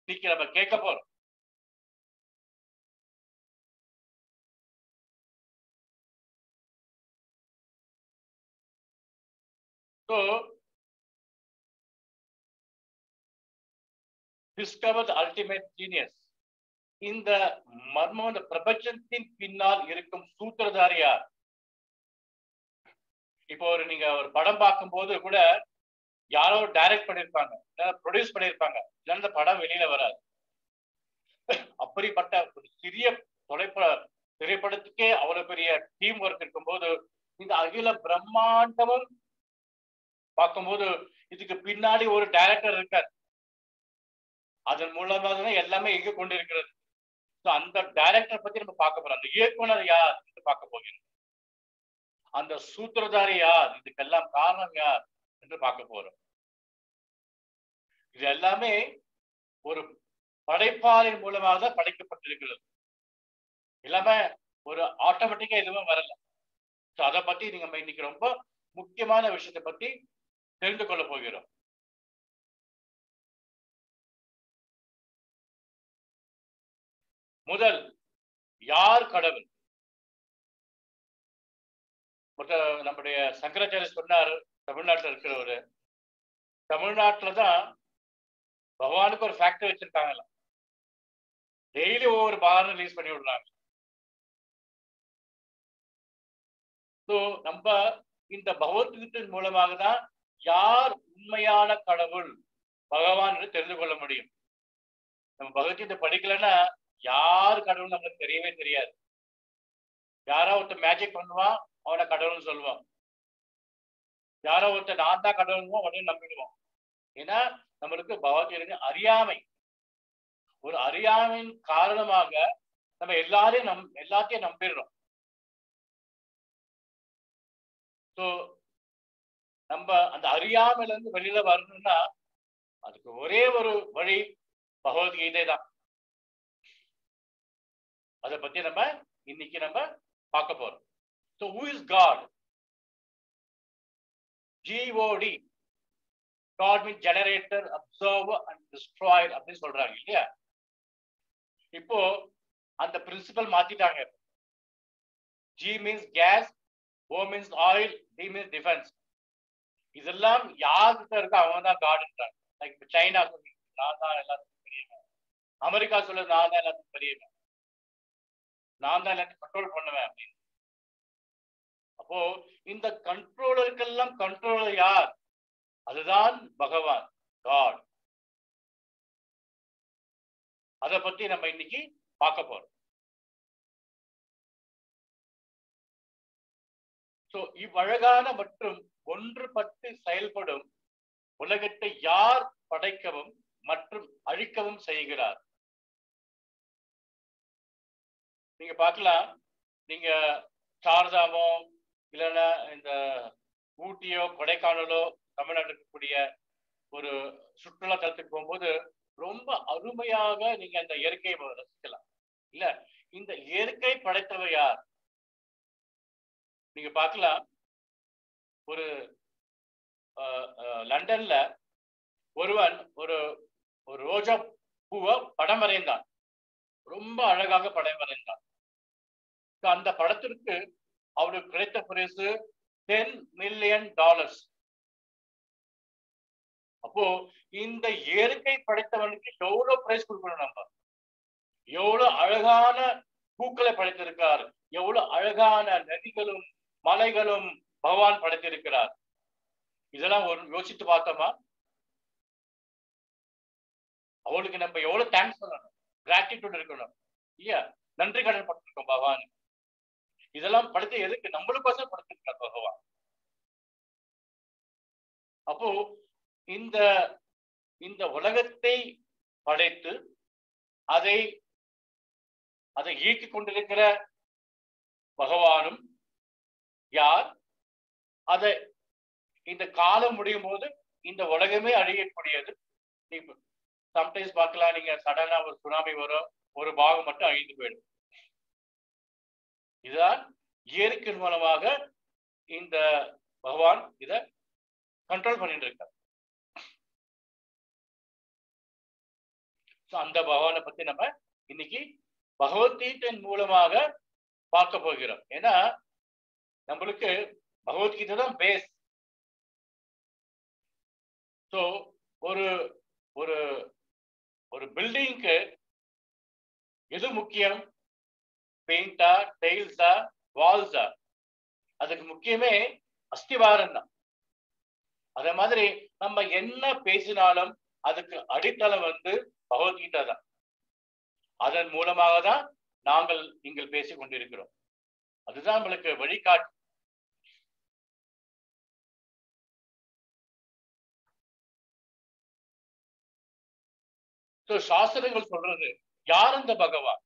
இன்னைக்கு நம்ம கேட்க போறோம் So, discover the ultimate genius. இந்த மர்மம் இந்த பிரபஞ்சத்தின் பின்னால் இருக்கும் சூத்திரதாரி யார் இப்போ ஒரு நீங்க ஒரு படம் பார்க்கும்போது கூட யாரோ டைரக்ட் பண்ணிருப்பாங்க ப்ரொடியூஸ் பண்ணிருப்பாங்க இல்லைன்னா அந்த படம் வெளியில வராது அப்படிப்பட்ட ஒரு சிறிய தொலைப்பட திரைப்படத்துக்கே அவ்வளவு பெரிய டீம் ஒர்க் இருக்கும்போது இந்த அகில பிரம்மாண்டமும் பார்க்கும்போது இதுக்கு பின்னாடி ஒரு டைரக்டர் இருக்கார் அதன் மூலமாக தான் எல்லாமே எங்க கொண்டு இருக்கிறது So, அந்த டைரக்டர் பத்தி நம்ம பார்க்க போறோம் அந்த இயக்குனர் யார் என்று பார்க்க போகிறோம் அந்த சூத்திரதாரி யார் இதுக்கெல்லாம் காரணம் யார் என்று பார்க்க போறோம் இது எல்லாமே ஒரு படைப்பாளின் மூலமாக தான் படைக்கப்பட்டிருக்கிறது எல்லாமே ஒரு ஆட்டோமேட்டிக்கா எதுவும் வரல ஸோ அதை பத்தி நீங்க நம்ம இன்னைக்கு ரொம்ப முக்கியமான விஷயத்தை பத்தி தெரிந்து கொள்ள போகிறோம் முதல் யார் கடவுள் ஒருத்த நம்முடைய சங்கராச்சாரிய சொன்னார் தமிழ்நாட்டில் இருக்கிறவரு தமிழ்நாட்டுல தான் பகவானுக்கு ஒரு ஃபேக்டரி வச்சிருக்காங்கல்ல டெய்லி ஒவ்வொரு பகவான் ரிலீஸ் பண்ணி விடுறாங்க ஸோ நம்ம இந்த பகவத்கீதையின் மூலமாக தான் யார் உண்மையான கடவுள் பகவான் என்று தெரிந்து கொள்ள முடியும் நம்ம பகவத்கீதை படிக்கலைன்னா யார் கடவுள் நம்மளுக்கு தெரியவே தெரியாது யாரோ ஒருத்தர் மேஜிக் பண்ணுவான் அவனை கடவுள்னு சொல்லுவான் யாரோ ஒருத்தர் நான் தான் கடவுள்னு உடனே நம்பிடுவோம் ஏன்னா நம்மளுக்கு பகவத்கீதை அறியாமை ஒரு அறியாமையின் காரணமாக நம்ம எல்லாரையும் நம் எல்லாத்தையும் நம்பிடுறோம் ஸோ நம்ம அந்த அறியாமையில இருந்து வெளியில வரணும்னா அதுக்கு ஒரே ஒரு வழி பகவத்கீதை தான் அதை பத்தி நம்ம இன்னைக்கு நம்ம பார்க்க போறோம் so who is God GOD God mean generator observer and destroyer அப்படின்னு சொல்றாங்க இல்லையா இப்போ அந்த பிரின்சிபல் மாத்திட்டாங்க G means gas O means oil D means defence இதெல்லாம் யார்கிட்ட இருக்கோ அவங்க தான் காடுன்றாங்க லைக் இப்போ சைனா சொல்லி நான் தான் எல்லாத்துக்கும் பெரியவன் அமெரிக்கா சொல்ல நான் தான் எல்லாத்துக்கும் பெரியவன் நான் தான் எல்லாத்தையும் கண்ட்ரோல் பண்ணுவேன் அப்படின்னு அப்போ இந்த கண்ட்ரோலருக்கெல்லாம் கண்ட்ரோலர் யார் அதுதான் பகவான் காட் அதை பத்தி நம்ம இன்னைக்கு பார்க்க போறோம் சோ இவ்வழகான மற்றும் ஒன்றுபட்டு செயல்படும் உலகத்தை யார் படைக்கவும் மற்றும் அழிக்கவும் செய்கிறார் நீங்க பார்க்கலாம் நீங்க சாரதாமோ இல்லைன்னா இந்த ஊட்டியோ கொடைக்கானலோ தமிழ்நாடு இருக்கக்கூடிய ஒரு சுற்றுலா தலத்துக்கு போகும்போது ரொம்ப அருமையாக நீங்க அந்த இயற்கையை ரசிக்கலாம் இல்ல இந்த இயற்கை படைத்தவர் யார் நீங்க பார்க்கலாம் ஒரு லண்டன்ல ஒருவன் ஒரு ஒரு ரோஜா பூவை படம் வரைந்தான் ரொம்ப அழகாக படம் வரைந்தான் அந்த படத்திற்கு அவருக்கு கிடைத்த பரிசு டென் மில்லியன் டாலர்ஸ் அப்போ இந்த இயற்கை படைத்தவனுக்கு எவ்வளவு பிரைஸ் கொடுக்கணும் நம்ம எவ்வளவு அழகான பூக்களை படைத்திருக்கிறார் எவ்வளவு அழகான நதிகளும் மலைகளும் பகவான் படைத்திருக்கிறார் இதெல்லாம் ஒரு யோசித்து பார்த்தோமா அவளுக்கு நம்ம எவ்வளவு தேங்க்ஸ் பண்ணணும் கிராட்டிடியூட் இருக்கணும் இல்லையா நன்றி கடன் பட்டிருக்கோம் பகவான் இதெல்லாம் படுத்து எதுக்கு நம்மளுக்கோசம் படுத்திருக்கார் பகவான் அப்போ இந்த இந்த உலகத்தை படைத்து அதை அதை ஈர்த்து கொண்டிருக்கிற பகவானும் யார் அதை இந்த காலம் முடியும் போது இந்த உலகமே அழியக்கூடியது சம்டைம்ஸ் பார்க்கலாம் நீங்க சடனா ஒரு சுனாமி வரும் ஒரு பாகம் மட்டும் அழிந்து போயிடும் இதுதான் இயற்கை மூலமாக இந்த பகவான் இத கண்ட்ரோல் பண்ணிட்டு இருக்கார் So, அந்த பகவானை பத்தி நம்ம இன்னைக்கு பகவத்கீதையின் மூலமாக பார்க்க போகிறோம் ஏன்னா நம்மளுக்கு பகவத்கீதை தான் பேஸ் ஸோ ஒரு ஒரு ஒரு பில்டிங்க்கு எது முக்கியம் பெயிண்டா டைல்ஸா வால்ஸா அதுக்கு முக்கியமே அஸ்திவாரம் தான் அதே மாதிரி நம்ம என்ன பேசினாலும் அதுக்கு அடித்தளம் வந்து பகவத்கீதா தான் அதன் மூலமாக தான் நாங்கள் நீங்கள் பேசிக் கொண்டிருக்கிறோம் அதுதான் நம்மளுக்கு வழிகாட்டு சாஸ்திரங்கள் சொல்றது யார் அந்த பகவான்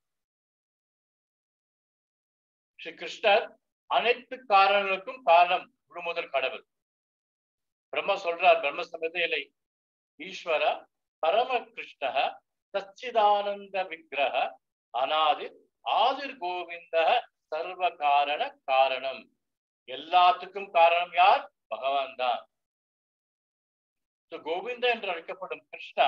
ஸ்ரீ கிருஷ்ணர் அனைத்து காரணங்களுக்கும் காரணம் முழுமுதல் கடவுள் பிரம்ம சொல்றார் பிரம்ம சமதையிலை ஈஸ்வர பரம கிருஷ்ண சச்சிதானந்த விக்கிரக அனாதி ஆதிர் கோவிந்த சர்வ காரண காரணம் எல்லாத்துக்கும் காரணம் யார் பகவான் தான் கோவிந்த என்று அழைக்கப்படும் கிருஷ்ணா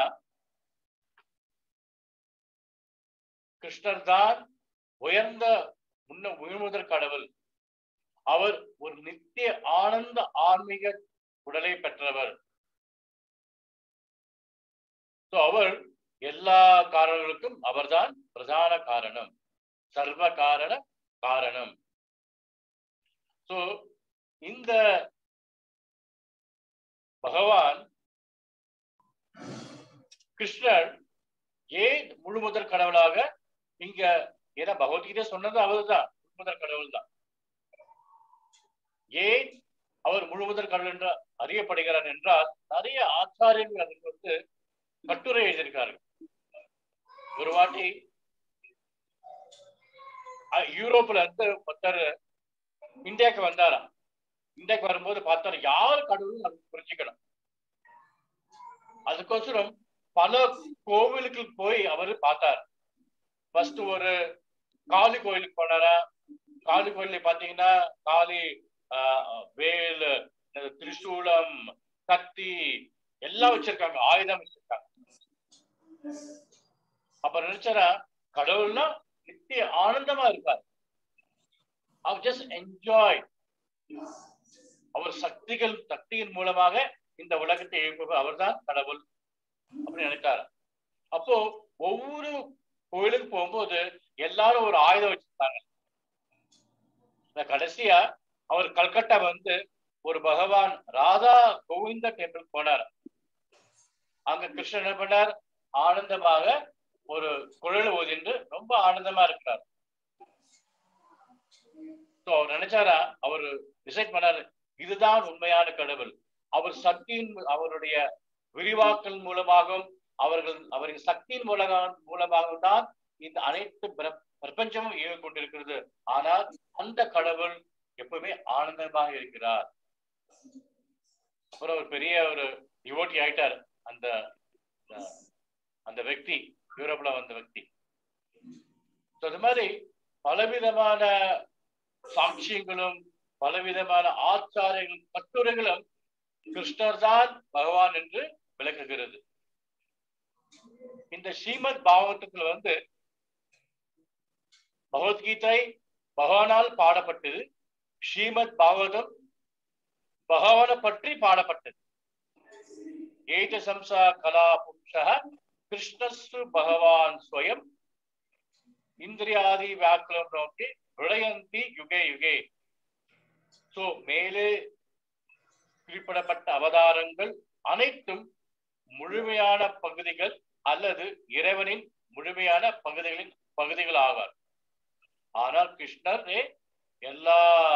கிருஷ்ணர் தான் உயர்ந்த முன்ன உயர்முதல் கடவுள் அவர் ஒரு நித்திய ஆனந்த ஆன்மீக உடலை பெற்றவர் அவர் எல்லா காரணங்களுக்கும் அவர்தான் பிரதான காரணம் சர்வ காரண காரணம் சோ இந்த பகவான் கிருஷ்ணர் ஏன் முழு முதல் கடவுளாக இங்க ஏன்னா பகவத்கீதை சொன்னது அவர்தான் முழுமுதல் கடவுள் தான் ஏன் அவர் முழுமுதல் கடவுள் என்று அறியப்படுகிறார் என்றால் நிறைய ஆச்சாரியர்கள் அதுக்கு வந்து கட்டுரை எழுதியிருக்கார்கள் ஒரு வாட்டி யூரோப்ல இருந்து ஒருத்தர் இந்தியாவுக்கு வந்தாராம் இந்தியாவுக்கு வரும்போது பார்த்தாரு யார் கடவுள் நமக்கு புரிஞ்சுக்கணும் அதுக்கோசரம் பல கோவிலுக்கு போய் அவரு பார்த்தார் ஃபர்ஸ்ட் ஒரு காளி கோயிலுக்கு போனாரா காளி கோயில பாத்தீங்கன்னா காளி வேல் திரிசூலம் கத்தி எல்லாம் வச்சிருக்காங்க ஆயுதம் வச்சிருக்காங்க அப்ப நினைச்சாரா கடவுள்னா நித்திய ஆனந்தமா இருக்கார் அவர் ஜஸ்ட் என்ஜாய் அவர் சக்திகள் சக்தியின் மூலமாக இந்த உலகத்தை இயக்குபவர் அவர்தான் கடவுள் அப்படின்னு நினைத்தாரு அப்போ ஒவ்வொரு கோயிலுக்கு போகும்போது எல்லாரும் ஒரு ஆயுதம் வச்சிருந்தாங்க கடைசியா அவர் கல்கட்டா வந்து ஒரு பகவான் ராதா கோவிந்த டெம்பிள் போனார் அங்க கிருஷ்ணன் என்ன பண்ணார் ஆனந்தமாக ஒரு குழல் ஓதின்று ரொம்ப ஆனந்தமா இருக்கிறார் அவர் நினைச்சாரா அவரு டிசைட் பண்ணாரு இதுதான் உண்மையான கடவுள் அவர் சக்தியின் அவருடைய விரிவாக்கல் மூலமாகவும் அவர்கள் அவரின் சக்தியின் மூலமாக மூலமாகவும் தான் இந்த அனைத்து பிரபஞ்சமும் இயங்க கொண்டிருக்கிறது ஆனால் அந்த கடவுள் எப்பவுமே ஆனந்தமாக இருக்கிறார் அப்புறம் ஒரு பெரிய ஒரு டிவோட்டி ஆயிட்டார் அந்த அந்த వ్యక్తి யூரோப்ல வந்த వ్యక్తి அது மாதிரி பலவிதமான சாட்சியங்களும் பலவிதமான ஆச்சாரங்களும் கட்டுரைகளும் கிருஷ்ணர் தான் பகவான் என்று விளக்குகிறது இந்த ஸ்ரீமத் பாகவதத்துல வந்து பகவத்கீதை பகவானால் பாடப்பட்டது ஸ்ரீமத் பாகவதம் பகவானை பற்றி பாடப்பட்டது ஏஜ சம்சா கலா புருஷ கிருஷ்ணஸ்து பகவான் ஸ்வயம் இந்திரியாதி வியாக்குலம் நோக்கி விளையந்தி யுகே யுகே சோ மேலே குறிப்பிடப்பட்ட அவதாரங்கள் அனைத்தும் முழுமையான பகுதிகள் அல்லது இறைவனின் முழுமையான பகுதிகளின் பகுதிகள் ஆவார் ஆனால் கிருஷ்ணரே எல்லா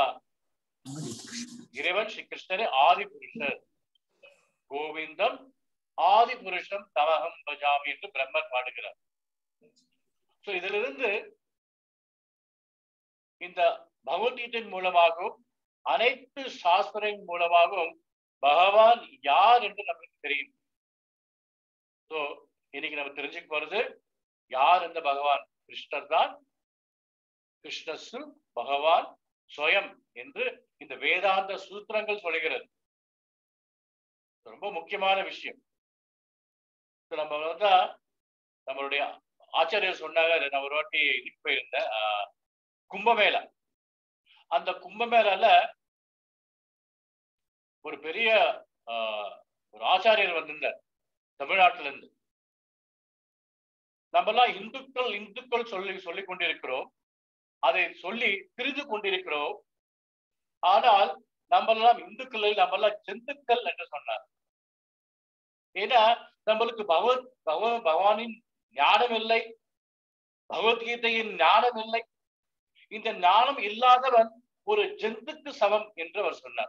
இறைவன் ஸ்ரீ கிருஷ்ணரே ஆதி புருஷர் கோவிந்தம் ஆதி புருஷம் தவகம் பஜாமி என்று பிரம்மர் பாடுகிறார் சோ இதிலிருந்து இந்த பகவத்கீதையின் மூலமாகவும் அனைத்து சாஸ்திரின் மூலமாகவும் பகவான் யார் என்று நமக்கு தெரியும் சோ இன்னைக்கு நம்ம தெரிஞ்சுக்க போறது யார் இந்த பகவான் கிருஷ்ணர் தான் கிருஷ்ணசு பகவான் ஸ்வயம் என்று இந்த வேதாந்த சூத்திரங்கள் சொல்கிறது ரொம்ப முக்கியமான விஷயம் நம்ம வந்தா நம்முடைய ஆச்சாரியர் சொன்னாங்க அதை நான் ஒரு வாட்டி இதுக்கு போயிருந்தேன் ஆஹ், கும்பமேளா அந்த கும்பமேளால ஒரு பெரிய ஆஹ், ஒரு ஆச்சாரியர் வந்திருந்தார் தமிழ்நாட்டுல இருந்து நம்மெல்லாம் இந்துக்கள் இந்துக்கள் சொல்லி சொல்லிக் கொண்டிருக்கிறோம் அதை சொல்லி திரிந்து கொண்டிருக்கிறோம் ஆனால் நம்மெல்லாம் இந்துக்கள் நம்மெல்லாம் ஜந்துக்கள் என்று சொன்னார் ஏன்னா நம்மளுக்கு பகவத் பகவ பகவானின் ஞானம் இல்லை பகவத்கீதையின் ஞானம் இல்லை இந்த ஞானம் இல்லாதவன் ஒரு ஜந்துக்கு சமம் என்று அவர் சொன்னார்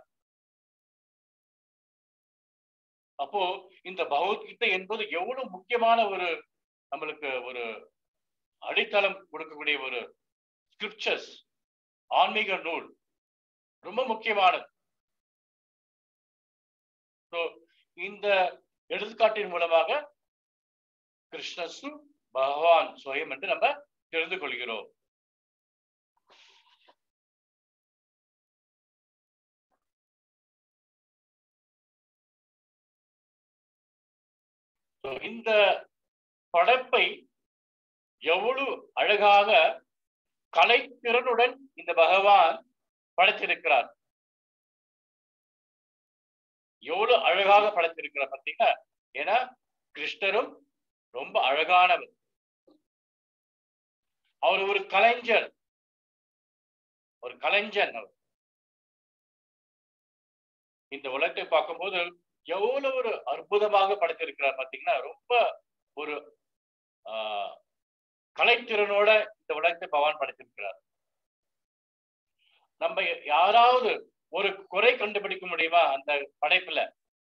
அப்போ இந்த பகவத்கீதை என்பது எவ்வளவு முக்கியமான ஒரு நம்மளுக்கு ஒரு அடித்தளம் கொடுக்கக்கூடிய ஒரு ஸ்கிரிப்சர்ஸ் ஆன்மீக நூல் ரொம்ப முக்கியமானது So, இந்த எடுத்துக்காட்டின் மூலமாக கிருஷ்ணசு பகவான் சுயம் என்று நம்ம தெரிந்து கொள்கிறோம் So, இந்த படைப்பை எவ்வளவு அழகாக கலைத்திறனுடன் இந்த பகவான் படைத்திருக்கிறார் எவ்வளவு அழகாக படைத்திருக்கிறார் பார்த்தீங்கன்னா ஏன்னா கிருஷ்ணரும் ரொம்ப அழகானவர் அவர் ஒரு கலைஞர் ஒரு கலைஞன் அவர் இந்த உலகத்தை பார்க்கும்போது எவ்வளவு ஒரு அற்புதமாக படைத்திருக்கிறார் பார்த்தீங்கன்னா ரொம்ப ஒரு ஆஹ், கலைத்திறனோட இந்த உலகத்தை பகவான் படைத்திருக்கிறார் நம்ம யாராவது ஒரு குறை கண்டுபிடிக்க முடியுமா அந்த படைப்புல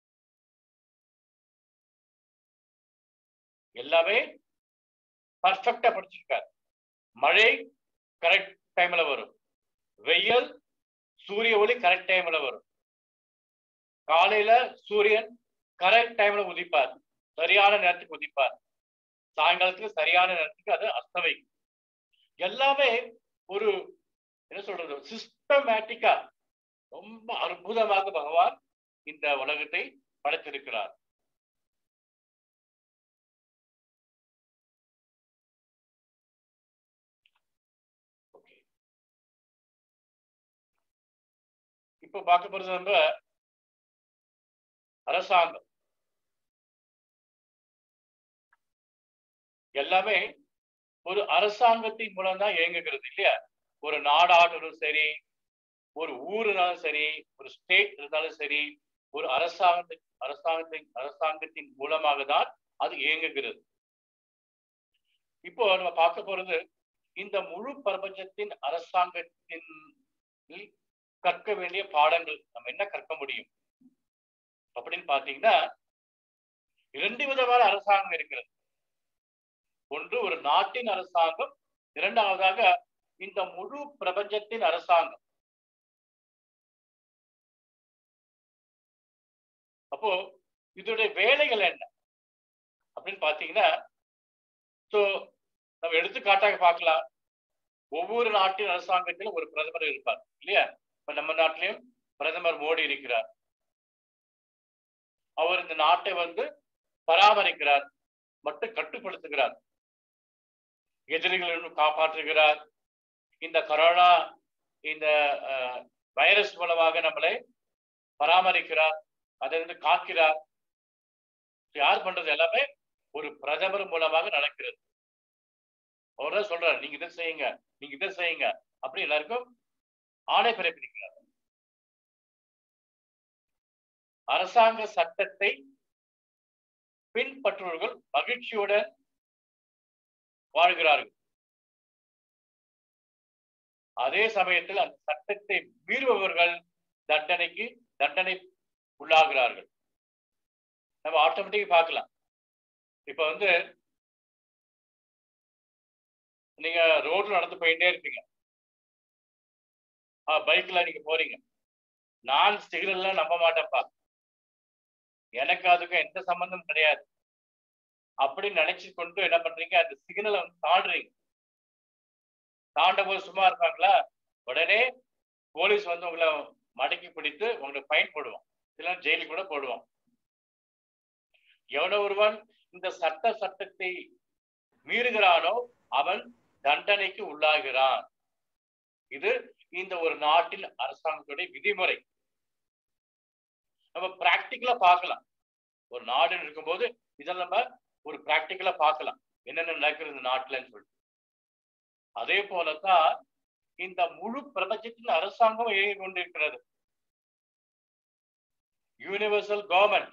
எல்லாமே பர்ஃபெக்டா படிச்சிருக்காரு மழை கரெக்ட் டைம்ல வரும் வெயில் சூரிய ஒளி கரெக்ட் டைம்ல வரும் காலையில சூரியன் கரெக்ட் டைம்ல உதிப்பார் சரியான நேரத்துக்கு உதிப்பார் சாயங்காலத்துக்கு சரியான நேரத்துக்கு அது அஸ்தமிக்கும் எல்லாமே ஒரு என்ன சொல்றது சிஸ்டமேட்டிக்கா ரொம்ப அற்புதமாக பகவான் இந்த உலகத்தை படைத்திருக்கிறார் Okay. இப்ப பார்க்க போறது நம்ம அரசாங்கம் எல்லாமே ஒரு அரசாங்கத்தின் மூலம் தான் இயங்குகிறது இல்லையா ஒரு நாடானாலும் சரி ஒரு ஊருனாலும் சரி ஒரு ஸ்டேட் இருந்தாலும் சரி ஒரு அரசாங்கத்தின் அரசாங்கத்தின் அரசாங்கத்தின் மூலமாக தான் அது இயங்குகிறது இப்போ நம்ம பார்க்க போறது இந்த முழு பிரபஞ்சத்தின் அரசாங்கத்தின் கற்க வேண்டிய பாடங்கள் நம்ம என்ன கற்க முடியும் அப்படின்னு பாத்தீங்கன்னா இரண்டு விதமான அரசாங்கம் இருக்கிறது ஒன்று ஒரு நாட்டின் அரசாங்கம் இரண்டாவதாக இந்த முழு பிரபஞ்சத்தின் அரசாங்கம் அப்போ இதோடைய வேலைகள் என்ன அப்படின்னு பாத்தீங்கன்னா ஸோ நம்ம எடுத்துக்காட்டாக பார்க்கலாம் ஒவ்வொரு நாட்டின் அரசாங்கத்திலும் ஒரு பிரதமர் இருப்பார் இல்லையா இப்ப நம்ம நாட்டிலையும் பிரதமர் மோடி இருக்கிறார் அவர் இந்த நாட்டை வந்து பராமரிக்கிறார் மட்டும் கட்டுப்படுத்துகிறார் எதிரிகளிடம் காப்பாற்றுகிறார் இந்த கொரோனா இந்த வைரஸ் மூலமாக நம்மளை பராமரிக்கிறார் அதை வந்து காக்கிறார் யார் பண்றது எல்லாமே ஒரு பிரதமர் மூலமாக நடக்கிறது அவர் தான் சொல்றாரு நீங்க இதை செய்யுங்க நீங்க இதை செய்யுங்க அப்படி எல்லாருக்கும் ஆணை பிறப்பிக்கிறார் அரசாங்க சட்டத்தை பின்பற்றுவர்கள் மகிழ்ச்சியுடன் வாழ்கிறார்கள் அதே சமயத்தில் அந்த சட்டத்தை மீறுபவர்கள் தண்டனைக்கு தண்டனை உள்ளாகிறார்கள் நம்ம ஆட்டோமேட்டிக் பார்க்கலாம் இப்ப வந்து நீங்க ரோட்ல நடந்து போயிட்டே இருப்பீங்க பைக்ல நீங்க போறீங்க நான் சிகரெல்லாம் நம்ப மாட்டேன்ப்பா எனக்கு அதுக்கும் எந்த சம்பந்தம் கிடையாது அப்படி நினைச்சு கொண்டு என்ன பண்றீங்க அந்த சிக்னலை வந்து தாண்டுறீங்க தாண்டும் போது சும்மா இருப்பாங்களா உடனே போலீஸ் வந்து உங்களை மடக்கி பிடித்து உங்களுக்கு ஃபைன் போடுவான் இல்லைன்னா ஜெயிலுக்கு கூட போடுவான் எவனோ ஒருவன் இந்த சட்ட சட்டத்தை மீறுகிறானோ அவன் தண்டனைக்கு உள்ளாகிறான் இது இந்த ஒரு நாட்டின் அரசாங்கத்துடைய விதிமுறை நம்ம பிராக்டிக்கலா பார்க்கலாம் ஒரு நாடு இருக்கும்போது இதெல்லாம் நம்ம ஒரு பிராக்டிக்கலா பார்க்கலாம் என்னென்ன நடக்கிறது இந்த நாட்டுலன்னு சொல்லிட்டு அதே போலதான் இந்த முழு பிரபஞ்சத்தின் அரசாங்கம் இயங்கிக் கொண்டிருக்கிறது யூனிவர்சல் கவர்மெண்ட்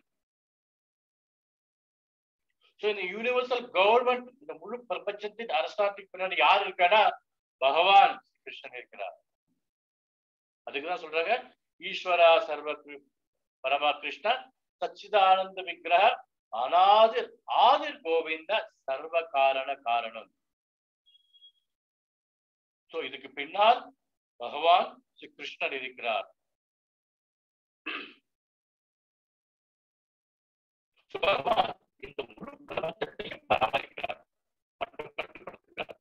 ஸோ இந்த யூனிவர்சல் கவர்மெண்ட் இந்த முழு பிரபஞ்சத்தின் அரசாங்கத்துக்கு பின்னாடி யார் இருக்கானா பகவான் கிருஷ்ணன் இருக்கிறார் அதுக்குதான் சொல்றாங்க ஈஸ்வரா சர்வ பரமா கிருஷ்ண சச்சிதானந்த விக்கிரக அனாதிர் ஆதிர் கோவிந்த சர்வ காரண காரணம் சோ இதுக்கு பின்னால் பகவான் ஸ்ரீ கிருஷ்ணன் இருக்கிறார் பகவான் இந்த முழு பிரபஞ்சத்தையும் பராமரிக்கிறார் மற்றும் கட்டுப்படுத்துகிறார்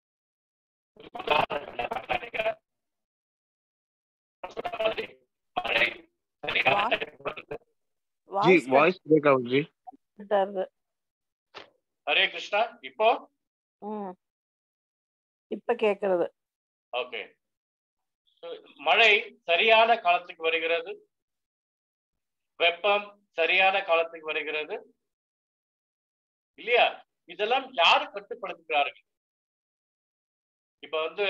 மழை சரியான ஜி வாய்ஸ் பிரேக் ஆகுது ஜி விட்டாரு ஹரே கிருஷ்ணா இப்போ ம் இப்ப கேக்குறது ஓகே மழை சரியான காலத்துக்கு வருகிறது வெப்பம் சரியான காலத்துக்கு வருகிறது இல்லையா இதெல்லாம் யாரு கட்டுப்படுத்துகிறார்கள் இப்ப வந்து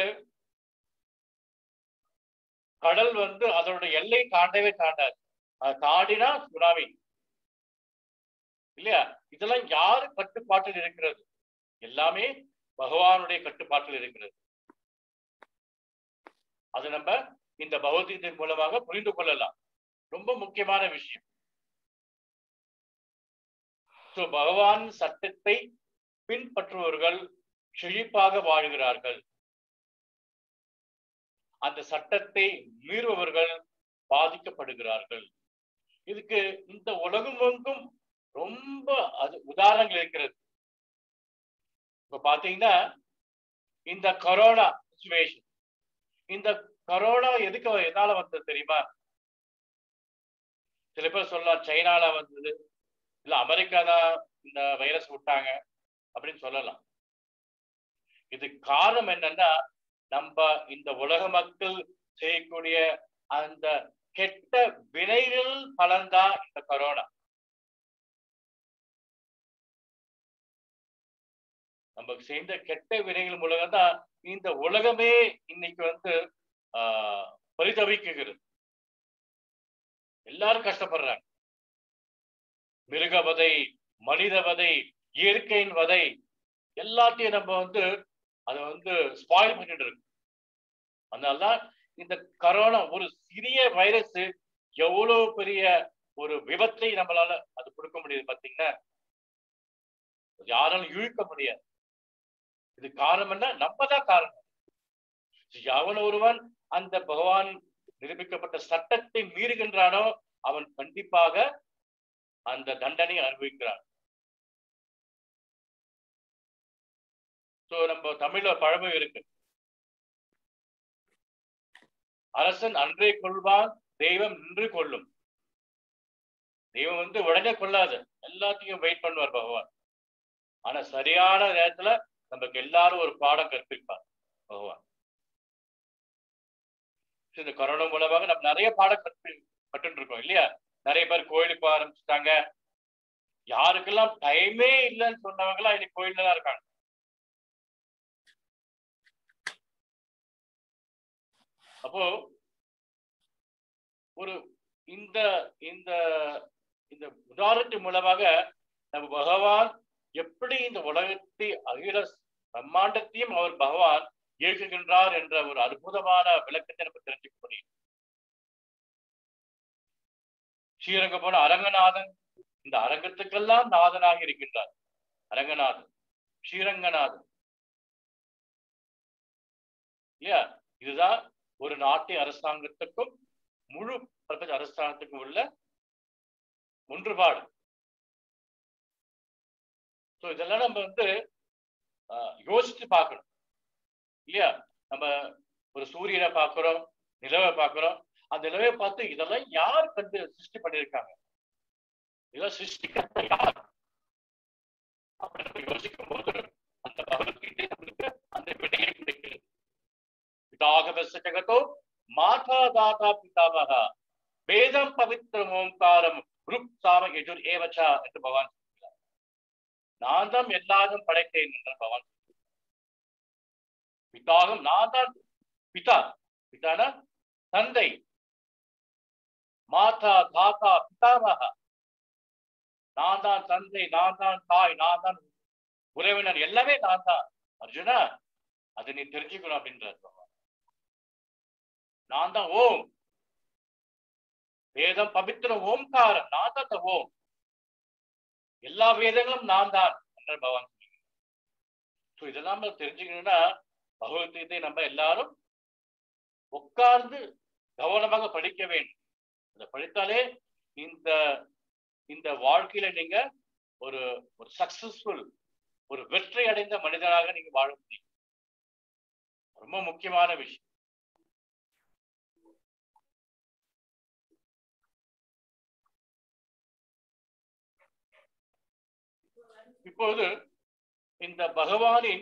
கடல் வந்து அதோட எல்லை தாண்டவே தாண்டாது அது தாண்டினா சுனாமி இல்லையா இதெல்லாம் யாரு கட்டுப்பாட்டில் இருக்கிறது எல்லாமே பகவானுடைய கட்டுப்பாட்டில் இருக்கிறது அது நம்ம இந்த பகவத்கீதை மூலமாக புரிந்து கொள்ளலாம் ரொம்ப முக்கியமான விஷயம் ஸோ பகவான் சட்டத்தை பின்பற்றுபவர்கள் செழிப்பாக வாழ்கிறார்கள் அந்த சட்டத்தை மீறுபவர்கள் பாதிக்கப்படுகிறார்கள் இதுக்கு இந்த உலகம் எங்கும் ரொம்ப அது உதாரணங்கள் இருக்கிறது இப்ப பாத்தீங்கன்னா இந்த கொரோனா சுச்சுவேஷன் இந்த கொரோனா எதுக்கு எதால வந்தது தெரியுமா சில பேர் சொல்லலாம் சைனால வந்தது இல்ல அமெரிக்கா தான் இந்த வைரஸ் விட்டாங்க அப்படின்னு சொல்லலாம் இது காரணம் என்னன்னா நம்ம இந்த உலக மக்கள் செய்யக்கூடிய அந்த கெட்ட வினைகள் பலன்தான் இந்த கொரோனா நம்ம செய்த கெட்ட வினைகள் மூலம் தான் இந்த உலகமே இன்னைக்கு வந்து ஆஹ் பரிதவிக்குகிறது எல்லாரும் கஷ்டப்படுறாங்க மிருக வதை மனித வதை இயற்கையின் வதை எல்லாத்தையும் நம்ம வந்து அதை வந்து ஸ்பாயில் பண்ணிட்டு இருக்கு அதனாலதான் இந்த கரோனா ஒரு சிறிய வைரஸ் எவ்வளவு பெரிய ஒரு விபத்தை நம்மளால அது கொடுக்க முடியுது பாத்தீங்கன்னா யாராலும் இழுக்க முடியாது இது காரணம் என்ன நம்ம தான் காரணம் எவன் ஒருவன் அந்த பகவான் நிரூபிக்கப்பட்ட சட்டத்தை மீறுகின்றானோ அவன் கண்டிப்பாக அந்த தண்டனை அனுபவிக்கிறான் சோ நம்ம தமிழ்ல பழமை இருக்கு அரசன் அன்றே கொள்வான் தெய்வம் நின்று கொள்ளும் தெய்வம் வந்து உடனே கொள்ளாது எல்லாத்தையும் வெயிட் பண்ணுவார் பகவான் ஆனா சரியான நேரத்துல நமக்கு எல்லாரும் ஒரு பாடம் கற்பிப்பார் பகவான் இந்த கொரோனா மூலமாக நம்ம நிறைய பாடம் கற்று கற்றுட்டு இருக்கோம் இல்லையா நிறைய பேர் கோயிலுக்கு போக ஆரம்பிச்சுட்டாங்க யாருக்கெல்லாம் டைமே இல்லைன்னு சொன்னவங்களா இன்னைக்கு கோயில்ல தான் இருக்காங்க அப்போ ஒரு இந்த இந்த இந்த உதாரணத்தின் மூலமாக நம்ம பகவான் எப்படி இந்த உலகத்தை அகில பிரம்மாண்டத்தையும் அவர் பகவான் இயக்குகின்றார் என்ற ஒரு அற்புதமான விளக்கத்தை நம்ம தெரிஞ்சுக்க முடியும் ஸ்ரீரங்க போன அரங்கநாதன் இந்த அரங்கத்துக்கெல்லாம் நாதனாக இருக்கின்றார் அரங்கநாதன் ஸ்ரீரங்கநாதன் இல்லையா இதுதான் ஒரு நாட்டு அரசாங்கத்துக்கும் முழு பிரபஞ்ச அரசாங்கத்துக்கும் உள்ள ஒன்றுபாடு ஸோ இதெல்லாம் நம்ம வந்து யோசிச்சு பார்க்கணும் இல்லையா நம்ம ஒரு சூரியனை பார்க்கிறோம் நிலவை பார்க்கிறோம் அந்த நிலவை பார்த்து இதெல்லாம் யார் கண்டு சிருஷ்டி பண்ணியிருக்காங்க இதெல்லாம் சிருஷ்டிக்கிறத யார் அப்படின்னு யோசிக்கும் போது அந்த பாகவச ஜகதோ மாதா தாதா பிதாமகா வேதம் பவித்திரம் ஓம்காரம் ருக் சாம எஜுர் ஏவச்சா என்று பகவான் சொல்கிறார் நான் தான் எல்லாரும் படைத்தேன் என்று பகவான் சொல்கிறார். பிதாகம் நான் தான் பிதா பிதானா தந்தை மாதா தாத்தா பிதாமகா நான் தான் தந்தை நான் தான் தாய் நான் தான் உறவினர் எல்லாமே நான் தான் அர்ஜுனா அதை நீ தெரிஞ்சுக்கணும் அப்படின்றார் பகவான் நான் தான் ஓம் வேதம் பவித்திரம் ஓம்காரம் நான் தான் அந்த ஓம் எல்லா வேதங்களும் நான் தான் என்ற பகவான் ஸோ இதெல்லாம் நம்ம தெரிஞ்சுக்கணும்னா பகவத்கீதை நம்ம எல்லாரும் உட்கார்ந்து கவனமாக படிக்க வேண்டும் அதை படித்தாலே இந்த இந்த வாழ்க்கையில நீங்க ஒரு ஒரு சக்சஸ்ஃபுல் ஒரு வெற்றி அடைந்த மனிதனாக நீங்க வாழ முடியும் ரொம்ப முக்கியமான விஷயம் இப்போது இந்த பகவானின்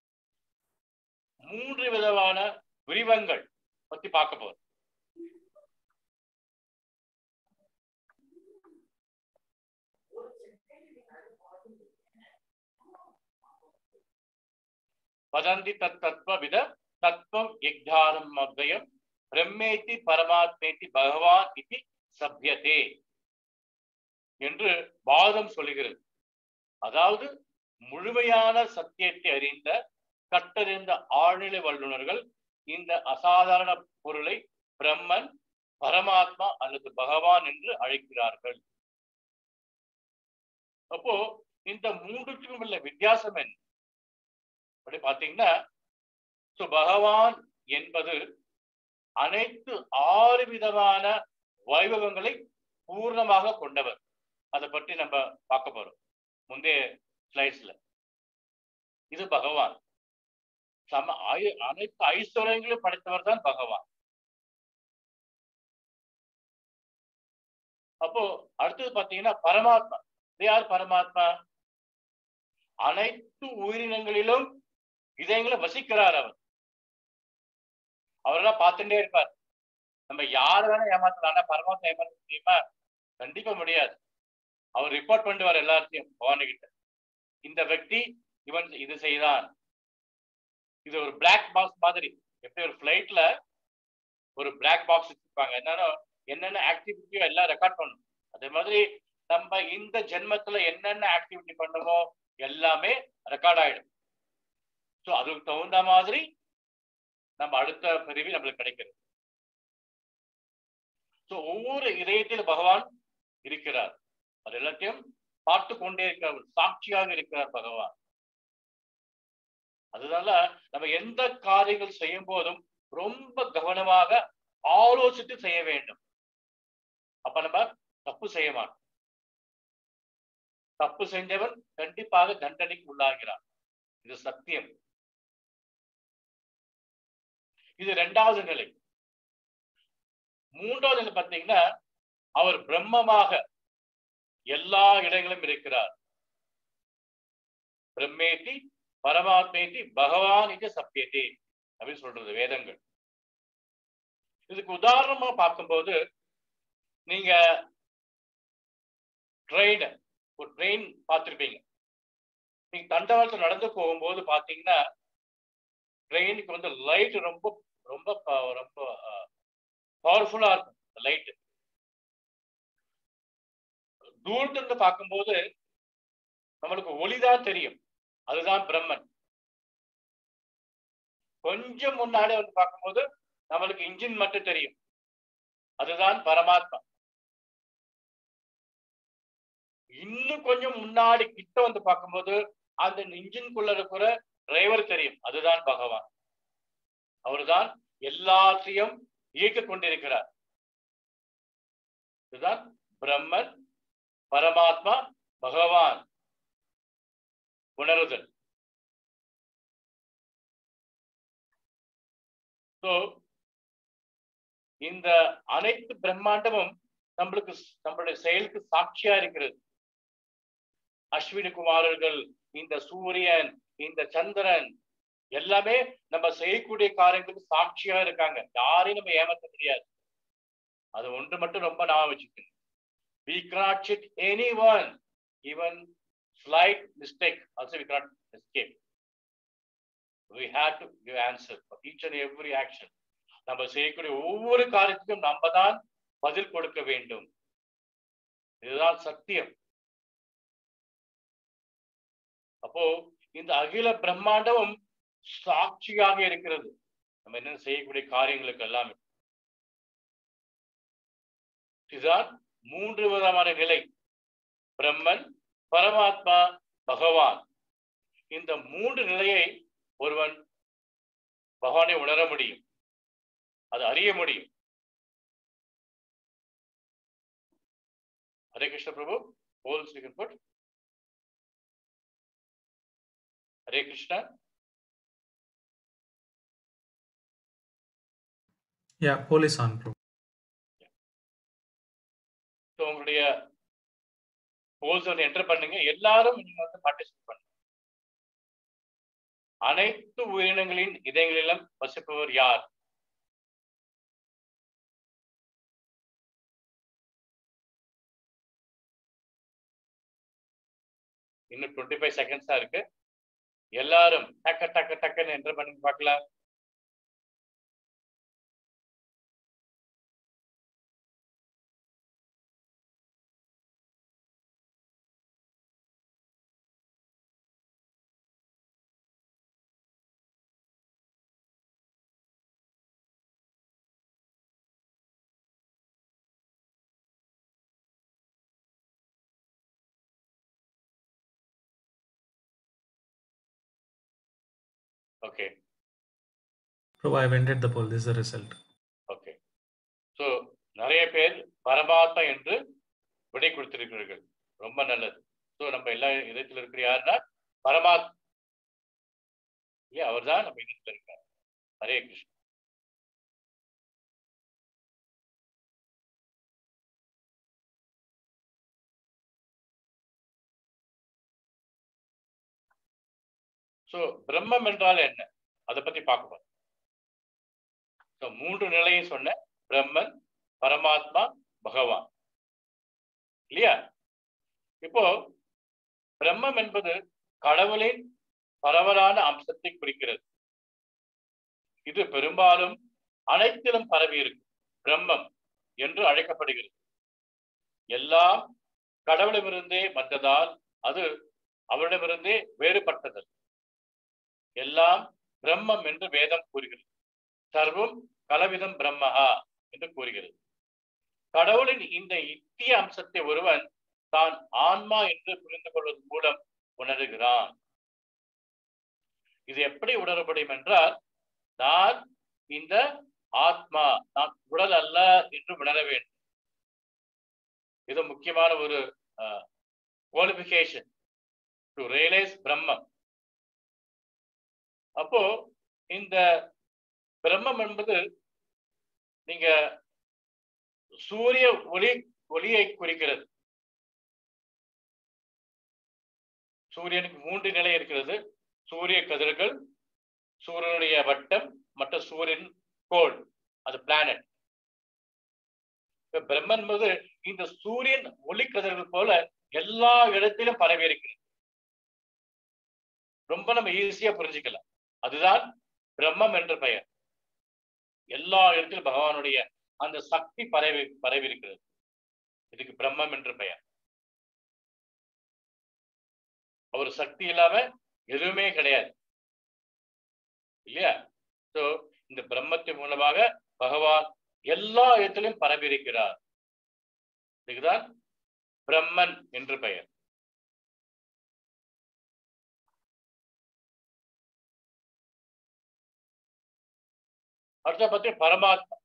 மூன்று விதமான விரிவங்கள் பத்தி பார்க்க போறோம் வதந்தி தத் தத்வவித தத்துவம் யக்ஞானம் அத்வயம் பிரம்மேதி பரமாத்மேதி பகவான் இது சப்யதே என்று வாதம் சொல்லுகிறது அதாவது முழுமையான சத்தியத்தை அறிந்த கட்டறிந்த ஆழ்நிலை வல்லுநர்கள் இந்த அசாதாரண பொருளை பிரம்மன் பரமாத்மா அல்லது பகவான் என்று அழைக்கிறார்கள் அப்போ இந்த மூன்றுக்கும் உள்ள வித்தியாசம் என்ன அப்படி பாத்தீங்கன்னா so பகவான் என்பது அனைத்து ஆறு விதமான வைபவங்களை பூர்ணமாக கொண்டவர் அதை பற்றி நம்ம பார்க்க போறோம் முந்தைய ஸ்லைட்ஸ்ல இது பகவான் சம ஐ- அனைத்து ஐஸ்வர்யங்களையும் படைத்தவர் தான் பகவான் அப்போ அடுத்தது பாத்தீங்கன்னா பரமாத்மா இது யார் பரமாத்மா அனைத்து உயிரினங்களிலும் இதயங்களை வசிக்கிறார் அவர் அவரெல்லாம் பார்த்துட்டே இருப்பார் நம்ம யார் வேணா ஏமாத்தலாம் ஆனா பரமாத்மா ஏமாத்த முடியுமா கண்டிப்பா முடியாது அவர் ரிப்போர்ட் பண்ணிட்டு வர எல்லாத்தையும் பவானிகிட்ட இந்த వ్యక్తి இவன் இது செய்தான் இது ஒரு பிளாக் பாக்ஸ் மாதிரி எப்படி ஒரு ஃபிளைட்ல ஒரு பிளாக் பாக்ஸ் வச்சிருப்பாங்க என்னன்னா என்னென்ன ஆக்டிவிட்டியோ எல்லாம் ரெக்கார்ட் பண்ணணும் அதே மாதிரி நம்ம இந்த ஜென்மத்துல என்னென்ன ஆக்டிவிட்டி பண்ணமோ எல்லாமே ரெக்கார்ட் ஆயிடும் ஸோ அதுக்கு தகுந்த மாதிரி நம்ம அடுத்த பிரிவு நம்மளுக்கு கிடைக்கிறது ஸோ ஒவ்வொரு இதயத்தில் பகவான் இருக்கிறார் அது எல்லாத்தையும் பார்த்து கொண்டே இருக்கிறார் ஒரு சாட்சியாக இருக்கிறார் பகவான் அதனால நம்ம எந்த காரியங்கள் செய்யும் போதும் ரொம்ப கவனமாக ஆலோசித்து செய்ய வேண்டும் அப்ப நம்ம தப்பு செய்ய மாட்டோம் தப்பு செஞ்சவன் கண்டிப்பாக தண்டனைக்கு உள்ளாகிறான் இது சத்தியம் இது இரண்டாவது நிலை மூன்றாவது நிலை பார்த்தீங்கன்னா அவர் பிரம்மமாக எல்லா இடங்களும் இருக்கிறார் பிரம்மேதி பரமாத்மேதி பகவான் இது சத்தியதே அப்படின்னு சொல்றது வேதங்கள் இதுக்கு உதாரணமா பார்க்கும்போது நீங்க ட்ரெயின் ஒரு ட்ரெயின் பார்த்துருப்பீங்க நீங்க தண்டவாளத்தில் நடந்து போகும்போது பாத்தீங்கன்னா ட்ரெயினுக்கு வந்து லைட் ரொம்ப ரொம்ப ப- ரொம்ப பவர்ஃபுல்லா இருக்கும் லைட் தூரத்துல இருந்து பார்க்கும்போது நம்மளுக்கு ஒளிதான் தெரியும் அதுதான் பிரம்மன் கொஞ்சம் முன்னாடி வந்து பார்க்கும்போது நம்மளுக்கு இன்ஜின் மட்டும் தெரியும் அதுதான் பரமாத்மா இன்னும் கொஞ்சம் முன்னாடி கிட்ட வந்து பார்க்கும்போது அந்த இன்ஜின்குள்ள இருக்கிற டிரைவர் தெரியும் அதுதான் பகவான் அவர்தான் எல்லாத்தையும் இயக்கிக் கொண்டிருக்கிறார் இதுதான் பிரம்மன் பரமாத்மா பகவான் உணருதல் So, இந்த அனைத்து பிரம்மாண்டமும் நம்மளுக்கு நம்மளுடைய செயலுக்கு சாட்சியா இருக்கிறது அஸ்வினி குமாரர்கள் இந்த சூரியன் இந்த சந்திரன் எல்லாமே நம்ம செய்யக்கூடிய காரியங்களுக்கு சாட்சியா இருக்காங்க யாரையும் நம்ம ஏமாத்த முடியாது அது ஒன்று மட்டும் ரொம்ப நான் வச்சுக்கணும் we cannot cheat anyone even slight mistake also we cannot escape we have to give answer for each and every action நம்ம செய்யக்கூடிய ஒவ்வொரு காரியத்துக்கும் நம்ம தான் பதில் கொடுக்க வேண்டும் இதுதான் சத்தியம் அப்போ இந்த அகில பிரம்மாண்டமும் சாட்சியாக இருக்கிறது நம்ம என்ன செய்யக்கூடிய காரியங்களுக்கு எல்லாமே இதுதான் மூன்று விதமான நிலை பிரம்மன் பரமாத்மா பகவான் இந்த மூன்று நிலையை ஒருவன் பகவானை உணர முடியும் அது அறிய முடியும் Hare Krishna Prabhu polls you can put Hare Krishna Yeah, police on, bro. So உங்களுடைய போல்ஸ் வந்து என்டர் பண்ணுங்க எல்லாரும் நீங்க வந்து பார்ட்டிசிபேட் பண்ணுங்க அனைத்து உயிரினங்களின் இதயங்களிலும் வசிப்பவர் யார் இன்னும் டுவெண்ட்டி ஃபைவ் செகண்ட்ஸ் தான் இருக்கு எல்லாரும் டக்க டக்க டக்குன்னு என்டர் பண்ணி பார்க்கலாம் okay Bro, I've ended the poll. This is the result. Okay so நிறைய பேர் பரமாத்மா என்று விடை கொடுத்திருக்கிறீர்கள் ரொம்ப நல்லது ஸோ நம்ம எல்லா இதயத்தில் இருக்கிற யாருன்னா பரமாத் இல்லையா அவர் தான் நம்ம இதயத்தில் இருக்கார் ஹரே கிருஷ்ணா ஸோ பிரம்மம் என்றால் என்ன அதை பத்தி பார்க்க ஸோ மூன்று நிலையும் சொன்ன பிரம்மன் பரமாத்மா பகவான் இல்லையா இப்போ பிரம்மம் என்பது கடவுளின் பரவலான அம்சத்தை குறிக்கிறது இது பெரும்பாலும் அனைத்திலும் பரவி இருக்கு பிரம்மம் என்று அழைக்கப்படுகிறது எல்லாம் கடவுளிடமிருந்தே வந்ததால் அது அவரிடமிருந்தே வேறுபட்டது எல்லாம் பிரம்மம் என்று வேதம் கூறுகிறது சர்வம் கலவிதம் பிரம்மஹா என்று கூறுகிறது கடவுளின் இந்த இத்திய அம்சத்தை ஒருவன் தான் ஆன்மா என்று புரிந்து கொள்வதன் மூலம் உணர்கிறான் இது எப்படி உணர முடியும் என்றால் நான் இந்த ஆத்மா நான் உடல் அல்ல என்று உணர வேண்டும் இது முக்கியமான ஒரு குவாலிபிகேஷன் டு ரியலைஸ் பிரம்மம் அப்போ இந்த பிரம்மம் என்பது நீங்க சூரிய ஒளி ஒளியை குறிக்கிறது சூரியனுக்கு மூன்று நிலை இருக்கிறது சூரிய கதிர்கள் சூரியனுடைய வட்டம் மற்ற சூரியன் கோள் அது பிளானட் பிரம்மன் என்பது இந்த சூரியன் ஒளி கதிர்கள் போல எல்லா இடத்திலும் பரவி இருக்கிறது ரொம்ப நம்ம ஈஸியா புரிஞ்சுக்கலாம் அதுதான் பிரம்மம் என்ற பெயர் எல்லா இடத்திலும் பகவானுடைய அந்த சக்தி பரவி பரவி இருக்கிறது இதுக்கு பிரம்மம் என்று பெயர் அவர் சக்தி இல்லாம எதுவுமே கிடையாது இல்லையா சோ இந்த பிரம்மத்தின் மூலமாக பகவான் எல்லா இடத்திலும் பரவி இருக்கிறார் இதுக்குதான் பிரம்மன் என்று பெயர் அடுத்த பத்தி பரமாத்மா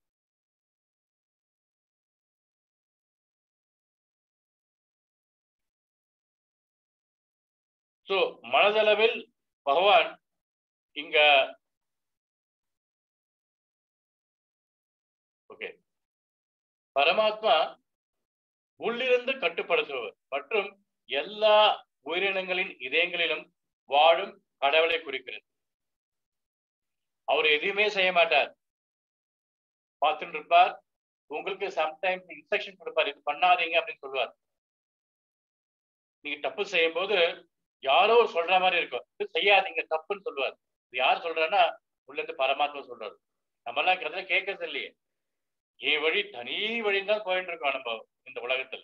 சோ மனதளவில் பகவான் இங்க ஓகே பரமாத்மா உள்ளிருந்து கட்டுப்படுத்துபவர் மற்றும் எல்லா உயிரினங்களின் இதயங்களிலும் வாழும் கடவுளை குறிக்கிறது அவர் எதுவுமே செய்ய மாட்டார் பார்த்துட்டு இருப்பார் உங்களுக்கு சம்டைம்ஸ் இன்ஸ்ட்ரக்ஷன் கொடுப்பார் இது பண்ணாதீங்க அப்படின்னு சொல்லுவார் நீங்க தப்பு செய்யும் போது யாரோ சொல்ற மாதிரி இருக்கும் இது செய்யாதீங்க தப்புன்னு சொல்லுவார் இது யார் சொல்றான்னா உள்ள இருந்து பரமாத்மா சொல்றாரு நம்ம எல்லாம் கிட்டத்தட்ட கேட்கறது இல்லையே என் வழி தனி வழின்னு தான் போயிட்டு இருக்கோம் நம்ம இந்த உலகத்துல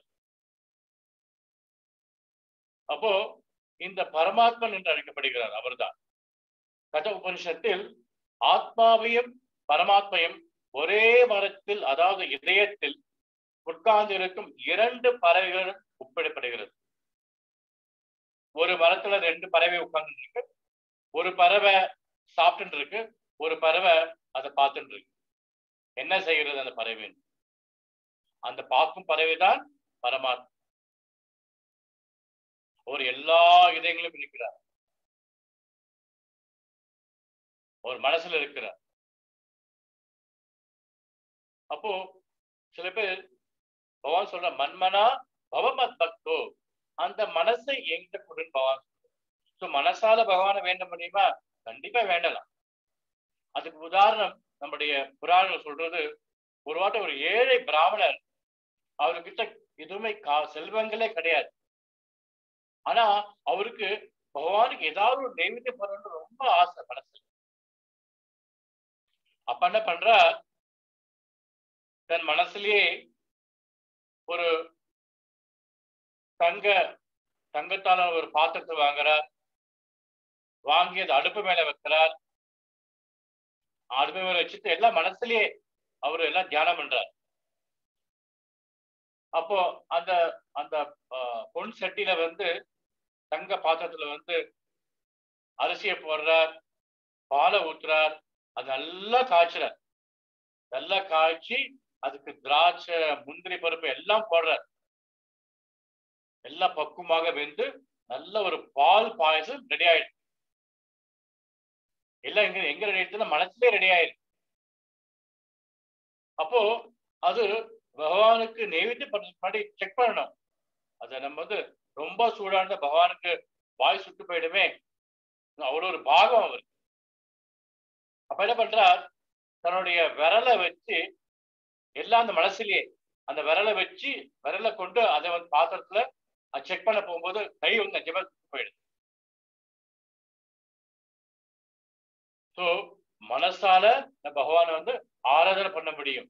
அப்போ இந்த பரமாத்மன் என்று அழைக்கப்படுகிறார் அவர்தான் கத உபனிஷத்தில் ஆத்மாவையும் பரமாத்மையும் ஒரே மரத்தில் அதாவது இதயத்தில் உட்கார்ந்து இருக்கும் இரண்டு பறவைகள் ஒப்பிடப்படுகிறது ஒரு மரத்துல ரெண்டு பறவை உட்கார்ந்து இருக்கு ஒரு பறவை சாப்பிட்டு இருக்கு ஒரு பறவை அதை பார்த்துட்டு இருக்கு என்ன செய்கிறது அந்த பறவை அந்த பார்க்கும் பறவை தான் பரமாத்மா ஒரு எல்லா இதயங்களும் இருக்கிறார் ஒரு மனசுல இருக்கிறார் அப்போ சில பேர் பகவான் சொல்ற மன்மனா பவமத் பக்தோ அந்த மனசை எங்கிட்ட கொடுன்னு பகவான் ஸோ மனசால பகவானை வேண்ட முடியுமா கண்டிப்பா வேண்டலாம் அதுக்கு உதாரணம் நம்முடைய புராணங்கள் சொல்றது ஒரு வாட்டி ஒரு ஏழை பிராமணர் அவர்கிட்ட எதுவுமே கா செல்வங்களே கிடையாது ஆனா அவருக்கு பகவானுக்கு ஏதாவது ஒரு நைவேத்தியம் பண்ணணும்னு ரொம்ப ஆசை மனசு அப்ப என்ன பண்ற தன் மனசுலயே ஒரு தங்க தங்கத்தால ஒரு பாத்திரத்தை வாங்குறார் வாங்கி அதை அடுப்பு மேல வைக்கிறார் அடுப்பு மேல வச்சுட்டு எல்லாம் மனசுலயே அவரு எல்லாம் தியானம் பண்றார் அப்போ அந்த அந்த பொன் சட்டியில வந்து தங்க பாத்திரத்துல வந்து அரிசியை போடுறார் பாலை ஊத்துறார் அது நல்லா காய்ச்சுறார் நல்லா காய்ச்சி அதுக்கு திராட்சை முந்திரி பருப்பு எல்லாம் போடுறார் எல்லாம் பக்குவமாக வெந்து நல்ல ஒரு பால் பாயசம் ரெடி ஆயிடுச்சு எல்லாம் எங்க எங்க ரெடி ஆயிடுச்சுன்னா மனசுலயே ரெடி ஆயிடுச்சு அப்போ அது பகவானுக்கு நெய்வேத்தியம் பண்றதுக்கு முன்னாடி செக் பண்ணணும் அதை நம்ம வந்து ரொம்ப சூடான பகவானுக்கு வாய் சுட்டு போயிடுமே அவ்வளோ ஒரு பாகம் அவர் அப்ப என்ன பண்றார் தன்னுடைய விரலை வச்சு எல்லாம் அந்த மனசுலயே அந்த விரலை வச்சு விரலை கொண்டு அதை வந்து பாத்திரத்துல செக் பண்ண போகும்போது கை வந்து நிஜமா போயிடுது ஸோ மனசால பகவானை வந்து ஆராதனை பண்ண முடியும்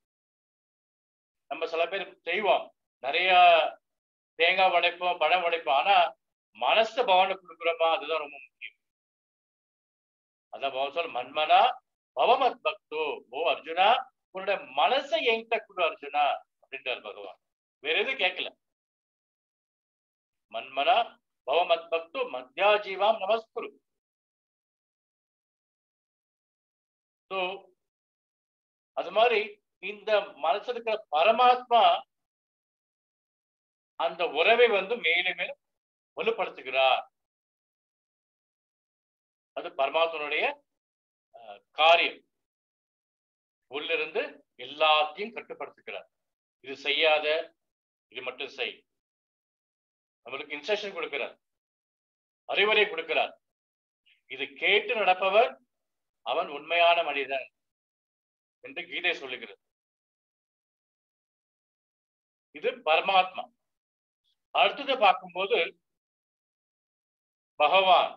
நம்ம சில பேர் செய்வோம் நிறைய தேங்காய் உடைப்போம் பழம் உடைப்போம் ஆனா மனசு பகவானுக்கு கொடுக்குறோமா அதுதான் ரொம்ப முக்கியம் அதான் பகவான் சொல் மன்மனா பவமத் பக்தோ ஓ அர்ஜுனா உன்னோட மனசை என்கிட்ட கொடு அர்ஜுனா அப்படின்றார் பகவான் வேற எதுவும் கேட்கல மன்மனா பவமத் பக்தோ மத்யா ஜீவாம் நமஸ்குரு ஸோ அது மாதிரி இந்த மனசுல இருக்கிற பரமாத்மா அந்த உறவை வந்து மேலும் மேலும் வலுப்படுத்துகிறார் அது பரமாத்மனுடைய காரியம் உள்ளிருந்து எல்லாத்தையும் கட்டுப்படுத்துகிறார் இது செய்யாத இது மட்டும் செய் நம்மளுக்கு இன்ஸ்ட்ரக்ஷன் கொடுக்கிறார் அறிவுரை கொடுக்கிறார் இது கேட்டு நடப்பவர் அவன் உண்மையான மனிதன் என்று கீதை சொல்லுகிறது இது பரமாத்மா அடுத்தது பார்க்கும்போது பகவான்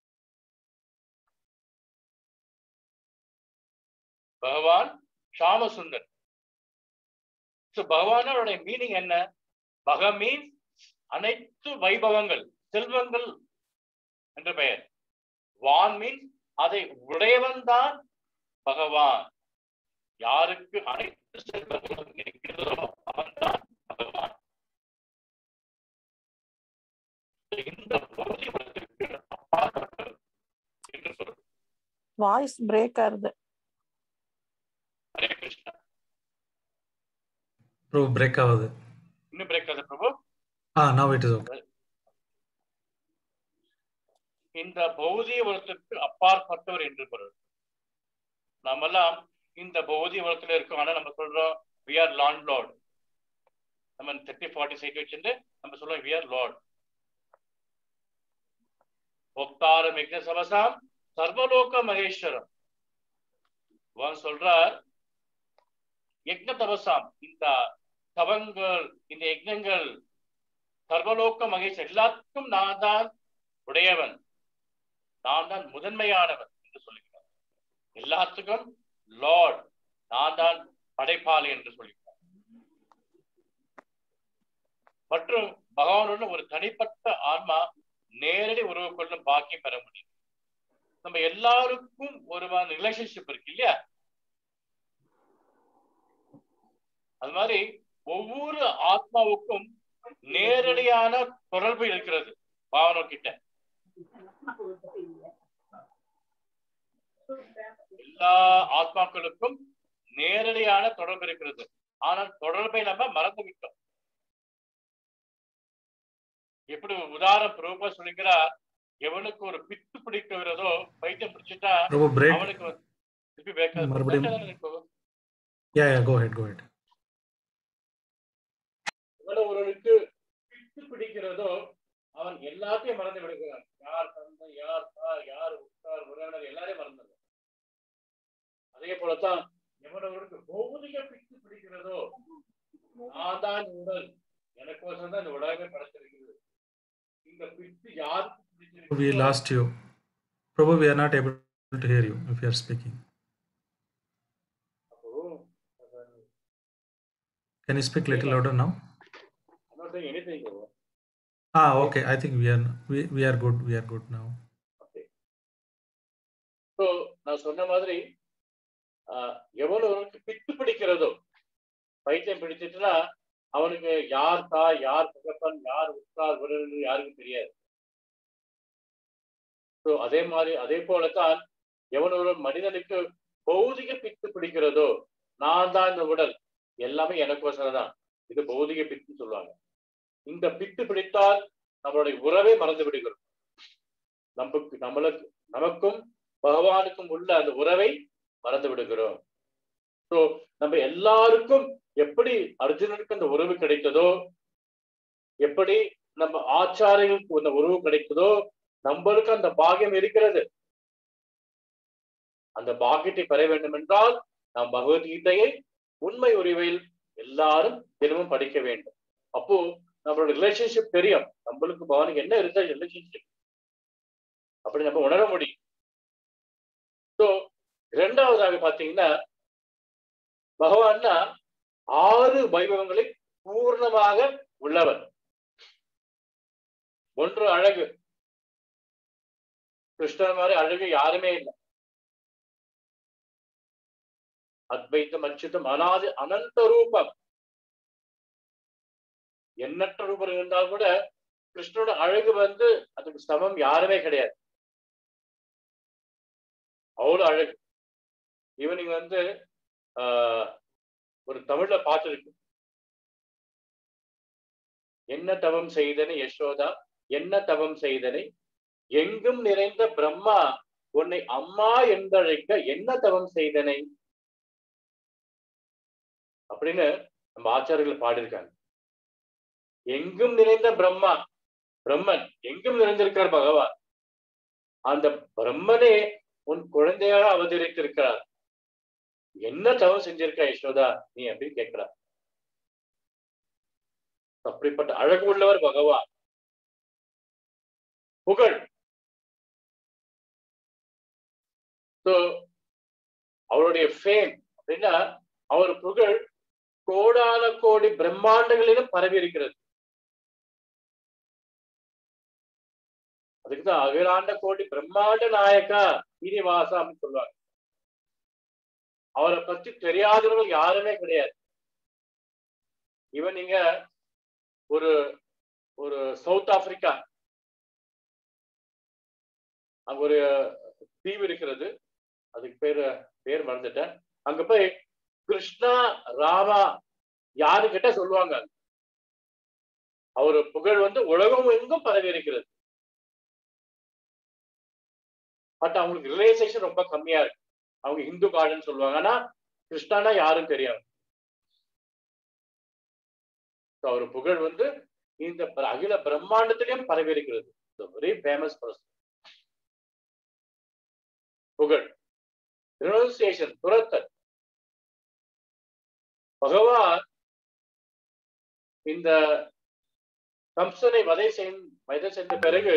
பகவான் ஷாமசுந்தர் ஸோ பகவானோட மீனிங் என்ன பக மீன்ஸ் அனைத்து வைபவங்கள் செல்வங்கள் என்று பெயர் வான் மீன்ஸ் அதை உடையவன் தான் பகவான் யாருக்கு அனைத்து செல்வங்களும் இருக்கிறதோ அவன் தான் பகவான் இந்த பௌதிகத்திற்கு அப்பாற்பட்டது என்று சொல்றோம் வாய்ஸ் பிரேக் ஆகுது ஹரே கிருஷ்ணா Bro, break ஆகுது இன்னும் பிரேக் ஆகுது பிரபு ஆ now it is okay இந்த பௌதிக உலகத்திற்கு அப்பாற்பட்டவர் என்று பொருள் நாமெல்லாம் இந்த பௌதிக உலகத்துல இருக்கோம் ஆனா நம்ம சொல்றோம் வி ஆர் லாண்ட் லார்ட் நம்ம தேர்ட்டி ஃபார்ட்டி சைட் வச்சுட்டு நம்ம சொல்றோம் வி ஆர் லார்ட் ஒக்தாரம் யஜ்ன சமசாம் சர்வலோக மகேஸ்வரம் அவன் சொல்றார் யக்ன தபசாம் இந்த தவங்கள் இந்த யக்னங்கள் சர்வலோக மகேஷ் எல்லாத்துக்கும் நான் தான் உடையவன் நான் தான் முதன்மையானவன் என்று சொல்லுகிறார் எல்லாத்துக்கும் லார்ட் நான் தான் படைப்பாளி என்று சொல்லுகிறார் மற்றும் பகவானுடன் ஒரு தனிப்பட்ட ஆன்மா நேரடி உறவு கொள்ளும் பாக்கியம் பெற முடியும் நம்ம எல்லாருக்கும் ஒரு ரிலேஷன்ஷிப் இருக்கு இல்லையா அது மாதிரி ஒவ்வொரு ஆத்மாவுக்கும் நேரடியான தொடர்பு இருக்கிறது பாவனோ கிட்ட எல்லா ஆத்மாக்களுக்கும் நேரடியான தொடர்பு இருக்கிறது ஆனால் தொடர்பை நம்ம மறந்து விட்டோம் எப்படி உதாரணம் பிரபா சொல்லுகிறார் எவனுக்கு ஒரு பித்து பிடிக்கிறதோ பைத்தியம் பிடிச்சிட்டா Prabhu, break. அவனுக்கு வந்து திருப்பி பேக்க மறுபடியும். பேக்க தானே இருக்கும். Yeah, yeah, go ahead, go ahead. எவ்வளவு ஒருவனுக்கு பித்து பிடிக்கிறதோ அவன் எல்லாத்தையும் மறந்து விடுகிறான் யார் தந்தை யார் தார் யார் உற்றார் உறவினர் எல்லாரையும் மறந்துடுறான் அதே போலத்தான் எவ்வளவுக்கு பௌதிக பித்து பிடிக்கிறதோ நான் தான் இந்த உடல் எனக்கோசம் தான் இந்த உலகமே படைச்சிருக்கிறது இந்த பித்து யாருக்கு We பிடிச்சிருக்கு lost you. Prabhu, we are not able to hear you if you are speaking. அப்போ Can you speak little louder now? I'm not saying anything bro. Ah, okay. I think we are we, we are good. We are good now. So நான் சொன்ன மாதிரி ஆஹ், எவ்வளவு அவனுக்கு பித்து பிடிக்கிறதோ பைத்தியம் பிடிச்சிட்டுனா அவனுக்கு யார் தாய் யார் தகப்பன் யார் உற்றார் உறவினர் யாருக்கும் தெரியாது ஸோ அதே மாதிரி அதே போலத்தான் எவன் ஒரு மனிதனுக்கு பௌதிக பித்து பிடிக்கிறதோ நான் தான் இந்த உடல் எல்லாமே எனக்கோசரம் தான் இது பௌதிக பித்துன்னு சொல்லுவாங்க இந்த பித்து பிடித்தால் நம்மளுடைய உறவே மறந்து விடுகிறோம் நமக்கு நம்மளுக்கு நமக்கும் பகவானுக்கும் உள்ள அந்த உறவை மறந்து விடுகிறோம் ஸோ நம்ம எல்லாருக்கும் எப்படி அர்ஜுனனுக்கு அந்த உறவு கிடைத்ததோ எப்படி நம்ம ஆச்சாரியர்களுக்கு அந்த உறவு கிடைத்ததோ நம்மளுக்கு அந்த பாக்கியம் இருக்கிறது அந்த பாக்கியத்தை பெற வேண்டும் என்றால் நாம் பகவத்கீதையை உண்மை உரிமையில் எல்லாரும் தினமும் படிக்க வேண்டும் அப்போ நம்மளோட ரிலேஷன்ஷிப் தெரியும் நம்மளுக்கு பகவானுக்கு என்ன இருந்த ரிலேஷன்ஷிப் அப்படி நம்ம உணர முடியும் ஸோ இரண்டாவதாக பாத்தீங்கன்னா பகவான்னா ஆறு வைபவங்களை பூர்ணமாக உள்ளவர் ஒன்று அழகு கிருஷ்ணன் மாதிரி அழகு யாருமே இல்லை அத்வைத்தம் அச்சுத்தம் அனாதி அனந்த ரூபம் எண்ணற்ற ரூபம் இருந்தால் கூட கிருஷ்ணனோட அழகு வந்து அதுக்கு சமம் யாருமே கிடையாது அவ்வளவு அழகு ஈவனிங் வந்து ஆஹ், ஒரு தமிழ்ல பாட்டு இருக்கு என்ன தவம் செய்தனை யசோதா என்ன தவம் செய்தனை எங்கும் நிறைந்த பிரம்மா உன்னை அம்மா என்றழைக்க என்ன தவம் செய்தனை அப்படின்னு நம்ம ஆச்சாரியர்கள் பாடியிருக்காங்க எங்கும் நிறைந்த பிரம்மா பிரம்மன் எங்கும் நிறைந்திருக்கார் பகவான் அந்த பிரம்மனே உன் குழந்தையாக அவதரித்திருக்கிறார் என்ன தவம் செஞ்சிருக்க யசோதா நீ அப்படின்னு கேட்கிறார் அப்படிப்பட்ட அழகு உள்ளவர் பகவான் புகழ் So, அவருடைய ஃபேம் அப்படின்னா அவர் புகழ் கோடான கோடி பிரம்மாண்டங்களிலும் பரவி இருக்கிறது அதுக்குதான் அகிலாண்ட கோடி பிரம்மாண்ட நாயக்கா சீனிவாசா அப்படின்னு சொல்லுவாங்க அவரை பத்தி தெரியாதவர்கள் யாருமே கிடையாது இவன் நீங்க ஒரு ஒரு சவுத் ஆப்பிரிக்கா அங்க ஒரு தீவு இருக்கிறது அதுக்கு பேரு பேர் மறந்துட்டேன் அங்க போய் கிருஷ்ணா ராமா யாரு கிட்ட சொல்லுவாங்க அவர் புகழ் வந்து உலகம் எங்கும் பரவி இருக்கிறது பட் அவங்களுக்கு ரியலைசேஷன் ரொம்ப கம்மியா இருக்கு அவங்க இந்து காடுன்னு சொல்லுவாங்க ஆனா கிருஷ்ணானா யாரும் தெரியாது So, அவர் புகழ் வந்து இந்த பிர- அகில பிரம்மாண்டத்திலையும் பரவி இருக்கிறது வெரி ஃபேமஸ் பர்சன் புகழ் ரெனோசியேஷன் துரத்தல் பகவான் இந்த கம்சனை வதை செய் வதை செய்த பிறகு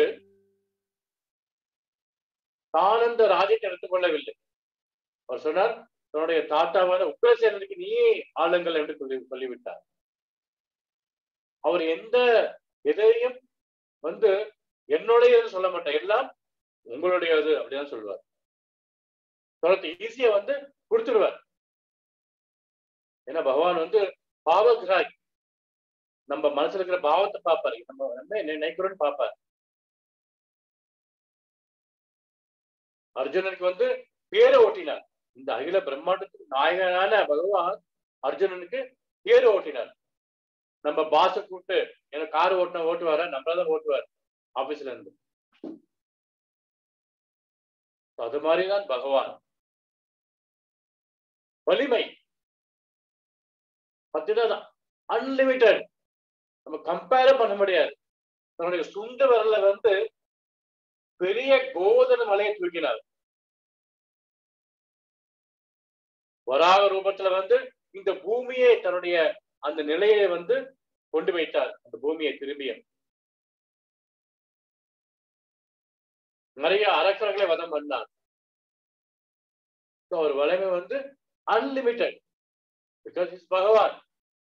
தான் அந்த ராஜ்யத்தை எடுத்துக்கொள்ளவில்லை அவர் சொன்னார் தன்னுடைய தாத்தாவான உக்ரசேனனுக்கு நீயே ஆளுங்கள் என்று சொல்லி சொல்லிவிட்டார் அவர் எந்த எதையும் வந்து என்னுடையது சொல்ல மாட்டார் எல்லாம் உங்களுடையது அப்படிதான் சொல்லுவார் தொடர்ந்து ஈஸியா வந்து கொடுத்துடுவார் ஏன்னா பகவான் வந்து பாவகிராய் நம்ம மனசுல இருக்கிற பாவத்தை பார்ப்பாரு நம்ம நம்ம என்ன நினைக்கிறோம்னு பார்ப்பார் அர்ஜுனனுக்கு வந்து பேரை ஓட்டினார் இந்த அகில பிரம்மாண்டத்துக்கு நாயகனான பகவான் அர்ஜுனனுக்கு பேரை ஓட்டினார் நம்ம பாச கூப்பிட்டு எனக்கு கார் ஓட்டின ஓட்டுவார நம்மளதான் ஓட்டுவார் ஆபீஸ்ல இருந்து அது மாதிரிதான் பகவான் வலிமை பார்த்தீங்கன்னா அன்லிமிட்டெட் நம்ம கம்பேர் பண்ண முடியாது நம்முடைய சுண்டு விரல்ல வந்து பெரிய கோதன மலையை தூக்கினார் வராக ரூபத்துல வந்து இந்த பூமியை தன்னுடைய அந்த நிலையை வந்து கொண்டு வைத்தார் அந்த பூமியை திரும்பியும் நிறைய அரக்கர்களை வதம் பண்ணார் So, அவர் வலிமை வந்து unlimited because is Bhagavan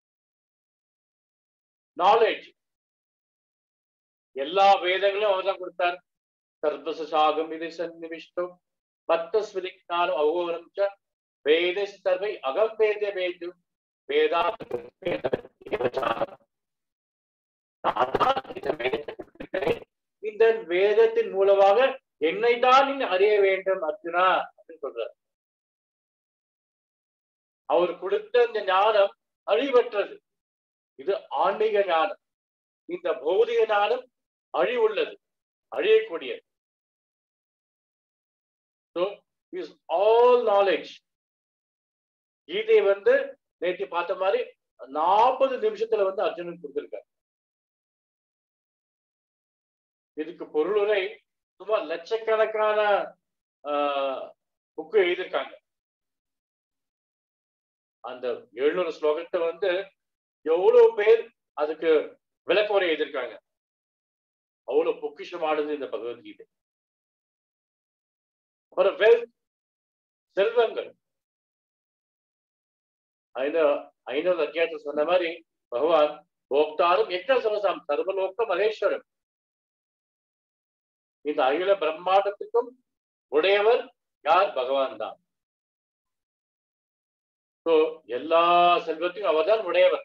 knowledge எல்லா வேதங்களும் அவர் தான் கொடுத்தார் சர்வசாகம் இது சன்னிவிஷ்டம் மத்த ஸ்மிரிக்னாலும் அகோரம் ச வேத சர்வை அகம் வேத வேது வேதா இந்த வேதத்தின் மூலமாக என்னை தான் நீ அறிய வேண்டும் அர்ஜுனா அப்படின்னு சொல்றார் அவர் கொடுத்த இந்த ஞானம் அழிவற்றது இது ஆன்மீக ஞானம் இந்த பௌதிக ஞானம் அழிவுள்ளது அழியக்கூடியது ஸோ இஸ் ஆல் நாலேஜ் கீதை வந்து நேற்று பார்த்த மாதிரி நாற்பது நிமிஷத்துல வந்து அர்ஜுனன் கொடுத்திருக்கார் இதுக்கு பொருளுரை சுமார் லட்சக்கணக்கான புக்கு எழுதியிருக்காங்க அந்த எழுநூறு ஸ்லோகத்தை வந்து எவ்வளவு பேர் அதுக்கு விளக்குறை எழுதியிருக்காங்க அவ்வளவு பொக்கிஷமானது இந்த பகவத்கீதை அப்புறம் வெல்த் செல்வங்கள் ஐநூ ஐநூறு அத்தியாயத்தில் சொன்ன மாதிரி பகவான் போக்தாரும் எக்க சமசாம் சர்வலோக மகேஸ்வரம் இந்த அகில பிரம்மாண்டத்துக்கும் உடையவர் யார் பகவான் தான் ஸோ எல்லா செல்வத்தையும் அவர் தான் உடையவர்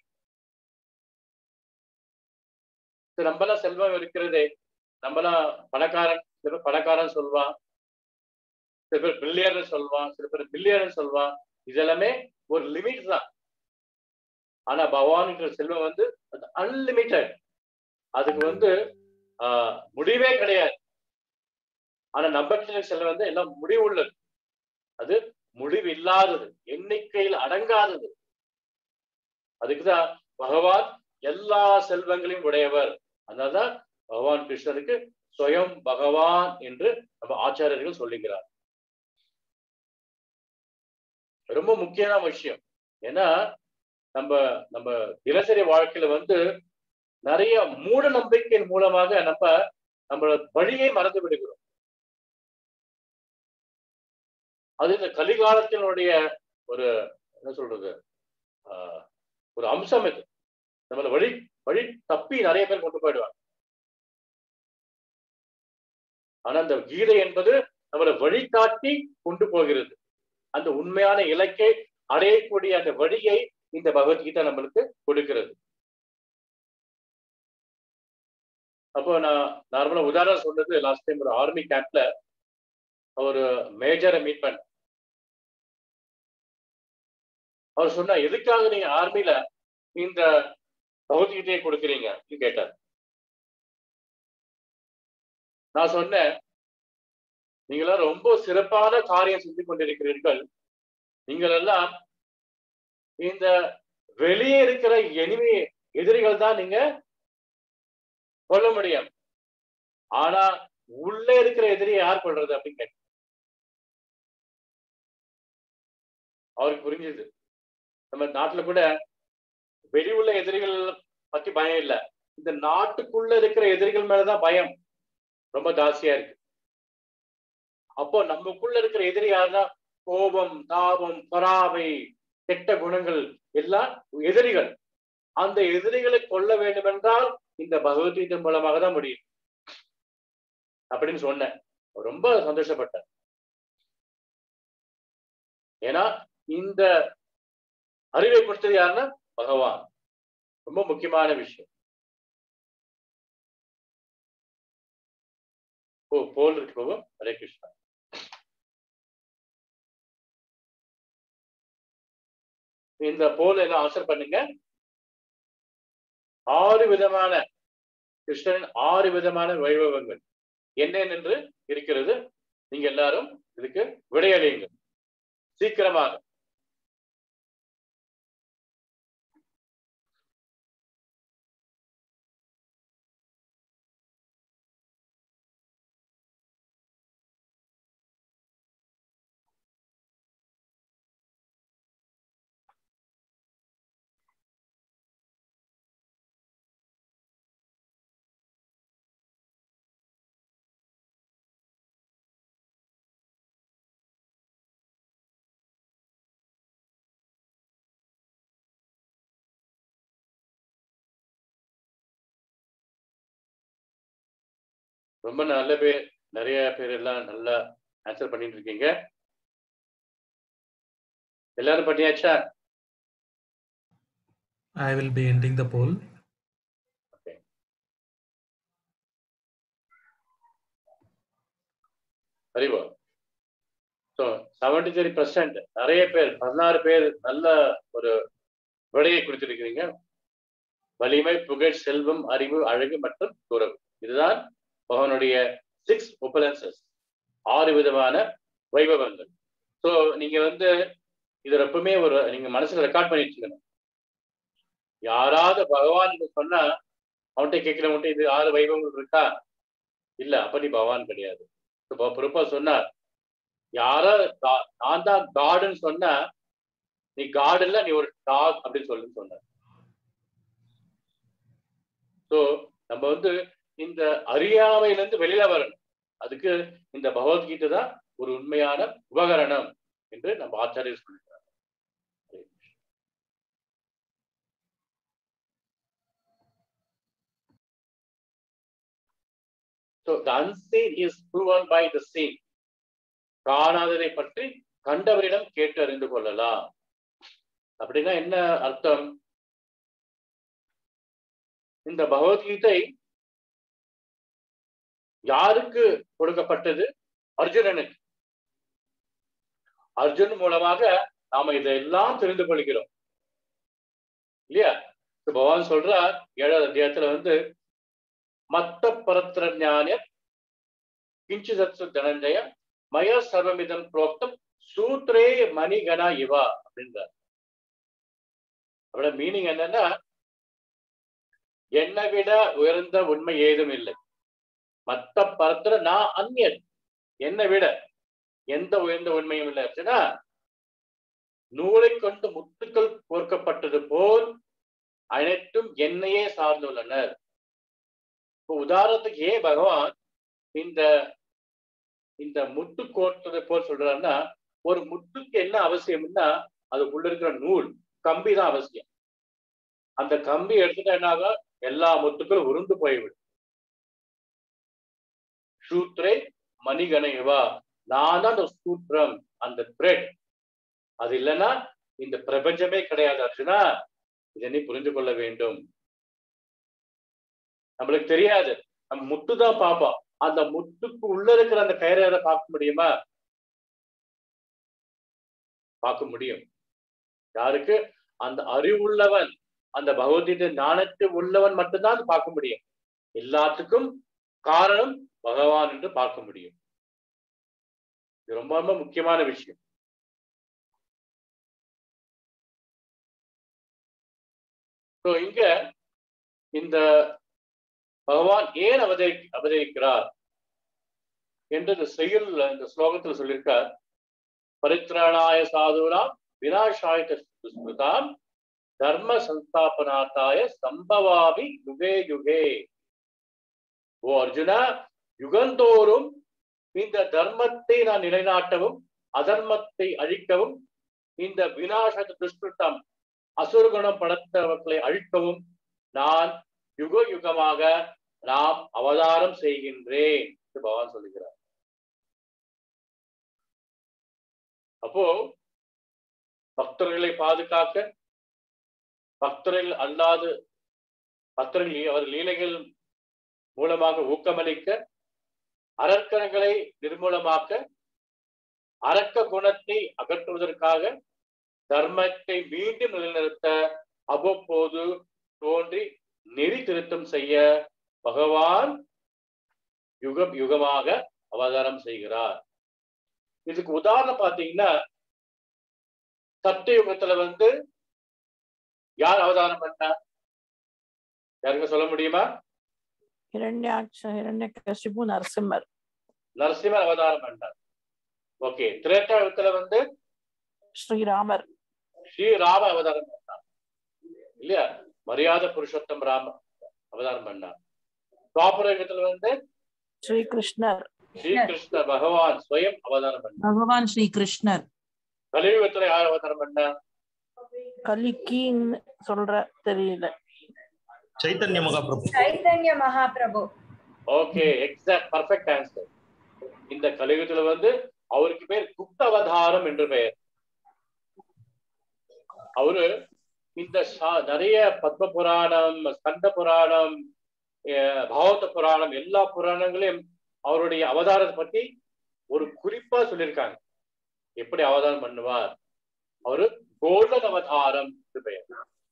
நம்மளாம் செல்வம் இருக்கிறதே நம்மளாம் பணக்காரன் சில பேர் பணக்காரன் சொல்வான் சில பேர் பில்லியர்னு சொல்வான் சில பேர் பில்லியர்னு சொல்வான் இதெல்லாமே ஒரு லிமிட் தான் ஆனா பகவான்ன்ற செல்வம் வந்து அது அன்லிமிட்டட் அதுக்கு வந்து ஆஹ் முடிவே கிடையாது ஆனா நம்பக்கிற செல்வம் வந்து எல்லாம் முடிவுள்ளது அது முடிவு இல்லாதது எண்ணிக்கையில் அடங்காதது அதுக்குதான் பகவான் எல்லா செல்வங்களையும் உடையவர் அதனால்தான் பகவான் கிருஷ்ணருக்கு சுயம் பகவான் என்று நம்ம ஆச்சாரியர்கள் சொல்லுகிறார் ரொம்ப முக்கியமான விஷயம் ஏன்னா நம்ம நம்ம தினசரி வாழ்க்கையில வந்து நிறைய மூட நம்பிக்கையின் மூலமாக நம்ம நம்மளோட வழியை மறந்து விடுகிறோம் அது இந்த கலிகாலத்தினுடைய ஒரு என்ன சொல்றது ஆஹ் ஒரு அம்சம் இது நம்மள வழி வழி தப்பி நிறைய பேர் கொண்டு போயிடுவாங்க ஆனா அந்த கீதை என்பது நம்மளை வழிகாட்டி கொண்டு போகிறது அந்த உண்மையான இலக்கை அடையக்கூடிய அந்த வழியை இந்த பகவத்கீதை நம்மளுக்கு கொடுக்கிறது அப்போ நான் நார்மலா உதாரணம் சொன்னது லாஸ்ட் டைம் ஒரு ஆர்மி கேம்ப்ல ஒரு மேஜரை மீட் பண்ண அவர் சொன்னா எதுக்காக நீங்க ஆர்மில இந்த பகவத்கீதையை கொடுக்குறீங்க கேட்டார் நான் சொன்னேன் நீங்களாம் ரொம்ப சிறப்பான காரியம் செஞ்சு கொண்டிருக்கிறீர்கள் நீங்கள் எல்லாம் இந்த வெளியே இருக்கிற எனிமி எதிரிகள் தான் நீங்க கொல்ல முடியும் ஆனா உள்ளே இருக்கிற எதிரியை யார் கொள்றது அப்படின்னு கேட்ட அவருக்கு புரிஞ்சுது நம்ம நாட்டுல கூட வெளி உள்ள எதிரிகள் பத்தி பயம் இல்லை இந்த நாட்டுக்குள்ள இருக்கிற எதிரிகள் மேலதான் பயம் ரொம்ப ஜாஸ்தியா இருக்கு அப்போ நமக்குள்ள இருக்கிற எதிரி யாருன்னா கோபம் தாபம் பொறாமை கெட்ட குணங்கள் எல்லாம் எதிரிகள் அந்த எதிரிகளை கொல்ல வேண்டும் என்றால் இந்த பகவத்கீதை மூலமாக தான் முடியும் அப்படின்னு சொன்னேன் ரொம்ப சந்தோஷப்பட்டேன் ஏன்னா இந்த அறிவை கொடுத்தது யாருன்னா பகவான் ரொம்ப முக்கியமான விஷயம் ஓ போல் இருக்கு போகும் ஹரே கிருஷ்ணா இந்த போல் எல்லாம் ஆன்சர் பண்ணுங்க ஆறு விதமான கிருஷ்ணனின் ஆறு விதமான வைபவங்கள் என்னென்று இருக்கிறது நீங்க எல்லாரும் இதுக்கு விடையடையுங்கள் சீக்கிரமாக ரொம்ப நல்ல பேர் நிறைய பேர் எல்லாம் நல்லா ஆன்சர் பண்ணிட்டு இருக்கீங்க எல்லாரும் பண்ணியாச்சா I will be ending the poll. அறிவா ஸோ செவன்டி த்ரீ பர்சன்ட் நிறைய பேர் பதினாறு பேர் நல்ல ஒரு விடையை கொடுத்திருக்கிறீங்க வலிமை புகழ் செல்வம் அறிவு அழகு மற்றும் துறவு இதுதான் பகவானுடைய சிக்ஸ் ஒப்பலன்சஸ் ஆறு விதமான வைபவங்கள் ஸோ நீங்க வந்து இது எப்பவுமே ஒரு நீங்க மனசுல ரெக்கார்ட் பண்ணிட்டு இருக்கணும் யாராவது பகவான் சொன்னா அவன்கிட்ட கேட்கிறவன்ட்ட இது ஆறு வைபவங்கள் இருக்கா இல்ல அப்ப நீ பகவான் கிடையாது பொறுப்பா சொன்னார் யாரோ நான் தான் காடுன்னு சொன்னா நீ காடு இல்ல நீ ஒரு டாக் அப்படின்னு சொல்லுன்னு சொன்ன ஸோ நம்ம வந்து இந்த அறியாமையில இருந்து வெளியில வரணும் அதுக்கு இந்த பகவத்கீதை தான் ஒரு உண்மையான உபகரணம் என்று நம்ம ஆச்சாரியர் சொல்லியிருக்காங்க So the unseen is proven by the seen. காணாததை பற்றி கண்டவரிடம் கேட்டு அறிந்து கொள்ளலாம் அப்படின்னா என்ன அர்த்தம் இந்த பகவத்கீதை யாருக்கு கொடுக்கப்பட்டது அர்ஜுனனுக்கு அர்ஜுன் மூலமாக நாம இதெல்லாம் தெரிந்து கொள்கிறோம் இல்லையா பகவான் சொல்றார் ஏழாவது அத்தியாயத்துல வந்து மத்த பரத்திர ஞான கிஞ்சிதத்சு தனஞ்சய மய சர்வமிதம் புரோக்தம் சூத்ரே மணிகணா இவா அப்படின்றார் அவரோட மீனிங் என்னன்னா என்னை விட உயர்ந்த உண்மை ஏதும் இல்லை மத்த பரத்துல நான் அந்நியன் என்னை விட எந்த உயர்ந்த உண்மையும் இல்லை அப்படின்னா நூலை கொண்டு முத்துக்கள் கோர்க்கப்பட்டது போல் அனைத்தும் என்னையே சார்ந்துள்ளனர் இப்போ உதாரணத்துக்கு ஏன் பகவான் இந்த இந்த முத்து கோர்த்ததை போல் சொல்றாருன்னா ஒரு முத்துக்கு என்ன அவசியம்னா அதுக்குள்ள இருக்கிற நூல் கம்பி தான் அவசியம் அந்த கம்பி எடுத்துட்டா என்னாக எல்லா முத்துக்களும் உருந்து போய்விடும் சூத்ரே மணிகணைவா நான் தான் அந்த சூத்திரம் அந்த த்ரெட் அது இல்லைன்னா இந்த பிரபஞ்சமே கிடையாது அர்ஜுனா இதனை புரிந்து கொள்ள வேண்டும் நம்மளுக்கு தெரியாது நம்ம முத்து தான் பார்ப்போம் அந்த முத்துக்கு உள்ள இருக்கிற அந்த கயிறை பார்க்க முடியுமா பார்க்க முடியும் யாருக்கு அந்த அறிவுள்ளவன் அந்த பகவத்கீதை ஞானத்து உள்ளவன் மட்டும்தான் பார்க்க முடியும் எல்லாத்துக்கும் காரணம் பகவான் என்று பார்க்க முடியும் இது ரொம்ப ரொம்ப முக்கியமான விஷயம் ஸோ இங்க இந்த பகவான் ஏன் அவதரி அவதரிக்கிறார் என்று இந்த செயல் இந்த ஸ்லோகத்தில் சொல்லியிருக்கார் பரித்ராணாய சாதுராம் வினாசாய ஸ்மிருதாம் தர்ம சந்தாபனாத்தாய சம்பவாமி யுகே யுகே ஓ அர்ஜுனா யுகந்தோறும் இந்த தர்மத்தை நான் நிலைநாட்டவும் அதர்மத்தை அழிக்கவும் இந்த வினாச துஷ்கிருத்தம் அசுரகுணம் படைத்தவர்களை அழிக்கவும் நான் யுக யுகமாக நாம் அவதாரம் செய்கின்றேன் என்று பகவான் சொல்லுகிறார் அப்போ பக்தர்களை பாதுகாக்க பக்தர்கள் அல்லாது பக்தர்கள் அவர் லீலைகள் மூலமாக ஊக்கமளிக்க அரக்கணங்களை நிர்மூலமாக்க அரக்க குணத்தை அகற்றுவதற்காக தர்மத்தை மீண்டும் நிலைநிறுத்த அவ்வப்போது தோன்றி நெறி திருத்தம் செய்ய பகவான் யுகம் யுகமாக அவதாரம் செய்கிறார் இதுக்கு உதாரணம் பாத்தீங்கன்னா சத்திய யுகத்துல வந்து யார் அவதாரம் பண்ணா யாருங்க சொல்ல முடியுமா ஹிரண்யாட்ச ஹிரண்யகசிபு நரசிம்மர் நரசிம்மர் அவதாரம் பண்ணார் ஓகே திரேட்டா யுகத்துல வந்து ஸ்ரீராமர் ஸ்ரீராம அவதாரம் பண்ணார் இல்லையா மரியாதை புருஷோத்தம் ராம அவதாரம் பண்ணார் துவாபர யுகத்துல வந்து ஸ்ரீகிருஷ்ணர் ஸ்ரீகிருஷ்ண பகவான் ஸ்வயம் அவதாரம் பண்ணார் பகவான் ஸ்ரீ கிருஷ்ணர் கலியுகத்துல யார் அவதாரம் பண்ணா கலிக்கின்னு சொல்ற தெரியல Chaitanya Mahaprabhu. ಚೈತನ್ಯ ಮಹಾಪ್ರಭು ஓகே எக்ஸாக்ட் பர்ஃபெக்ட் ஆன்சர் இந்த கலியுகத்துல வந்து அவருக்கு பேர் குப்த அவதாரம் என்று பெயர் அவரு இந்த சா- நிறைய பத்ம புராணம் ஸ்கந்த புராணம் அஹ் பாகவத புராணம் எல்லா புராணங்களையும் அவருடைய அவதாரத்தை பத்தி ஒரு குறிப்பா சொல்லியிருக்காங்க எப்படி அவதாரம் பண்ணுவார் அவரு கோல்டன் அவதாரம் என்று பெயர்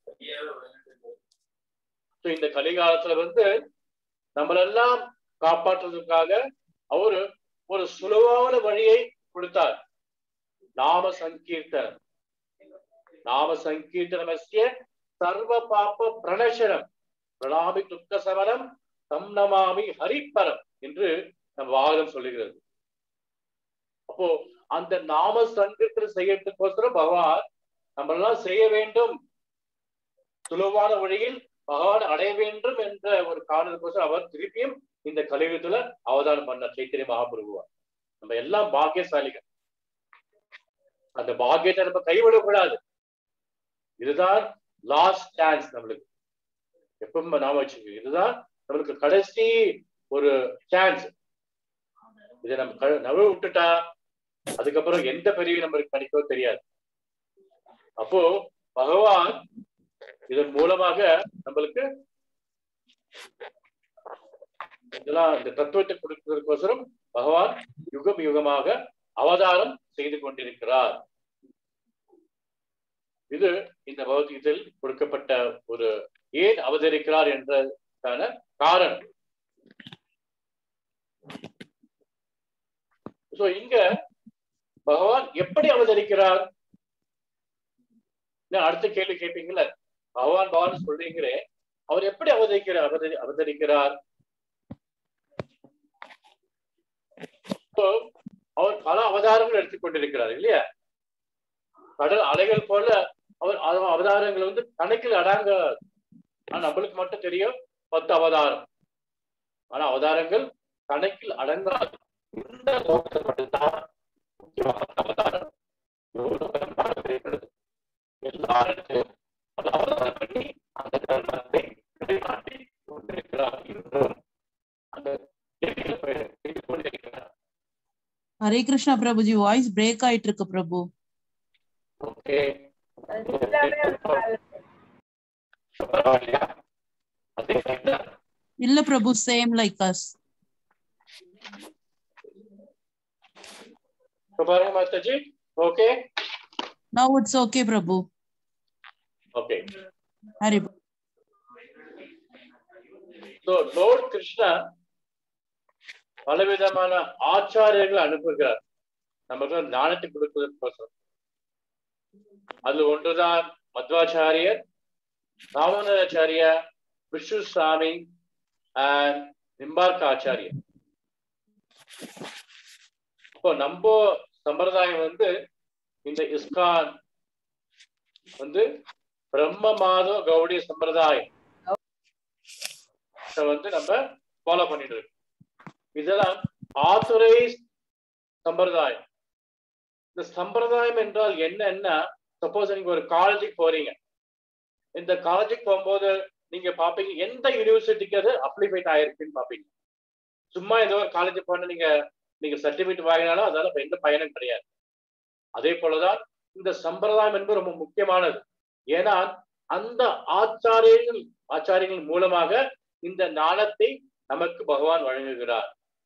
So, இந்த கலிகாலத்துல வந்து நம்மளெல்லாம் காப்பாற்றுவதற்காக அவரு ஒரு சுலபான வழியை கொடுத்தார் நாம சங்கீர்த்தனம் நாம சங்கீர்த்தனமஸ்ய சர்வ பாப்ப பிரணசனம் பிரணாமி துக்க சமனம் தம் நமாமி ஹரிப்பரம் என்று நம் வாதம் சொல்லுகிறது அப்போ அந்த நாம சங்கீர்த்தனம் செய்யறதுக்கோசரம் பகவான் நம்மெல்லாம் செய்ய வேண்டும் சுலபான வழியில் பகவான் அடைய வேண்டும் என்ற ஒரு காரணத்துக்கோசரம் அவர் திருப்பியும் இந்த கலியுகத்துல அவதாரம் பண்ணார் சைத்தன்ய மகாபிரபுவா நம்ம எல்லாம் பாக்கியசாலிகள் அந்த பாக்கியத்தை நம்ம கைவிடக்கூடாது இதுதான் லாஸ்ட் சான்ஸ் நம்மளுக்கு எப்பவும் நாம வச்சுக்கோ இதுதான் நம்மளுக்கு கடைசி ஒரு சான்ஸ் இதை நம்ம க- நழுவ விட்டுட்டா அதுக்கப்புறம் எந்த பெரிய நம்மளுக்கு கிடைக்கோ தெரியாது அப்போ பகவான் இதன் மூலமாக நம்மளுக்கு இதெல்லாம் இந்த தத்துவத்தை கொடுப்பதற்கோசரம் பகவான் யுகம் யுகமாக அவதாரம் செய்து கொண்டிருக்கிறார் இது இந்த பகவத்கீதையில் கொடுக்கப்பட்ட ஒரு ஏன் அவதரிக்கிறார் என்றதான காரணம் சோ இங்க பகவான் எப்படி அவதரிக்கிறார் இன்னும் அடுத்த கேள்வி கேட்பீங்கல்ல பகவான் பகவான் சொல்றீங்களே அவர் எப்படி அவதரிக்கிறார் அவதரி அவதரிக்கிறார் So, அவர் பல அவதாரங்கள் எடுத்துக்கொண்டிருக்கிறார் இல்லையா கடல் அலைகள் போல அவர் அவ- அவதாரங்கள் வந்து கணக்கில் அடாங்க ஆனா நம்மளுக்கு மட்டும் தெரியும் பத்து அவதாரம் ஆனா அவதாரங்கள் கணக்கில் அடங்காது இந்த லோகத்தில் மட்டும்தான் முக்கியமான அவதாரம் எவ்வளவு பெரும்பாலும் இருக்கிறது எல்லா இடத்திலும் பல அவதாரம் பண்ணி அந்த தர்மத்தை நிலைநாட்டி கொண்டிருக்கிறார் இன்றும் அந்த கேள்விகளை பெ- செய்து கொண்டிருக்கிறார் ஹரே கிருஷ்ணா பிரபுஜி வாய்ஸ் பிரேக் ஆயிட்டு இருக்கு பிரபு ஓகே எல்லாமே ஒரு காலம். பரவாயில்லையா அதே தான் இல்ல பிரபு சேம் லைக் அஸ் இப்ப பாருங்க Mataji okay now it's okay Prabhu okay Hari so lord Krishna பலவிதமான ஆச்சாரியர்கள் அனுப்புகிறார் நமக்கு ஞானத்தை கொடுப்பதற்கோசரம் அது ஒன்றுதான் மத்வாச்சாரியர் ராமானுஜாச்சாரியா விஷ்ணு சுவாமி அண்ட் நிம்பார்க்க ஆச்சாரியர் இப்போ நம்ம சம்பிரதாயம் வந்து இந்த இஸ்கான் வந்து பிரம்ம மாதவ கௌடிய சம்பிரதாயம் இத வந்து நம்ம ஃபாலோ பண்ணிட்டு இருக்கோம் இதெல்லாம் ஆத்தரைஸ் சம்பிரதாயம் இந்த சம்பிரதாயம் என்றால் என்னன்னா சப்போஸ் நீங்க ஒரு காலேஜுக்கு போறீங்க இந்த காலேஜுக்கு போகும்போது நீங்க பாப்பீங்க எந்த யூனிவர்சிட்டிக்கு அது அப்ளிஃபைட் ஆயிருக்குன்னு பாப்பீங்க சும்மா ஏதோ ஒரு காலேஜ் போன நீங்க நீங்க சர்டிபிகேட் வாங்கினாலும் அதனால இப்ப எந்த பயனும் கிடையாது அதே போலதான் இந்த சம்பிரதாயம் என்பது ரொம்ப முக்கியமானது ஏன்னா அந்த ஆச்சாரியர்கள் ஆச்சாரியர்கள் மூலமாக இந்த ஞானத்தை நமக்கு பகவான் வழங்குகிறார்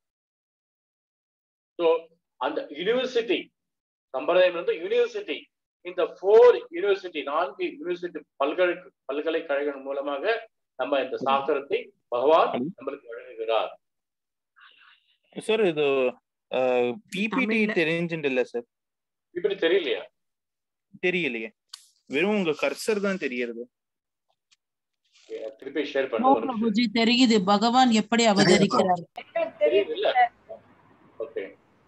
ஸோ அந்த யூனிவர்சிட்டி சம்பிரதாயம் வந்து யூனிவர்சிட்டி இந்த ஃபோர் யூனிவர்சிட்டி நான்கு யூனிவர்சிட்டி பல்கலை பல்கலைக்கழகம் மூலமாக நம்ம இந்த சாஸ்திரத்தை பகவான் நம்மளுக்கு வழங்குகிறார் சார் இது பிபிடி தெரிஞ்சுட்டு சார் இப்படி தெரியலையா தெரியலையே வெறும் உங்க கர்சர் தான் தெரியறது திருப்பி ஷேர் நோ பண்ணுவோம் பிரபுஜி தெரியுது பகவான் எப்படி அவதரிக்கிறார் எனக்கு தெரியுது தெரியுதுல்ல ஓகே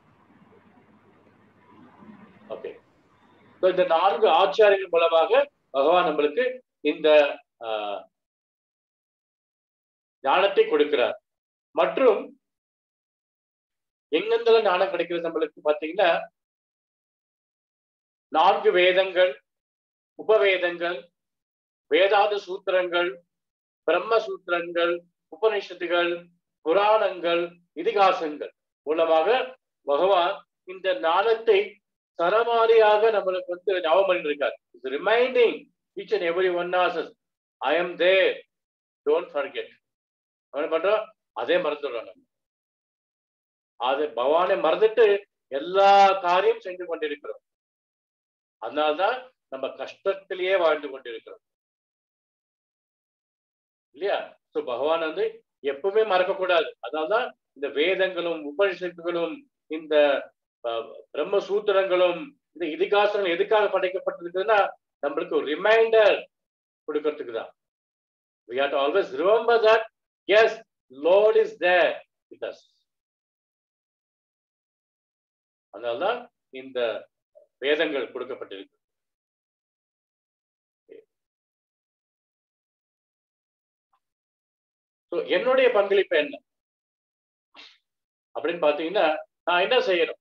ஓகே இந்த நான்கு ஆச்சாரியர்கள் மூலமாக பகவான் நம்மளுக்கு இந்த ஆஹ், ஞானத்தை கொடுக்கிறார் மற்றும் எங்கெந்தெல்லாம் ஞானம் கிடைக்கிறது நம்மளுக்கு பாத்தீங்கன்னா நான்கு வேதங்கள் உபவேதங்கள் வேதாந்த சூத்திரங்கள் பிரம்ம சூத்திரங்கள் உபனிஷத்துகள் புராணங்கள் இதிகாசங்கள் மூலமாக பகவான் இந்த ஞானத்தை சரமாரியாக நம்மளுக்கு வந்து ஞாபகம் பண்ணிட்டு இருக்கார் reminding each and every one ஆசஸ் I am there don't forget என்ன பண்றோம் அதே மறந்துடுறோம் நம்ம அது பகவானை மறந்துட்டு எல்லா காரியம் செஞ்சு கொண்டிருக்கிறோம் அதனால்தான் நம்ம கஷ்டத்திலேயே வாழ்ந்து கொண்டிருக்கிறோம் இல்லையா சோ பகவான் வந்து எப்பவுமே மறக்கக்கூடாது அதனால்தான் இந்த வேதங்களும் உபனிஷத்துகளும் இந்த அஹ், பிரம்ம சூத்திரங்களும் இந்த இதிகாசங்கள் எதுக்காக படைக்கப்பட்டிருக்குதுன்னா நம்மளுக்கு ஒரு ரிமைண்டர் கொடுக்கறதுக்கு தான் we have to always remember that yes lord is there with us அதனால்தான் இந்த வேதங்கள் கொடுக்கப்பட்டிருக்கு So, என்னுடைய பங்களிப்பு என்ன அப்படின்னு பாத்தீங்கன்னா நான் என்ன செய்யணும்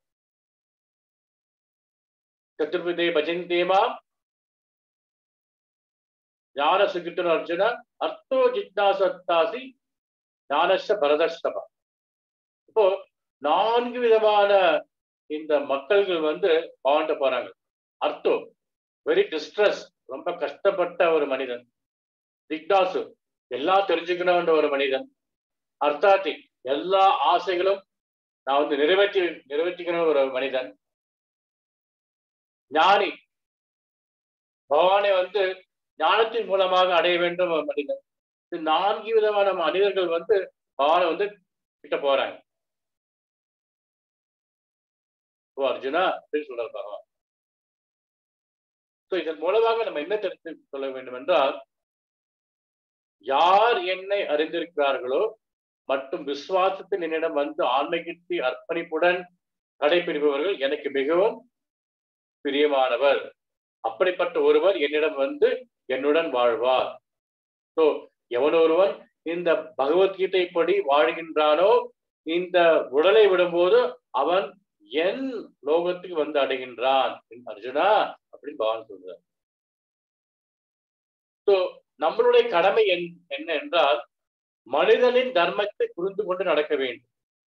சத்துர்விதே பஜந்தேமா ஞான சுகிட்டுன அர்ஜுன அர்த்தோ ஜிக்னாசத்தாசி ஞானச பரதர்ஷபா இப்போ நான்கு விதமான இந்த மக்கள்கள் வந்து வாழ்ந்து போறாங்க அர்த்தம் வெரி டிஸ்ட்ரெஸ் ரொம்ப கஷ்டப்பட்ட ஒரு மனிதன் ஜிக்னாசு எல்லாம் தெரிஞ்சுக்கணும்ன்ற ஒரு மனிதன் அர்த்தாத்தி எல்லா ஆசைகளும் நான் வந்து நிறைவேற்றி நிறைவேற்றிக்கணும் ஒரு மனிதன் ஞானி பகவானை வந்து ஞானத்தின் மூலமாக அடைய வேண்டும் ஒரு மனிதன் இந்த நான்கு விதமான மனிதர்கள் வந்து பகவானை வந்து கிட்ட போறாங்க ஓ அர்ஜுனா அப்படின்னு சொல்றார் பகவான் So, இதன் மூலமாக நம்ம என்ன தெரிந்து கொள்ள வேண்டும் என்றால் யார் என்னை அறிந்திருக்கிறார்களோ மற்றும் விசுவாசத்தில் என்னிடம் வந்து ஆன்மீகத்தை அர்ப்பணிப்புடன் கடைபிடிப்பவர்கள் எனக்கு மிகவும் பிரியமானவர் அப்படிப்பட்ட ஒருவர் என்னிடம் வந்து என்னுடன் வாழ்வார் சோ எவன் ஒருவன் இந்த பகவத்கீதை படி வாழ்கின்றானோ இந்த உடலை விடும்போது அவன் என் லோகத்துக்கு வந்து அடைகின்றான் அர்ஜுனா அப்படின்னு பகவான் சொல்றார் சோ நம்மளுடைய கடமை என்- என்ன என்றால் மனிதனின் தர்மத்தை புரிந்து கொண்டு நடக்க வேண்டும்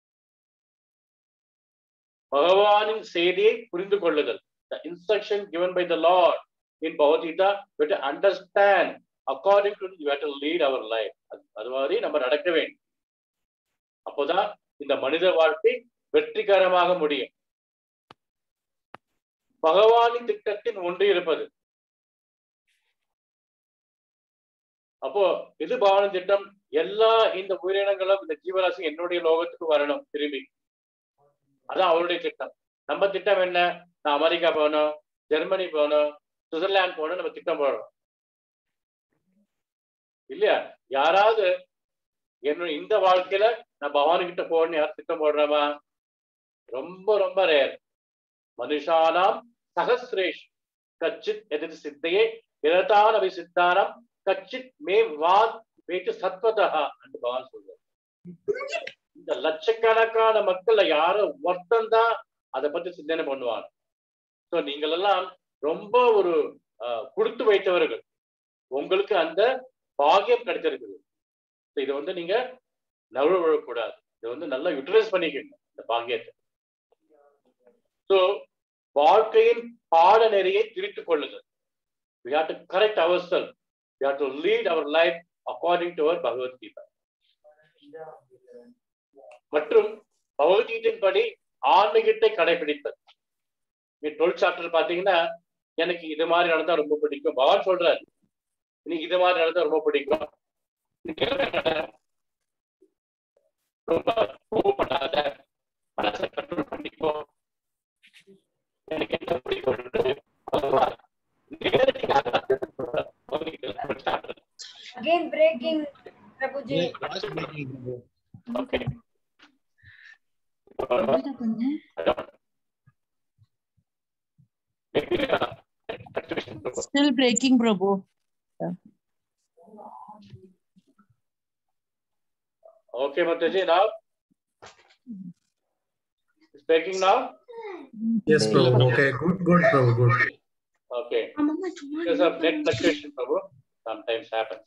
பகவானின் செய்தியை புரிந்து கொள்ளுதல் the instruction given by the Lord in Bhagavad Gita, we have to understand according to we have to lead our life. அது- அது மாதிரி நம்ம நடக்க வேண்டும் அப்போதான் இந்த மனித வாழ்க்கை வெற்றிகரமாக முடியும் பகவானின் திட்டத்தின் ஒன்று இருப்பது அப்போ இது பகவானின் திட்டம் எல்லா இந்த உயிரினங்களும் இந்த ஜீவராசி என்னுடைய லோகத்துக்கு வரணும் திரும்பி அதான் அவருடைய திட்டம் நம்ம திட்டம் என்ன நான் அமெரிக்கா போகணும் ஜெர்மனி போகணும் சுவிட்சர்லாந்து போகணும் நம்ம திட்டம் போடுறோம் இல்லையா யாராவது என்னோட இந்த வாழ்க்கையில நான் பகவான் கிட்ட போகணும்னு யார் திட்டம் போடுறோமா ரொம்ப ரொம்ப ரேர் மனுஷானாம் சகசிரேஷ் கச்சித் எதிர் சித்தையே இரதான் அவை சித்தாரம் கச்சித் மே வாத் வேட்டு சத்வதா என்று பகவான் சொல்றார் இந்த லட்சக்கணக்கான மக்கள்ல யாரோ ஒருத்தன் தான் அதை பத்தி சிந்தனை பண்ணுவாங்க சோ நீங்கள் எல்லாம் ரொம்ப ஒரு ஆஹ், கொடுத்து வைத்தவர்கள் உங்களுக்கு அந்த பாகியம் கிடைச்சிருக்குது So இதை வந்து நீங்க நழுவ விழக்கூடாது இதை வந்து நல்லா யூட்டிலைஸ் பண்ணிக்கணும் இந்த பாக்கியத்தை சோ வாழ்க்கையின் பாடநெறியை திரித்துக் கொள்ளுங்கள் we have to correct ourselves we have to lead our life according to our Bhagavad Gita மற்றும் பகவத்கீதையின் படி ஆன்மீகத்தை கடைபிடித்தல் நீ டுவெல்த் சாப்டர் பாத்தீங்கன்னா எனக்கு இது மாதிரி நடந்தா ரொம்ப பிடிக்கும் பகவான் சொல்றாரு எனக்கு இது மாதிரி நடந்தா ரொம்ப பிடிக்கும் நீங்க ரொம்ப கோவப்படாத மனசை கண்ட்ரோல் பண்ணிக்கோ எனக்கு என்ன பிடிக்கும் பகவான் நேரடியாக பகவத்கீதையில chapter. Again breaking, Prabhuji. Okay. Maybe, uh, activation group. Still breaking, Prabhu. Okay, Mataji, now? It's breaking now? Yes, Prabhu. Okay, good, good, Prabhu, good. Okay. Because of net fluctuation, Prabhu, sometimes happens.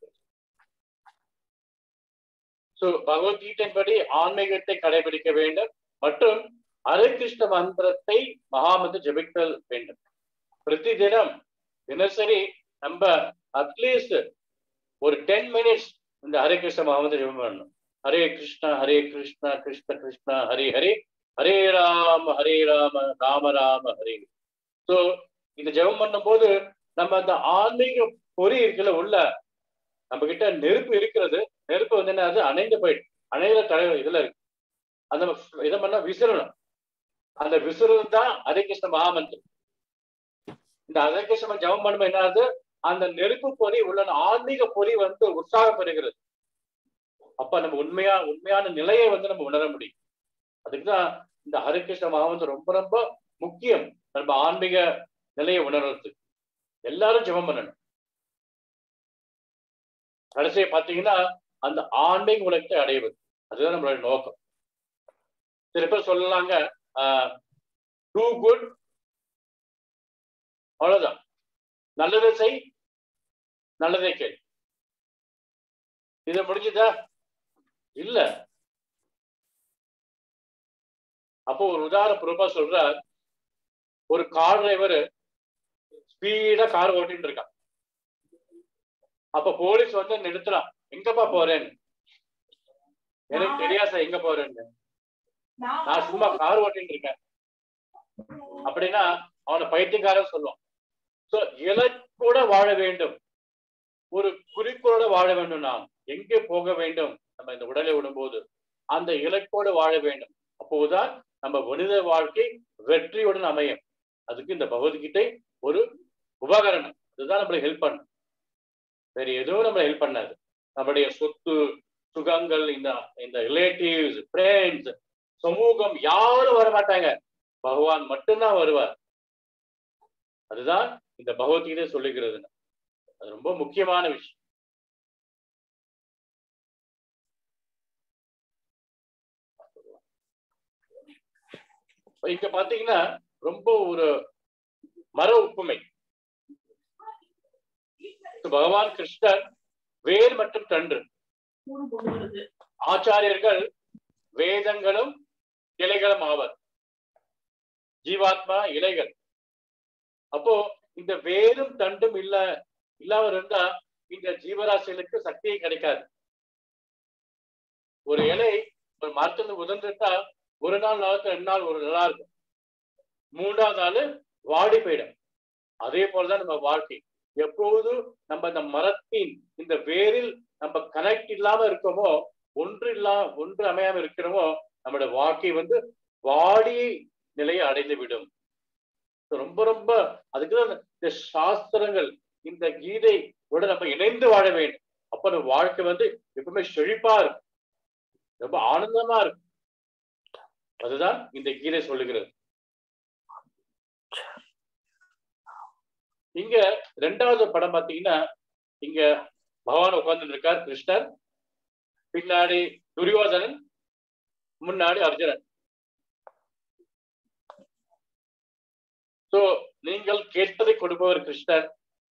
So, Bhagavad Gita படி ஆன்மீகத்தை கடைபிடிக்க வேண்டும் மற்றும் ஹரே கிருஷ்ண மந்திரத்தை மகாமந்திர ஜபித்தல் வேண்டும் பிரதி தினம் தினசரி நம்ம அட்லீஸ்ட் ஒரு டென் மினிட்ஸ் இந்த ஹரே கிருஷ்ண மகாமந்திர ஜபம் பண்ணணும் ஹரே கிருஷ்ணா ஹரே கிருஷ்ணா கிருஷ்ண கிருஷ்ணா ஹரே ஹரே ஹரே ராம ஹரே ராம ராம ராம ஹரே சோ இந்த ஜெபம் பண்ணும்போது நம்ம அந்த ஆன்மீக பொறி இருக்குல்ல உள்ள நம்ம கிட்ட நெருப்பு இருக்கிறது நெருப்பு வந்து என்ன அது அணைந்து போயிட்டு அணைகிற தடவை இதுல இருக்கு அந்த இதை பண்ணா விசிறணும் அந்த விசிறது தான் ஹரே கிருஷ்ண மகாமந்திரம் இந்த ஹரே கிருஷ்ண ஜெபம் பண்ணும்போது என்ன ஆகுது அந்த நெருப்பு பொறி உள்ள ஆன்மீக பொறி வந்து உற்சாகம் பெறுகிறது அப்ப நம்ம உண்மையா உண்மையான நிலையை வந்து நம்ம உணர முடியும் அதுக்குதான் இந்த ஹரே கிருஷ்ண மகாமந்திரம் ரொம்ப ரொம்ப முக்கியம் நம்ம ஆன்மீக நிலையை உணர்றது எல்லாரும் ஜெபம் பண்ணணும் கடைசியை பார்த்தீங்கன்னா அந்த ஆன்மீக உலகத்தை அடைவது அதுதான் நம்மளோட நோக்கம் சில பேர் சொல்லலாங்க டூ குட் அவ்வளவுதான் நல்லதை செய் நல்லதை கேள் இது முடிஞ்சுதா இல்ல அப்போ ஒரு உதாரண பொறுப்பா சொல்றார் ஒரு கார் டிரைவர் ஸ்பீடா கார் ஓட்டிட்டு இருக்கான் அப்ப போலீஸ் வந்து நிறுத்துறான் எங்கப்பா போறேன்னு எனக்கு தெரியாது சார் எங்க போறேன்னு நான் சும்மா கார் ஓட்டிட்டு இருக்கேன் அப்படின்னா அவனை பைத்தியக்காரன் சொல்லுவான் சோ இலக்கோட வாழ வேண்டும் ஒரு குறிக்கோளோட வாழ வேண்டும் நாம் எங்கே போக வேண்டும் நம்ம இந்த உடலை விடும்போது அந்த இலக்கோடு வாழ வேண்டும் அப்போதுதான் நம்ம மனித வாழ்க்கை வெற்றியுடன் அமையும் அதுக்கு இந்த பகவத்கீதை ஒரு உபகரணம் இதுதான் நம்மளுக்கு ஹெல்ப் பண்ணும் வேற எதுவும் நம்மளை ஹெல்ப் பண்ணாது நம்மளுடைய சொத்து சுகங்கள் இந்த இந்த ரிலேட்டிவ்ஸ் ஃப்ரெண்ட்ஸ் சமூகம் யாரும் வர மாட்டாங்க பகவான் மட்டும்தான் வருவார் அதுதான் இந்த பகவத்கீதை சொல்லுகிறது அது ரொம்ப முக்கியமான விஷயம் இங்க பாத்தீங்கன்னா ரொம்ப ஒரு மர ஒப்புமை பகவான் கிருஷ்ணர் வேர் மற்றும் தன்று ஆச்சாரியர்கள் வேதங்களும் இலைகளும் ஆவர் ஜீவாத்மா இலைகள் அப்போ இந்த வேரும் தண்டும் இல்ல இல்லாம இருந்தா இந்த ஜீவராசிகளுக்கு சக்தியே கிடைக்காது ஒரு இலை ஒரு மரத்துல உதர்ந்துட்டா ஒரு நாள் நாளுக்கு ரெண்டு நாள் ஒரு நல்லா இருக்கும் மூன்றாவது நாள் வாடி போயிடும் அதே போலதான் நம்ம வாழ்க்கை எப்போதும் நம்ம இந்த மரத்தின் இந்த வேரில் நம்ம கனெக்ட் இல்லாம இருக்கோமோ ஒன்று இல்லா ஒன்று அமையாம இருக்கிறோமோ நம்மளோட வாழ்க்கை வந்து வாடி நிலையை அடைந்து விடும் ரொம்ப ரொம்ப அதுக்குதான் இந்த சாஸ்திரங்கள் இந்த கீதை கூட நம்ம இணைந்து வாழ வேண்டும் அப்ப நம்ம வாழ்க்கை வந்து எப்பவுமே செழிப்பா இருக்கும் ரொம்ப ஆனந்தமா இருக்கும் அதுதான் இந்த கீதை சொல்லுகிறது இங்க ரெண்டாவது படம் பாத்தீங்கன்னா இங்க பகவான் உட்கார்ந்து இருக்கார் கிருஷ்ணர் பின்னாடி துரியோதனன் முன்னாடி அர்ஜுனன் சோ நீங்கள் கேட்பதை கொடுப்பவர் கிருஷ்ணர்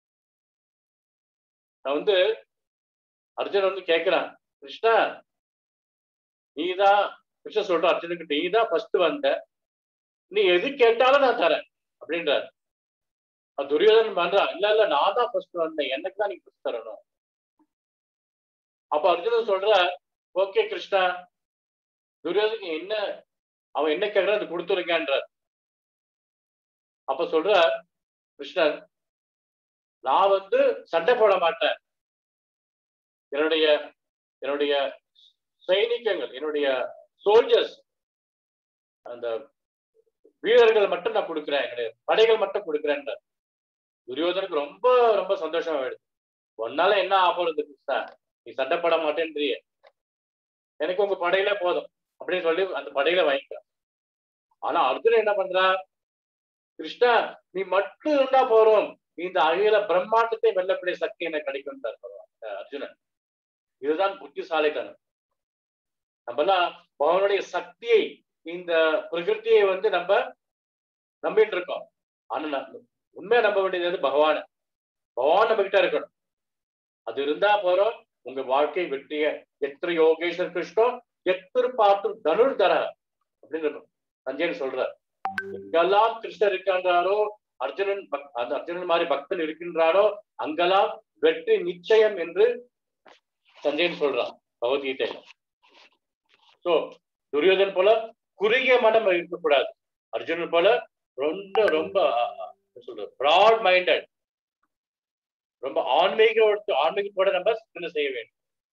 நான் வந்து அர்ஜுனன் வந்து கேட்கிறான் கிருஷ்ணா நீதான் கிருஷ்ணன் சொல்ற அர்ஜுனுக்கு நீதான் ஃபர்ஸ்ட் வந்த நீ எது கேட்டாலும் நான் தரேன் அப்படின்றார் அது துரியோதனன் பண்றான் இல்ல இல்ல நான் தான் ஃபர்ஸ்ட் வந்தேன் எனக்கு தான் நீ ஃபர்ஸ்ட் தரணும் அப்ப அர்ஜுனன் சொல்ற ஓகே கிருஷ்ணா துரியோதனுக்கு என்ன அவன் என்ன கேட்கறான் அது கொடுத்துருக்கான்றார் அப்ப சொல்ற கிருஷ்ணர் நான் வந்து சண்டை போட மாட்டேன் என்னுடைய என்னுடைய சைனிக்கங்கள் என்னுடைய சோல்ஜர்ஸ் அந்த வீரர்கள் மட்டும் நான் கொடுக்குறேன் என்னுடைய படைகள் மட்டும் கொடுக்குறேன் துரியோதனுக்கு ரொம்ப ரொம்ப சந்தோஷமா ஆயிடுது உன்னால என்ன ஆபத்து கிருஷ்ணா நீ சண்டை போட மாட்டேன்றிய எனக்கு உங்க படையில போதும் அப்படின்னு சொல்லி அந்த படையில வாங்கிக்கிறான் ஆனா அர்ஜுனன் என்ன பண்றா கிருஷ்ணா நீ மட்டும் இருந்தா போறோம் இந்த அகில பிரம்மாண்டத்தை வெல்லக்கூடிய சக்தி எனக்கு கிடைக்கும் அர்ஜுனன் இதுதான் புத்திசாலித்தனம் நம்மலாம் பகவானுடைய சக்தியை இந்த பிரகிருத்தியை வந்து நம்ம நம்பிட்டு இருக்கோம் ஆனா நம்ம- உண்மையா நம்ப வேண்டியது வந்து பகவான் பகவான் நம்ம கிட்ட இருக்கணும் அது இருந்தா போறோம் உங்க வாழ்க்கை வெற்றிய எத்திர யோகேஸ்வர் கிருஷ்ணோ எத்திரு பார்த்து தனுர் தர அப்படின்னு இருக்கும் சஞ்சயன் சொல்றார் எங்கெல்லாம் கிருஷ்ணர் இருக்கின்றாரோ அர்ஜுனன் பக்- அந்த அர்ஜுனன் மாதிரி பக்தன் இருக்கின்றாரோ அங்கெல்லாம் வெற்றி நிச்சயம் என்று சஞ்சயன் சொல்றான் பகவத்கீதையில சோ துரியோதன் போல குறுகிய மனம் இருக்கக்கூடாது அர்ஜுனன் போல ரொம்ப ரொம்ப அஹ், அஹ், என்ன சொல்றது ப்ராட் மைண்டட் ரொம்ப ஆன்மீக ஆன்மீகத்தோட நம்ம சிந்தனை செய்ய வேண்டும்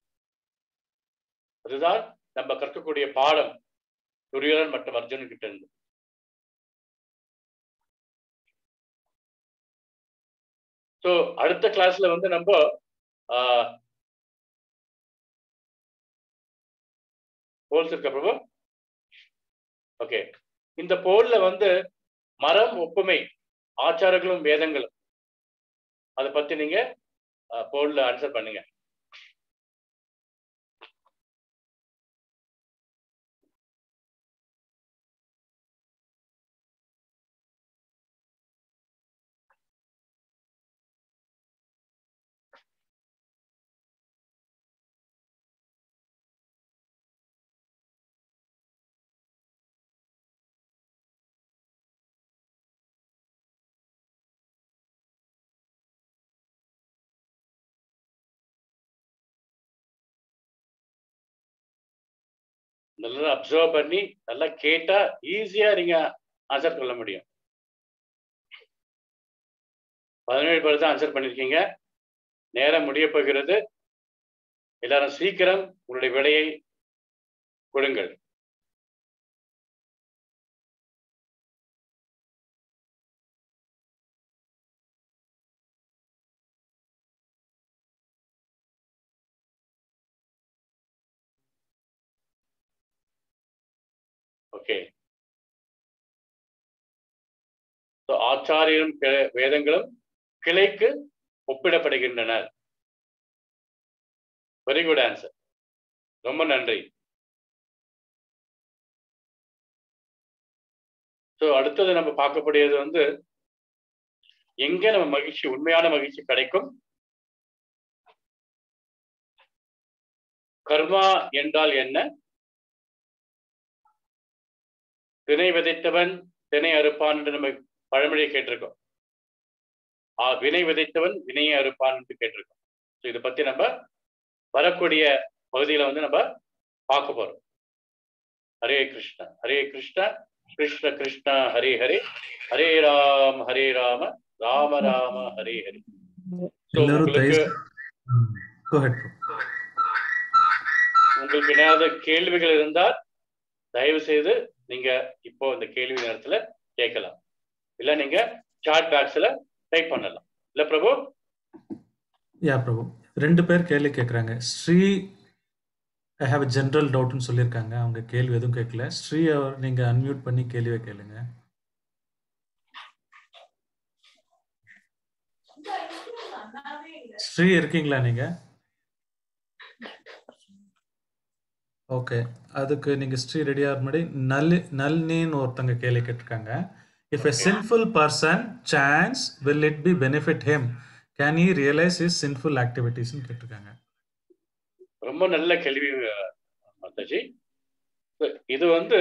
அதுதான் நம்ம கற்கக்கூடிய பாடம் துரியோதன் மற்றும் அர்ஜுனன் கிட்ட இருந்து ஸோ அடுத்த கிளாஸ்ல வந்து நம்ம போல்ஸ் இருக்க பிரபு ஓகே இந்த போல்ல வந்து மரம் ஒப்புமை ஆச்சாரங்களும் வேதங்களும் அதை பத்தி நீங்க போல்ல ஆன்சர் பண்ணுங்க நல்லா அப்சர்வ் பண்ணி நல்லா கேட்டா ஈஸியா நீங்க ஆன்சர் சொல்ல முடியும் பதினேழு பேர் தான் ஆன்சர் பண்ணிருக்கீங்க நேரம் முடிய போகிறது எல்லாரும் சீக்கிரம் உங்களுடைய விடையை கொடுங்கள் ஓகே ஆச்சாரியரும் கி- வேதங்களும் கிளைக்கு ஒப்பிடப்படுகின்றனர் வெரி குட் ஆன்சர் ரொம்ப நன்றி ஸோ அடுத்தது நம்ம பார்க்கக்கூடியது வந்து எங்க நம்ம மகிழ்ச்சி உண்மையான மகிழ்ச்சி கிடைக்கும் கர்மா என்றால் என்ன திணை விதைத்தவன் திணை அறுப்பான் என்று நம்ம பழமொழியை கேட்டிருக்கோம் ஆ வினை விதைத்தவன் வினையை அறுப்பான் என்று கேட்டிருக்கோம் ஸோ இதை பத்தி நம்ம வரக்கூடிய பகுதியில வந்து நம்ம பார்க்க போறோம் ஹரே கிருஷ்ணா ஹரே கிருஷ்ணா கிருஷ்ண கிருஷ்ணா ஹரே ஹரே ஹரே ராம் ஹரே ராம ராம ராம ஹரே ஹரே So, எல்லாரும் உங்களுக்கு தயவு Go ahead, bro. உங்களுக்கு ஏதாவது கேள்விகள் இருந்தால் தயவு செய்து நீங்க இப்போ இந்த கேள்வி நேரத்துல கேட்கலாம் இல்ல நீங்க சாட் பாக்ஸ்ல டைப் பண்ணலாம் இல்ல பிரபு யா பிரபு ரெண்டு பேர் கேள்வி கேட்குறாங்க ஸ்ரீ ஐ ஹாவ் ஜென்ரல் டவுட்னு சொல்லியிருக்காங்க அவங்க கேள்வி எதுவும் கேட்கல ஸ்ரீ அவர் நீங்க அன்மியூட் பண்ணி கேள்வியை கேளுங்க ஸ்ரீ இருக்கீங்களா நீங்க ஓகே அதுக்கு நீங்க ஸ்ரீ ரெடியா முன்னாடி நல் நல்னின்னு ஒருத்தங்க கேள்வி கேட்டிருக்காங்க if a sinful person chance will it be benefit him can he realise is sinful ஆக்டிவிட்டிஸ்னு கேட்டிருக்காங்க ரொம்ப நல்ல கேள்வி அஹ், மாதாஜி இது வந்து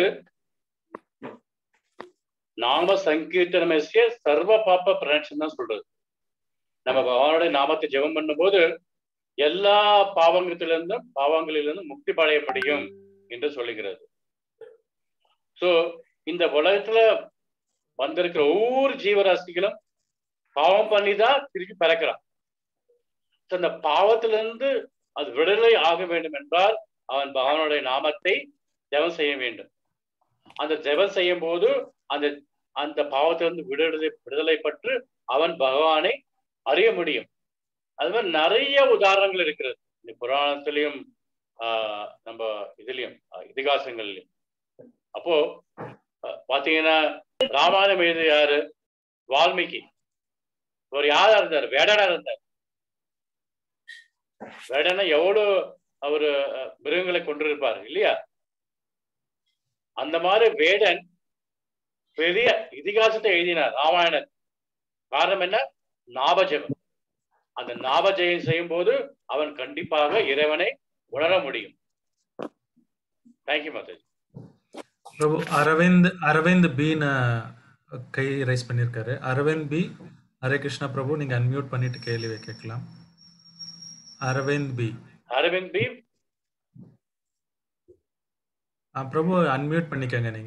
நாம சங்கீர்த்தனமசிய சர்வ பாப்ப பிரணட்சம் தான் சொல்றது நம்ம பகவானுடைய நாமத்தை ஜெபம் பண்ணும்போது எல்லா பாவங்கத்திலிருந்தும் பாவங்களிலிருந்தும் முக்தி படைய முடியும் என்று சொல்லுகிறது சோ இந்த உலகத்துல வந்திருக்கிற ஒவ்வொரு ஜீவராசிகளும் பாவம் பண்ணி தான் திருப்பி பிறக்கிறான் So, அந்த பாவத்திலிருந்து அது விடுதலை ஆக வேண்டும் என்றால் அவன் பகவானுடைய நாமத்தை ஜெபம் செய்ய வேண்டும் அந்த ஜெபம் செய்யும் போது அந்த அந்த பாவத்திலிருந்து விடுதலை விடுதலை பற்று அவன் பகவானை அறிய முடியும் அது மாதிரி நிறைய உதாரணங்கள் இருக்கிறது இந்த புராணத்திலையும் ஆஹ் நம்ம இதுலயும் ஆஹ் இதிகாசங்கள்லயும் அப்போ ஆஹ் பாத்தீங்கன்னா ராமாயணம் எழுதிய யாரு வால்மீகி ஒரு யாரா இருந்தார் வேடனா இருந்தார் வேடனா எவ்வளவு அவரு அஹ், மிருகங்களை கொண்டிருப்பார் இல்லையா அந்த மாதிரி வேடன் பெரிய இதிகாசத்தை எழுதினார் ராமாயணன் காரணம் என்ன ஞாபஜபம் அந்த ஞாபஜெயம் செய்யும் போது அவன் கண்டிப்பாக இறைவனை உணர முடியும் தேங்க்யூ மாதாஜி பிரபு அரவிந்த் அரவிந்த் பின்னு கை ரைஸ் பண்ணியிருக்காரு அரவிந்த் பி ஹரே கிருஷ்ணா பிரபு நீங்க அன்மியூட் பண்ணிட்டு கேள்வி கேட்கலாம் அரவிந்த் பி அரவிந்த் பி ஆ, பிரபு அன்மியூட் பண்ணிக்கங்க நீங்க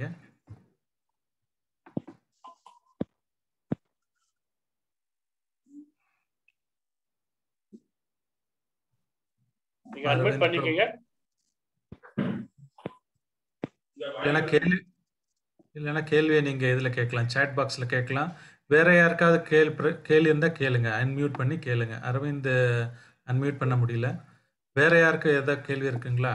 நீங்க அட்மிட் பண்ணிக்கோங்க இல்லைன்னா கேள்வி இல்லைன்னா கேள்வியை நீங்க இதுல கேட்கலாம் chat பாக்ஸ்ல கேட்கலாம் வேற யாருக்காவது கேள் கேள்வி இருந்தா கேளுங்க அன்மியூட் பண்ணி கேளுங்க அரவிந்த் அன்மியூட் பண்ண முடியல வேற யாருக்கு ஏதாவது கேள்வி இருக்குங்களா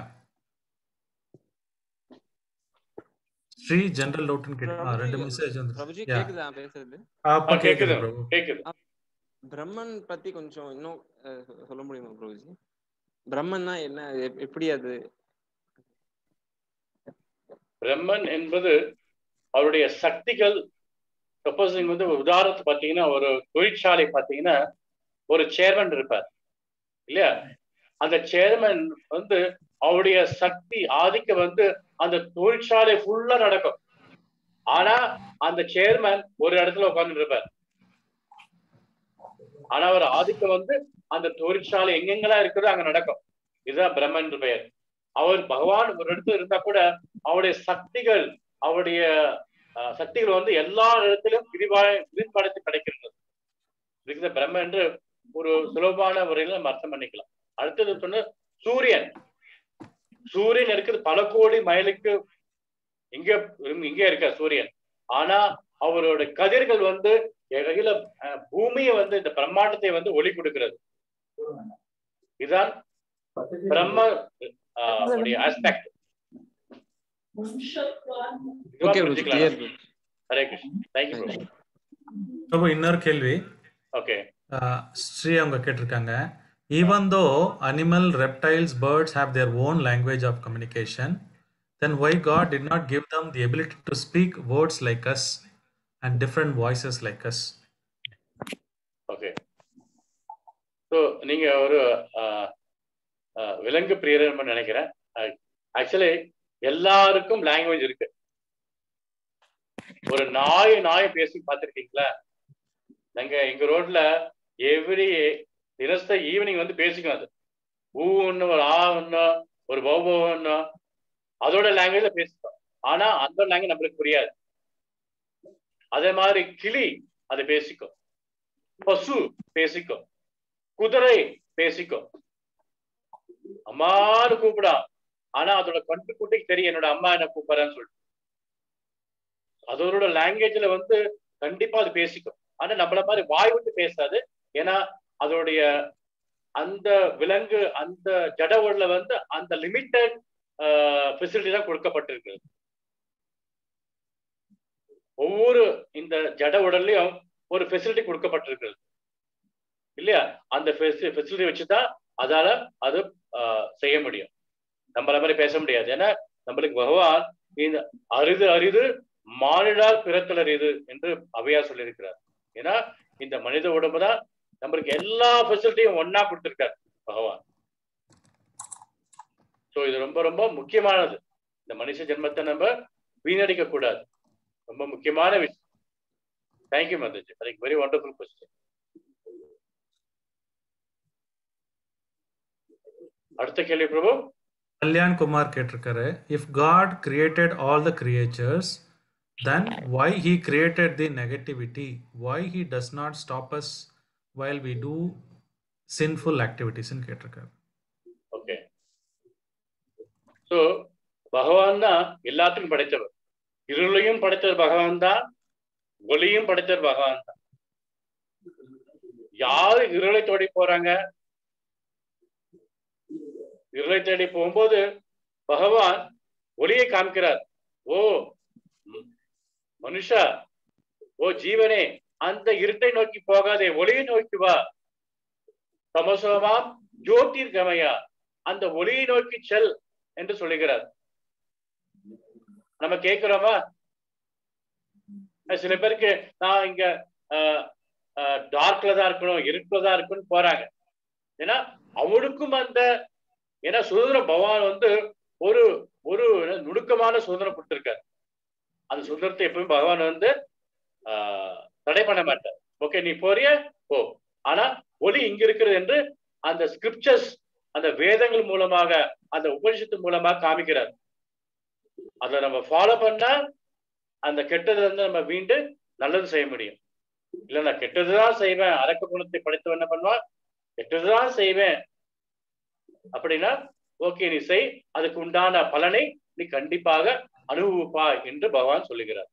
ஸ்ரீ ஜெனரல் டவுட்னு கேட்டு ரெண்டு மெசேஜ் வந்து பிரபுஜி Yeah. கேக்குதா நான் பேசுறது அப்ப ஆ, கேக்குது கேக்குது பிரபு கேக்குது பிரம்மன் பத்தி கொஞ்சம் இன்னும் அஹ், சொ- சொல்ல முடியுமா பிரபுஜி பிரம்மன்னா என்ன எப்- எப்படி அது பிரம்மன் என்பது அவருடைய சக்திகள் சப்போஸ் நீங்க வந்து ஒரு உதாரணத்துக்கு பாத்தீங்கன்னா ஒரு தொழிற்சாலை பாத்தீங்கன்னா ஒரு சேர்மன் இருப்பார் இல்லையா அந்த சேர்மன் வந்து அவருடைய சக்தி ஆதிக்கம் வந்து அந்த தொழிற்சாலை ஃபுல்லா நடக்கும் ஆனா அந்த சேர்மன் ஒரு இடத்துல உட்கார்ந்து இருப்பார் ஆனா அவர் ஆதிக்கம் வந்து அந்த தொழிற்சாலை எங்கெங்கெல்லாம் இருக்குதோ அங்க நடக்கும் இதுதான் பிரம்மன் என்று பெயர் அவர் பகவான் ஒரு இடத்துல இருந்தா கூட அவருடைய சக்திகள் அவருடைய அஹ், சக்திகள் வந்து எல்லா இடத்திலும் விரிவாக விரிவுபடுத்தி கிடைக்கிறது இதுக்கு தான் பிரம்ம என்று ஒரு சுலபமான முறையில நம்ம அர்த்தம் பண்ணிக்கலாம் அடுத்தது சொன்ன சூரியன் சூரியன் இருக்குது பல கோடி மைலுக்கு இங்க இங்கே இருக்க சூரியன் ஆனா அவரோட கதிர்கள் வந்து கையில பூமியை வந்து இந்த பிரம்மாண்டத்தை வந்து ஒளி கொடுக்கிறது இதுதான் பிரம்ம ஆஹ், உடைய aspect okay Prabhuji clear Hare Krishnan thank you bro Prabhu இன்னொரு கேள்வி ஓகே ஆஹ் ஸ்ரீ அவங்க கேட்டிருக்காங்க even though animal reptiles birds have their own language of communication then why God did not give them the ability to speak words like us and different voices like us okay so நீங்க ஒரு ஆஹ், ஆஹ், விலங்கு பிரியர் நினைக்கிறேன் actually எல்லாருக்கும் language இருக்கு ஒரு நாய் நாய் பேசி பார்த்திருக்கீங்களா நாங்க எங்க ரோட்ல எவ்ரி தினச ஈவினிங் வந்து பேசிக்கும் அது ஊ ஒண்ணு ஒரு ஆ ஒண்ணு ஒரு பௌபோ ஒண்ணு அதோட லாங்குவேஜ்ல பேசிக்கும் ஆனா அந்த லாங்குவேஜ் நம்மளுக்கு புரியாது அதே மாதிரி கிளி அது பேசிக்கும் பசு பேசிக்கும் குதிரை பேசிக்கும் அம்மான்னு கூப்பிடா ஆனா அதோட கண்டு குட்டிக்கு தெரியும் என்னோட அம்மா என்ன கூப்பிடுறேன்னு சொல்லிட்டு அதோட லாங்குவேஜ்ல வந்து கண்டிப்பா அது பேசிக்கும் ஆனா நம்மள மாதிரி வாய் விட்டு பேசாது ஏன்னா அதோடைய அந்த விலங்கு அந்த ஜட உடல வந்து அந்த லிமிட்டட் ஃபெசிலிட்டி தான் கொடுக்கப்பட்டிருக்கு ஒவ்வொரு இந்த ஜட உடல்லையும் ஒரு ஃபெசிலிட்டி கொடுக்கப்பட்டிருக்கிறது இல்லையா அந்த ஃபெசிலிட்டி வச்சுதான் அதால அது ஆஹ், செய்ய முடியும் நம்மள மாதிரி பேச முடியாது ஏன்னா நம்மளுக்கு பகவான் இந்த அரிது அரிது மானிடால் பிறத்தல் அரிது என்று அவையா சொல்லியிருக்கிறார் ஏன்னா இந்த மனித உடம்பு தான் நம்மளுக்கு எல்லா ஃபெசிலிட்டியும் ஒண்ணா கொடுத்திருக்காரு பகவான் சோ இது ரொம்ப ரொம்ப முக்கியமானது இந்த மனுஷ ஜென்மத்தை நம்ம வீணடிக்க கூடாது ரொம்ப முக்கியமான விஷயம் தேங்க்யூ மந்தஜி அதுக்கு வெரி வண்டர்ஃபுல் கொஸ்டின் அடுத்த கேள்வி பிரபு கல்யாண் குமார் கேட்டிருக்காரு if God created all the creatures then why he created the negativity why he does not stop us while we do sinful ஆக்டிவிட்டிஸ்ன்னு கேட்டிருக்காரு ஓகே சோ பகவான் தான் எல்லாத்துக்கும் படைத்தவர் இருளையும் படைத்தவர் பகவான் தான் ஒளியும் படைத்தவர் பகவான் தான் யாரு இருளை தேடி போறாங்க இருளை தேடி போகும்போது பகவான் ஒளியை காமிக்கிறார் ஓ ம், மனுஷா ஓ ஜீவனே அந்த இருட்டை நோக்கி போகாதே ஒளியை நோக்கி வா தமசோமாம் ஜோதிர் கமயா அந்த ஒளியை நோக்கி செல் என்று சொல்லுகிறார் நம்ம கேட்கிறோமா அஹ் சில பேருக்கு நான் இங்க டார்க்ல தான் இருக்கணும் இருட்டுல தான் இருக்கணும்னு போறாங்க ஏன்னா அவனுக்கும் அந்த ஏன்னா சுதந்திரம் பகவான் வந்து ஒரு ஒரு நுணுக்கமான சுதந்திரம் கொடுத்திருக்காரு அந்த சுதந்திரத்தை எப்பவும் பகவான் வந்து ஆஹ், தடை பண்ண மாட்டார் ஓகே நீ போறிய போ ஆனா ஒளி இங்க இருக்கிறது என்று அந்த ஸ்கிரிப்சர்ஸ் அந்த வேதங்கள் மூலமாக அந்த உபனிஷத்து மூலமாக காமிக்கிறார் அதை நம்ம ஃபாலோ பண்ணா அந்த கெட்டதுல இருந்து நம்ம மீண்டு நல்லது செய்ய முடியும் இல்ல நான் கெட்டதுதான் செய்வேன் அரக்க குணத்தை படைத்தவன் என்ன பண்ணுவான் கெட்டதுதான் செய்வேன் அப்படின்னா ஓகே நீ செய் அதுக்கு உண்டான பலனை நீ கண்டிப்பாக அனுபவிப்பாய் என்று பகவான் சொல்லுகிறார்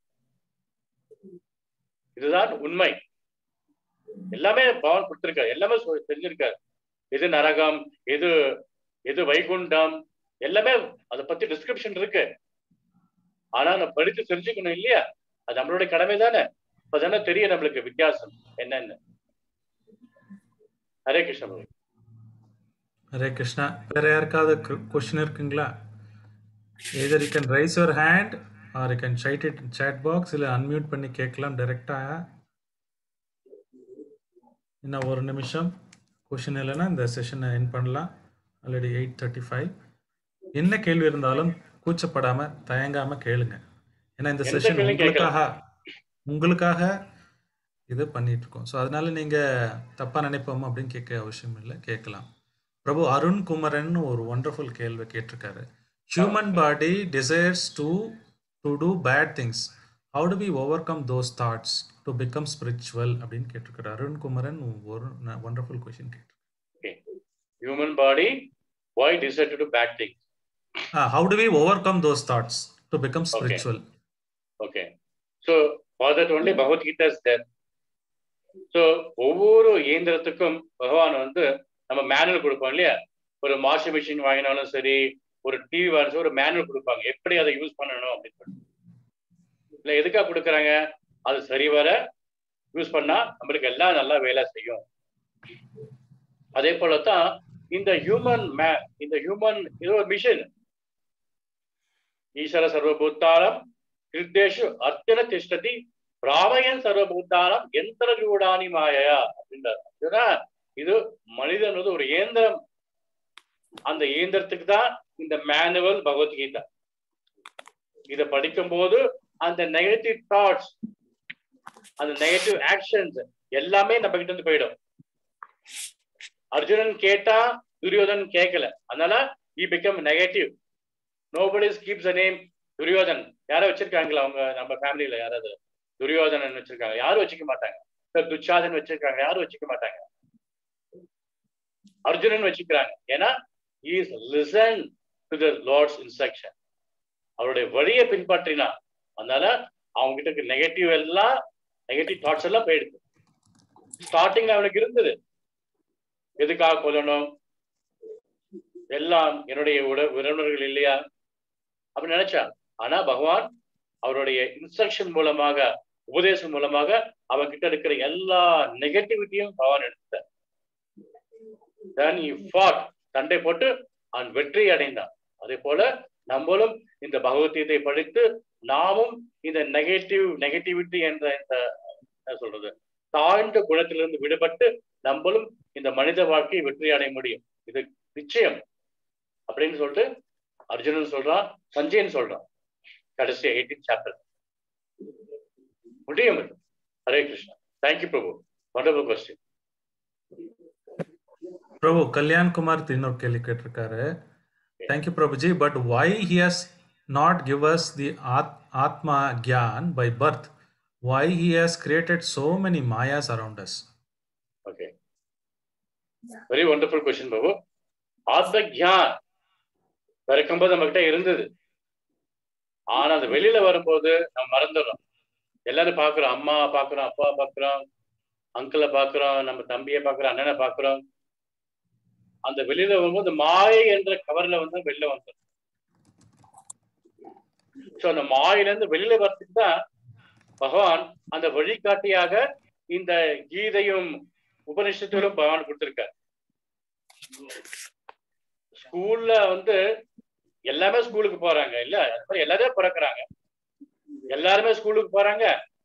இதுதான் உண்மை எல்லாமே பகவான் கொடுத்திருக்காரு எல்லாமே சொல்~ தெரிஞ்சிருக்காரு எது நரகம் எது எது வைகுண்டம் எல்லாமே அதை பத்தி டிஸ்கிரிப்ஷன் இருக்கு ஆனா நம்ம படித்து தெரிஞ்சுக்கணும் இல்லையா அது நம்மளுடைய கடமை தானே அப்பதானே தெரியும் நம்மளுக்கு வித்தியாசம் என்னன்னு ஹரே கிருஷ்ண பிரபு. ஹரே கிருஷ்ணா வேற யாருக்காவது கொஸ்டின் இருக்குங்களா either you can raise your hand or you can shoot it chat box இல்லை அன்மியூட் பண்ணி கேட்கலாம் டைரெக்டாக இன்னும் ஒரு நிமிஷம் கொஷின் இல்லைன்னா இந்த செஷனை என் பண்ணலாம் ஆல்ரெடி எயிட் தேர்ட்டி ஃபைவ் என்ன கேள்வி இருந்தாலும் கூச்சப்படாம தயங்காம கேளுங்க ஏன்னா இந்த எந்த செஷன் கேள்வியும் உங்களுக்காக உங்களுக்காக இது பண்ணிட்டு இருக்கோம் ஸோ அதனால நீங்க தப்பா நினைப்போம் அப்படின்னு கேட்க அவசியம் இல்லை கேட்கலாம் பிரபு அருண் குமரன் ஒரு ஒண்டர்ஃபுல் கேள்வி கேட்டிருக்காரு human body desires to to do bad things how to be overcome those thoughts to become spiritual அப்படின்னு கேட்டிருக்காரு அருண் குமரன் ஒரு ஒண்டர்ஃபுல் கொஷின் கேட்டிருக்காரு human body why decide to do bad things how to we overcome those thoughts to become spiritual okay so for that only bhagavad gita is there so ஒவ்வொரு இயந்திரத்துக்கும் பகவான் வந்து நம்ம manual கொடுப்போம் இல்லையா ஒரு washing machine வாங்கினாலும் சரி ஒரு டிவி வாங்கினாலும் ஒரு மேனுவல் கொடுப்பாங்க எப்படி அதை யூஸ் பண்ணணும் அப்படின்னு சொல்லிட்டு இல்ல எதுக்காக கொடுக்குறாங்க அது சரிவர யூஸ் பண்ணா நம்மளுக்கு எல்லாம் நல்லா வேலை செய்யும் அதே போலதான் இந்த ஹியூமன் மே இந்த ஹியூமன் இது ஒரு மிஷின் ஈஸ்வர சர்வபூத்தானம் கிருத்தேஷு அர்ச்சன திஷ்டதி பிராமயன் சர்வபூத்தானம் எந்திர ஜூடானி மாயா அப்படின்றார் ஏன்னா இது மனிதன் வந்து ஒரு இயந்திரம் அந்த இயந்திரத்துக்கு தான் இந்த மேனுவல் பகவத்கீதா இத படிக்கும் போது அந்த நெகட்டிவ் தாட்ஸ் அந்த நெகட்டிவ் ஆக்ஷன்ஸ் எல்லாமே நம்ம கிட்ட இருந்து போயிடும் அர்ஜுனன் கேட்டா துரியோதன் கேட்கல அதனால he become negative nobody keeps a name Duryodhan யாரை வச்சிருக்காங்களா அவங்க நம்ம ஃபேமிலியில யாராவது துரியோதனன் வச்சிருக்காங்க யாரும் வச்சுக்க மாட்டாங்க இல்ல துச்சாதன் வச்சிருக்காங்க யாரும் வச்சுக்க மாட்டாங்க அர்ஜுனன் வச்சுக்கிறாங்க ஏன்னா is listen to the lord's instruction அவருடைய வழியை பின்பற்றினா அதனால அவங்க கிட்ட இருக்க நெகட்டிவ் எல்லாம் நெகட்டிவ் தாட்ஸ் எல்லாம் போயிடுது ஸ்டார்டிங்ல அவனுக்கு இருந்தது எதுக்காக கொல்லணும் எல்லாம் என்னுடைய உட உறவினர்கள் இல்லையா அப்படின்னு நினைச்சா ஆனா பகவான் அவருடைய இன்ஸ்ட்ரக்ஷன் மூலமாக உபதேசம் மூலமாக அவன் கிட்ட இருக்கிற எல்லா நெகட்டிவிட்டியும் பகவான் எடுத்தார் then he fought சண்டை போட்டு அவன் வெற்றி அடைந்தான் அதே போல நம்மளும் இந்த பகவத்கீதை படித்து நாமும் இந்த நெகட்டிவ் நெகட்டிவிட்டி என்ற இந்த என்ன சொல்றது தாழ்ந்த குணத்திலிருந்து விடுபட்டு நம்மளும் இந்த மனித வாழ்க்கையை வெற்றி அடைய முடியும் இது நிச்சயம் அப்படின்னு சொல்லிட்டு அர்ஜுனன் சொல்றான் சஞ்சயன் சொல்றான் கடைசி எயிட்டீன் சாப்டர் முடியும் இது. Hare Krishna thank you Prabhu wonderful question Prabhu Kalyan Kumar இன்னொரு கேள்வி கேட்டிருக்காரு thank you Prabhuji but why he has not give us the atma gyan by birth why he has created so many mayas around us okay very wonderful question Babu ஆத்ம கியான் பிறக்கும்போது நம்ம கிட்ட இருந்தது ஆனா அது வெளியில வரும்போது நம்ம மறந்துடுறோம் எல்லாரும் பாக்குறோம் அம்மா பாக்குறோம் அப்பா பாக்குறோம் அங்கிளை பாக்குறோம் நம்ம தம்பியை பாக்குறோம் அண்ணனை பாக்குறோம் அந்த வெளியில வரும்போது மாயை என்ற கவர்ல வந்து வெளில வந்துடும் சோ அந்த மாயில இருந்து வெளியில வரதுக்கு தான் பகவான் அந்த வழிகாட்டியாக இந்த கீதையும் உபனிஷத்துகளும் பகவான் கொடுத்திருக்கார் ஸ்கூல்ல வந்து எல்லாமே ஸ்கூலுக்கு போறாங்க இல்ல அது மாதிரி எல்லாரும் பிறக்குறாங்க எல்லாருமே ஸ்கூலுக்கு போறாங்க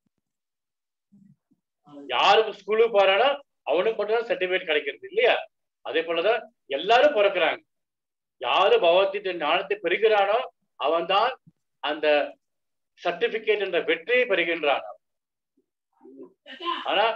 யாருக்கு ஸ்கூலுக்கு போறானோ அவனுக்கு மட்டும் தான் சர்டிபிகேட் கிடைக்கிறது இல்லையா அதே போலதான் எல்லாரும் பிறக்குறாங்க யாரு பகவத்கீதை ஞானத்தை பெறுகிறானோ அவன்தான் அந்த சர்டிபிகேட் என்ற வெற்றியை பெறுகின்றான் ஆனா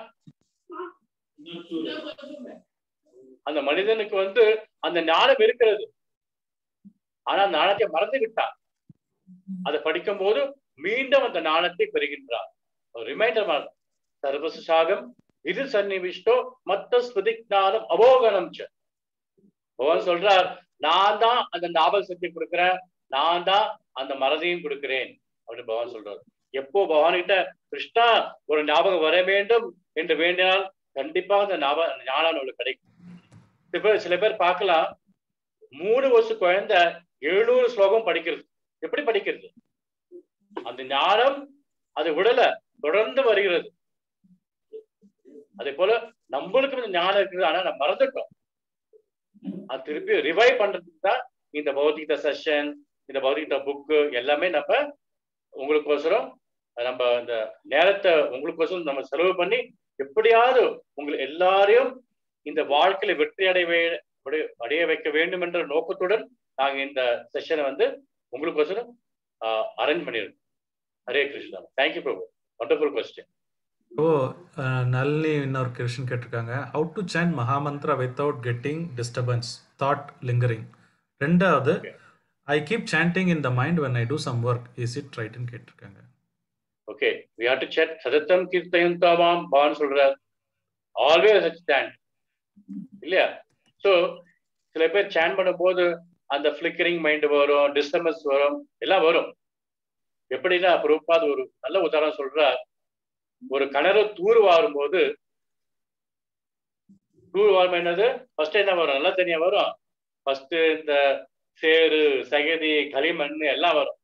அந்த மனிதனுக்கு வந்து அந்த ஞானம் இருக்கிறது ஆனா அந்த ஞானத்தை மறந்து விட்டான் அதை படிக்கும் போது மீண்டும் அந்த ஞானத்தை பெறுகின்றான் ரிமைண்டர் மாதிரி சர்வசாகம் இது சன்னிவிஷ்டோ மத்த ஸ்மிருதிக்ஞானம் அபோகனம் ச பகவான் சொல்றார் நான் தான் அந்த ஞாபக சக்தி கொடுக்கிறேன் நான் தான் அந்த மறதியும் கொடுக்கிறேன் அப்படின்னு பகவான் சொல்றார் எப்போ பகவான் கிட்ட கிருஷ்ணா ஒரு ஞாபகம் வர வேண்டும் என்று வேண்டினால் கண்டிப்பா அந்த ஞாபகம் ஞானம் நம்மளுக்கு கிடைக்கும் சில பேர் சில பேர் பார்க்கலாம் மூணு வருஷம் குழந்தை எழுநூறு ஸ்லோகம் படிக்கிறது எப்படி படிக்கிறது அந்த ஞானம் அது விடல தொடர்ந்து வருகிறது அதே போல நம்மளுக்கு இந்த ஞானம் இருக்குது ஆனா நம்ம மறந்துட்டோம் அது திருப்பி ரிவைவ் பண்றதுக்கு தான் இந்த பௌத்திகத செஷன் இந்த பௌத்திகத புக்கு எல்லாமே நம்ம உங்களுக்கோசரம் நம்ம இந்த நேரத்தை உங்களுக்கோசரம் நம்ம செலவு பண்ணி எப்படியாவது உங்களை எல்லாரையும் இந்த வாழ்க்கையில வெற்றி அடைய அடைய வைக்க வேண்டும் என்ற நோக்கத்துடன் நாங்க இந்த செஷனை வந்து உங்களுக்கோசரம் அரேஞ்ச் பண்ணிருக்கோம் Hare Krishna thank you Prabhu wonderful question oh Nalini இன்னொரு கொஸ்டின் கேட்டிருக்காங்க how to chant mahamantra without getting disturbance thought lingering ரெண்டாவது I keep chanting in the mind when I do some work is it ரைட்னு கேட்டிருக்காங்க okay we have to chant சதத்தம் கீர்த்தயம் தாமாம் பவான் சொல்றார் ஆல்வேஸ் ஸ்டாண்ட் இல்லையா ஸோ சில பேர் சேன் பண்ணும்போது அந்த ஃபிளிக்கரிங் மைண்ட் வரும் டிஸ்டர்பன்ஸ் வரும் எல்லாம் வரும் எப்படின்னா பிரபாத் ஒரு நல்ல உதாரணம் சொல்றார் ஒரு கிணறு தூர் வாரும் போது தூர் வாரும் என்னது ஃபர்ஸ்ட் என்ன வரும் நல்ல தனியா வரும் ஃபர்ஸ்ட் இந்த சேரு சகதி களிமண் எல்லாம் வரும்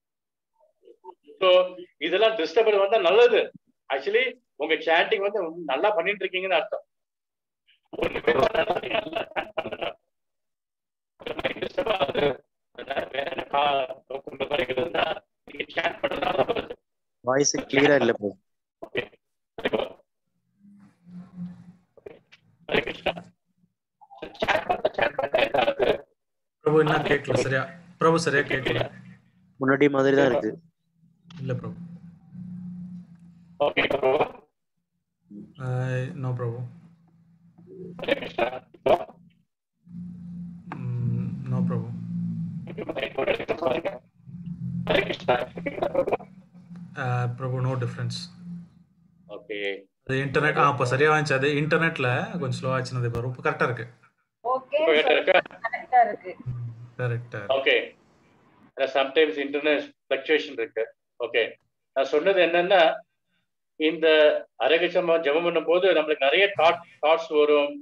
ஸோ இதெல்லாம் டிஸ்டர்பன்ஸ் வந்தா நல்லது ஆக்சுவலி உங்க சாண்டிங் வந்து நல்லா பண்ணிட்டு இருக்கீங்கன்னு அர்த்தம் வாய்ஸ் கிளியரா இல்ல ப்ரோ பிரபு என்ன கேட்கல சரியா பிரபு சரியா கேட்கல முன்னாடி மாதிரி தான் இருக்கு இல்ல Prabhu okay Prabhu no Prabhu no Prabhu Prabhu no difference okay அது இன்டர்நெட் ஆ இப்போ சரியா வந்துச்சு அது இன்டர்நெட்ல கொஞ்சம் ஸ்லோ ஆச்சுன்னு இப்போ ரொம்ப கரெக்டா இருக்கு ஓகே இருக்கா கரெக்டா இருக்கு கரெக்டா ஓகே சம்டைம்ஸ் இன்டர்நெட் ஃபிளக்சுவேஷன் இருக்கு ஓகே நான் சொன்னது என்னன்னா இந்த அரகச்சமா ஜெபம் பண்ணும் போது நம்மளுக்கு நிறைய தாட் தாட்ஸ் வரும்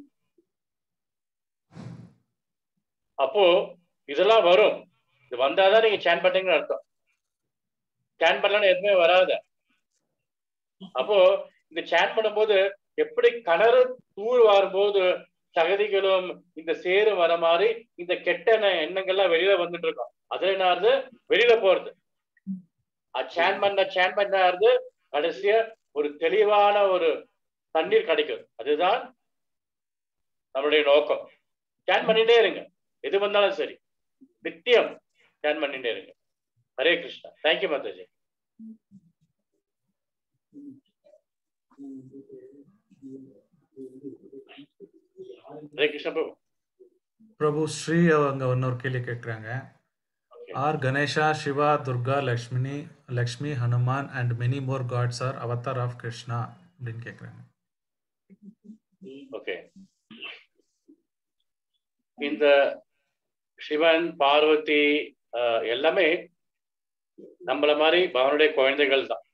அப்போ இதெல்லாம் வரும் இது வந்தாதான் நீங்க சேன் பண்றீங்கன்னு அர்த்தம் சேன் பண்ணலன்னு எதுவுமே வராது அப்போ இந்த சேன் பண்ணும்போது எப்படி கிணறு தூர் வரும்போது சகதிகளும் இந்த சேரு வர மாதிரி இந்த கெட்ட எண்ண- எண்ணங்கள்லாம் வெளியில வந்துட்டு இருக்கும் அதுல என்ன ஆகுது வெளியில போறது சேன் பண்ண சேன் பண்ணாருது கடைசியா ஒரு தெளிவான ஒரு தண்ணீர் கிடைக்கும் அதுதான் நம்மளுடைய நோக்கம் சேன் பண்ணிட்டே இருங்க எது வந்தாலும் சரி நித்தியம் சேன் பண்ணிட்டே இருங்க ஹரே கிருஷ்ணா தேங்க்யூ மாதாஜி ஹரே கிருஷ்ணா பிரபு பிரபு ஸ்ரீ அவங்க இன்னொரு கேள்வி கேட்குறாங்க ஆர் கணேஷா சிவா துர்கா லக்ஷ்மினி Lakshmi Hanuman and many more gods are avatar of Krishna அப்படின்னு கேட்குறாங்க ஓகே இந்த சிவன் பார்வதி ஆஹ், எல்லாமே நம்மள மாதிரி பகவானுடைய குழந்தைகள் தான்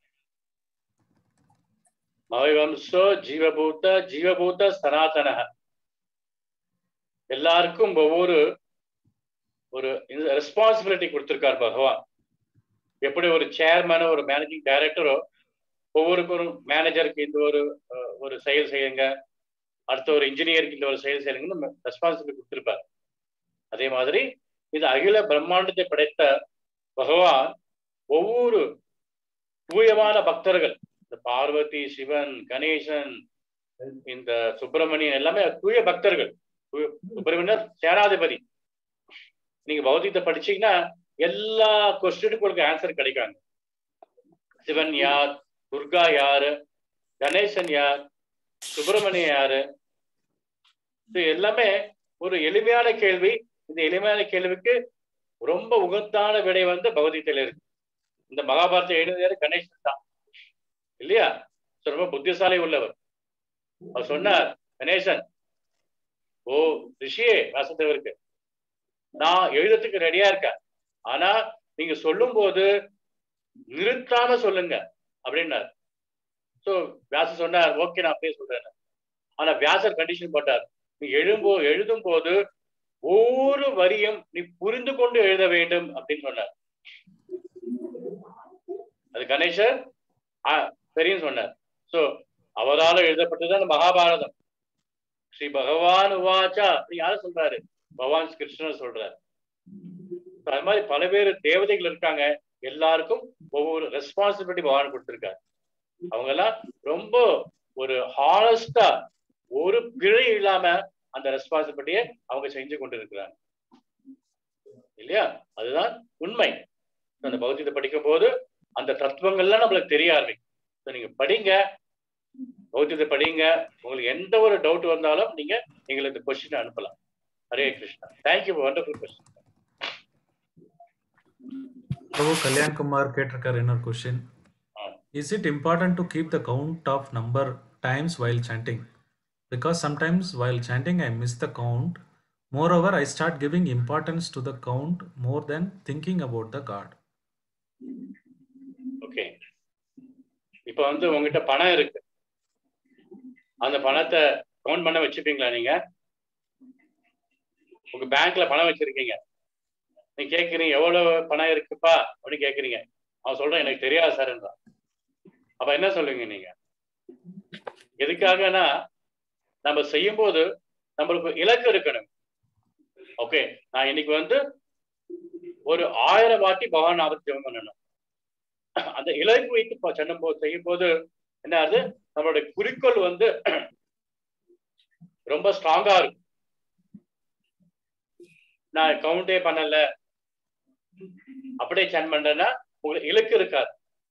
மவைவம்சோ ஜீவபூத ஜீவபூத சனாதன எல்லாருக்கும் ஒவ்வொரு ஒரு ரெஸ்பான்சிபிலிட்டி கொடுத்திருக்கார் பகவான் எப்படி ஒரு சேர்மேனோ ஒரு மேனேஜிங் டைரக்டரோ ஒவ்வொருக்கு ஒரு மேனேஜருக்கு இந்த ஒரு அஹ், ஒரு செயல் செய்யுங்க அடுத்த ஒரு இன்ஜினியருக்கு இந்த ஒரு செயல் செய்யுங்கன்னு ரெஸ்பான்சிபிலிட்டி கொடுத்திருப்பார் அதே மாதிரி இது அகில பிரம்மாண்டத்தை படைத்த பகவான் ஒவ்வொரு தூயமான பக்தர்கள் இந்த பார்வதி சிவன் கணேசன் இந்த சுப்பிரமணியன் எல்லாமே தூய பக்தர்கள் தூய- சுப்பிரமணியர் சேனாதிபதி நீங்க பௌத்தியத்தை படிச்சீங்கன்னா எல்லா கொஸ்டினுக்கும் உங்களுக்கு ஆன்சர் கிடைக்காங்க சிவன் யார் துர்கா யாரு கணேசன் யார் சுப்பிரமணியன் யாரு இது எல்லாமே ஒரு எளிமையான கேள்வி இந்த எளிமையான கேள்விக்கு ரொம்ப உகத்தான விடை வந்து பகவத்கீதையில இருக்கு இந்த மகாபாரதத்தை எழுதியாரு கணேசன் தான் இல்லையா So, ரொம்ப புத்திசாலி உள்ளவர் அவர் சொன்னார் கணேசன் ஓ ரிஷியே வாசத்தேவருக்கு நான் எழுதுறதுக்கு ரெடியா இருக்கேன் ஆனா நீங்க சொல்லும் போது நிறுத்தாம சொல்லுங்க அப்படின்னார் சோ வியாசர் சொன்னார் ஓகே நான் அப்படியே சொல்றேன் ஆனா வியாசர் கண்டிஷன் போட்டார் நீ எழும்போ எழுதும் போது ஒவ்வொரு வரியும் நீ புரிந்து கொண்டு எழுத வேண்டும் அப்படின்னு சொன்னார் அது கணேசர் ஆ, சரின்னு சொன்னார் சோ அவரால் எழுதப்பட்டதுதான் மகாபாரதம் ஸ்ரீ பகவான் உவாச்சா அப்படி யாரு சொல்றாரு பகவான் கிருஷ்ணர் சொல்றாரு So, அது மாதிரி பல பேர் தேவதைகள் இருக்காங்க எல்லாருக்கும் ஒவ்வொரு ரெஸ்பான்சிபிலிட்டி பகவான் கொடுத்திருக்காரு அவங்க எல்லாம் ரொம்ப ஒரு ஹானஸ்டா ஒரு பிழை இல்லாம அந்த ரெஸ்பான்சிபிலிட்டியை அவங்க செஞ்சு கொண்டு இருக்கிறாங்க இல்லையா அதுதான் உண்மை அந்த பௌத்தியத்தை படிக்கும் போது அந்த தத்துவங்கள்லாம் நம்மளுக்கு தெரிய ஆரம்பிக்கும் So, நீங்க படிங்க பௌத்தியத்தை படிங்க உங்களுக்கு எந்த ஒரு டவுட் வந்தாலும் நீங்க எங்களுக்கு இந்த கொஸ்டின் அனுப்பலாம் Hare Krishna thank you wonderful question Prabhu Kalyan Kumar கேட்டிருக்காரு இன்னொரு question is it important to keep the count of number times while chanting because sometimes while chanting I miss the count. Moreover, I start giving importance to the count more than thinking about the God. Okay இப்ப வந்து உங்ககிட்ட பணம் இருக்கு அந்த பணத்தை count பண்ண வச்சுப்பீங்களா நீங்க உங்க பேங்க்ல பணம் வச்சிருக்கீங்க நீங்க கேக்குறீங்க எவ்வளவு பணம் இருக்குப்பா அப்படின்னு கேக்குறீங்க அவன் சொல்றான் எனக்கு தெரியாது சார்ன்றான் அப்ப என்ன சொல்லுவீங்க நீங்க எதுக்காகனா நம்ம செய்யும் போது நம்மளுக்கு இலக்கு இருக்கணும் ஓகே நான் இன்னைக்கு வந்து ஒரு ஆயிரம் வாட்டி பகவான் நாமத்தை ஜெபம் பண்ணணும் அந்த இலக்கு வைத்து ப- செல்லும் போது செய்யும் போது என்ன ஆகுது நம்மளுடைய குறிக்கோள் வந்து ரொம்ப ஸ்ட்ராங்கா இருக்கும் நான் கவுண்டே பண்ணல அப்படியே சேன் பண்றேன்னா உங்களுக்கு இலக்கு இருக்காது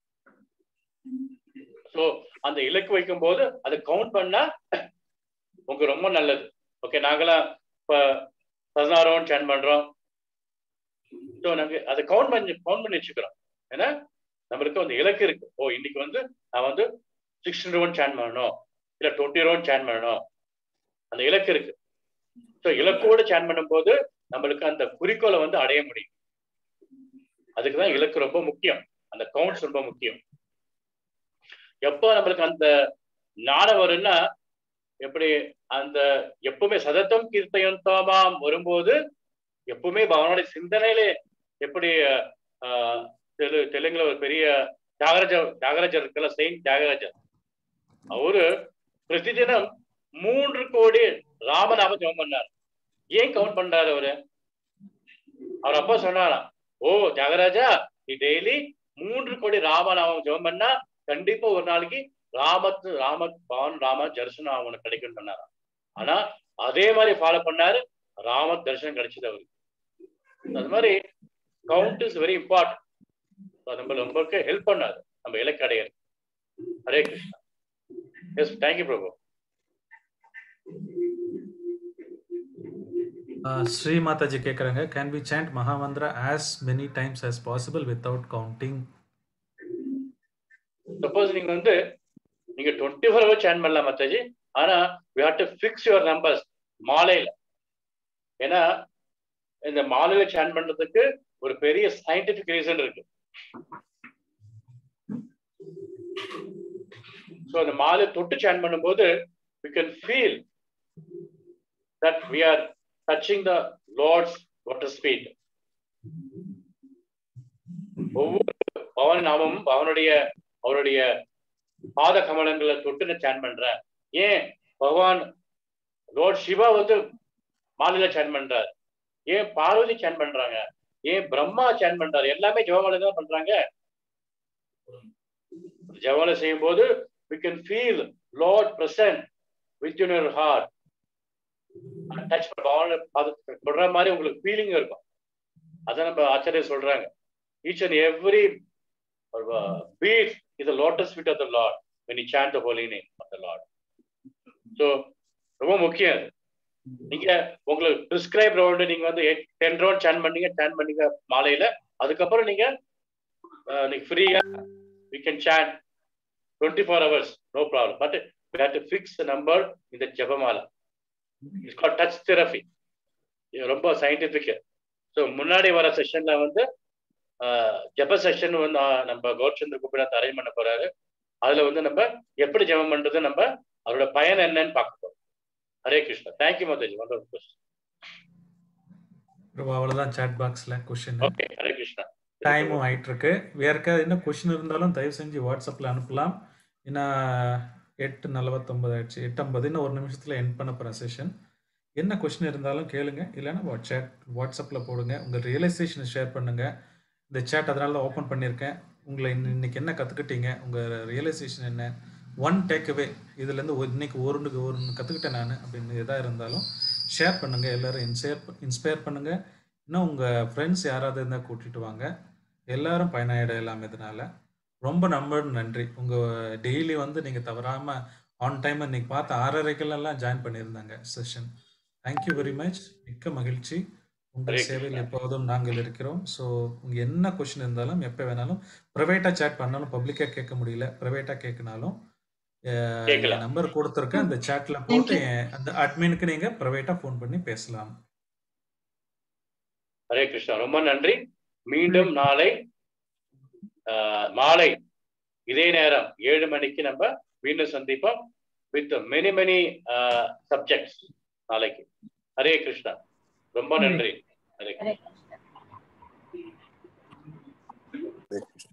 சோ அந்த இலக்கு வைக்கும் போது அதை கவுண்ட் பண்ணா உங்களுக்கு ரொம்ப நல்லது ஓகே நாங்களாம் இப்ப பதினாறு ரவுண்ட் சேன் பண்றோம் ஸோ நாங்க அதை கவுண்ட் பண்ணி கவுண்ட் பண்ணி வச்சுக்கிறோம் ஏன்னா நம்மளுக்கு அந்த இலக்கு இருக்கு ஓ இன்னைக்கு வந்து நான் வந்து சிக்ஸ்டி ரவுண்ட் சேன் பண்ணணும் இல்ல டுவெண்ட்டி ரவுண்ட் சேன் பண்ணணும் அந்த இலக்கு இருக்கு ஸோ இலக்கோடு சேன் பண்ணும்போது நம்மளுக்கு அந்த குறிக்கோளை வந்து அடைய முடியும் அதுக்கு தான் இலக்கு ரொம்ப முக்கியம் அந்த கவுண்ட்ஸ் ரொம்ப முக்கியம் எப்போ நம்மளுக்கு அந்த ஞானம் வரும்னா எப்படி அந்த எப்பவுமே சதத்தம் கீர்த்தயந்தோமாம் வரும்போது எப்பவுமே பகவானுடைய சிந்தனையிலே எப்படி ஆஹ், தெலு தெலுங்குல ஒரு பெரிய தியாகராஜர் தியாகராஜர் இருக்குல்ல செயின்ட் தியாகராஜர் அவரு பிரதிதினம் மூன்று கோடி ராமநாம ஜெபம் பண்ணார் ஏன் கவுண்ட் பண்றாரு அவரு அவர் அப்பா சொன்னாராம் ஓ ஜாகராஜா நீ டெய்லி மூன்று கோடி ராமநாமம் ஜெபம் பண்ணா கண்டிப்பா ஒரு நாளைக்கு ராமத்து ராம பவன் ராம தரிசனம் அவனுக்கு கிடைக்கும் சொன்னாராம் ஆனா அதே மாதிரி ஃபாலோ பண்ணாரு ராம தரிசனம் கிடைச்சது அவருக்கு அது மாதிரி கவுண்ட் இஸ் வெரி இம்பார்ட்டன்ட் நம்ம நம்மளுக்கு ஹெல்ப் பண்ணாது நம்ம இலக்கு அடையிறது Hare Krishna yes thank you Prabhu Uh, Shri Mataji கேட்குறாங்க can be chant mahamantra as many times as possible without counting suppose நீங்க வந்து நீங்க டுவெண்ட்டி ஃபோர் ஹவர் சேன் பண்ணலாம் மத்தாஜி ஆனா we have to fix your numbers மாலையில ஏன்னா இந்த மாலையில சேன் பண்றதுக்கு ஒரு பெரிய சயின்டிபிக் ரீசன் இருக்கு ஸோ அந்த மாலை தொட்டு சேன் பண்ணும்போது we can feel that we are touching the lord's வாட்டர் ஸ்பீட் ஒவ்வொரு பவன் நாமமும் அவனுடைய அவருடைய பாத கமலங்களை தொட்டு நான் சேன் பண்றேன் ஏன் பகவான் லார்ட் சிவா வந்து மாலையில சேன் பண்றார் ஏன் பார்வதி சேன் பண்றாங்க ஏன் பிரம்மா சேன் பண்றாரு எல்லாமே ஜெபமாலை தான் பண்றாங்க ஜெபமாலை செய்யும் போது we can feel lord present within your heart touch பகவான பாதத்தை தொடுற மாதிரி உங்களுக்கு ஃபீலிங் இருக்கும் அதான் நம்ம ஆச்சாரியர் சொல்றாங்க each and every bead is the lotus feet of the Lord when you chant the holy name of the Lord. So ரொம்ப முக்கியம் அது நீங்க உங்களுக்கு பிரிஸ்கிரைப் ரவுண்டு நீங்க வந்து டென் ரவுண்ட் சேன் பண்ணீங்க சேன் பண்ணீங்க மாலையில அதுக்கப்புறம் நீங்க அஹ், நீங்க ஃப்ரீயா we can chant twenty four hours no problem but we have to fix number இந்த ஜெபமாலை இட்ஸ் கால் டச் தெரபி இது ரொம்ப சயின்டிபிக் ஸோ முன்னாடி வர செஷன்ல வந்து ஆஹ், ஜெப செஷன் வந்து ஆஹ், நம்ம கௌர்ச்சந்திர கோபிநாத் அரேஞ்ச் பண்ண போறாரு அதுல வந்து நம்ம எப்படி ஜெபம் பண்றது நம்ம அதோட பயன் என்னன்னு பார்க்க போறோம் Hare Krishna thank you Mataji wonderful question ரொம்ப அவ்வளோதான் chat பாக்ஸில் கொஷின் ஓகே ஹரே கிருஷ்ணா டைமும் ஆயிட்டு இருக்கு யாருக்காவது என்ன கொஷின் இருந்தாலும் தயவு செஞ்சு வாட்ஸ்அப்பில் அனுப்பலாம் ஏன்னா எட்டு நலவத்தொம்பது ஆயிடுச்சு எட்டு ஐம்பது இன்னும் ஒரு நிமிஷத்தில் என் பண்ண போகிறேன் செஷன் என்ன கொஷின் இருந்தாலும் கேளுங்க இல்லைன்னா வாட்ஸ்அப் வாட்ஸ்அப்பில் போடுங்க உங்கள் ரியலைசேஷனை ஷேர் பண்ணுங்க இந்த சேட் அதனால தான் ஓப்பன் பண்ணியிருக்கேன் உங்களை இன்ன- இன்னைக்கு என்ன கற்றுக்கிட்டீங்க உங்கள் ரியலைசேஷன் என்ன ஒன் டேக் அவே இதுலேருந்து இன்னைக்கு ஒரு ஒரு கற்றுக்கிட்டேன் நான் அப்படின்னு எதாக இருந்தாலும் ஷேர் பண்ணுங்க எல்லாரும் இன்ஸ்பயர் இன்ஸ்பயர் பண்ணுங்க இன்னும் உங்கள் ஃப்ரெண்ட்ஸ் யாராவது இருந்தால் கூட்டிட்டு வாங்க எல்லாரும் பயனாயிடலாம் இதனால ரொம்ப ரொம்ப நன்றி உங்கள் டெய்லி வந்து நீங்கள் தவறாமல் ஆன் டைம் இன்னைக்கு பார்த்த ஆறரைக்கெல்லாம் ஜாயின் பண்ணியிருந்தாங்க செஷன் தேங்க்யூ வெரி மச் மிக்க மகிழ்ச்சி உங்கள் ஹரே சேவையில் கிருஷ்ணா. எப்போதும் நாங்கள் இருக்கிறோம் ஸோ உங்கள் என்ன கொஷின் இருந்தாலும் எப்போ வேணாலும் ப்ரைவேட்டாக சேட் பண்ணாலும் பப்ளிக்காக கேட்க முடியல ப்ரைவேட்டாக கேட்கனாலும் கேட்கலாம். நம்பர் கொடுத்துருக்கேன் அந்த சேட்ல போட்டு என் அந்த அட்மினுக்கு நீங்கள் ப்ரைவேட்டாக ஃபோன் பண்ணி பேசலாம் ஹரே கிருஷ்ணா ரொம்ப நன்றி மீண்டும் நாளை ஆஹ், மாலை இதே நேரம் ஏழு மணிக்கு நம்ம மீண்டும் சந்திப்போம் வித் மெனி மெனி சப்ஜெக்ட்ஸ் நாளைக்கு ஹரே கிருஷ்ணா ரொம்ப நன்றி ஹரே கிருஷ்ணா ஹரே கிருஷ்ணா Hare Krishna.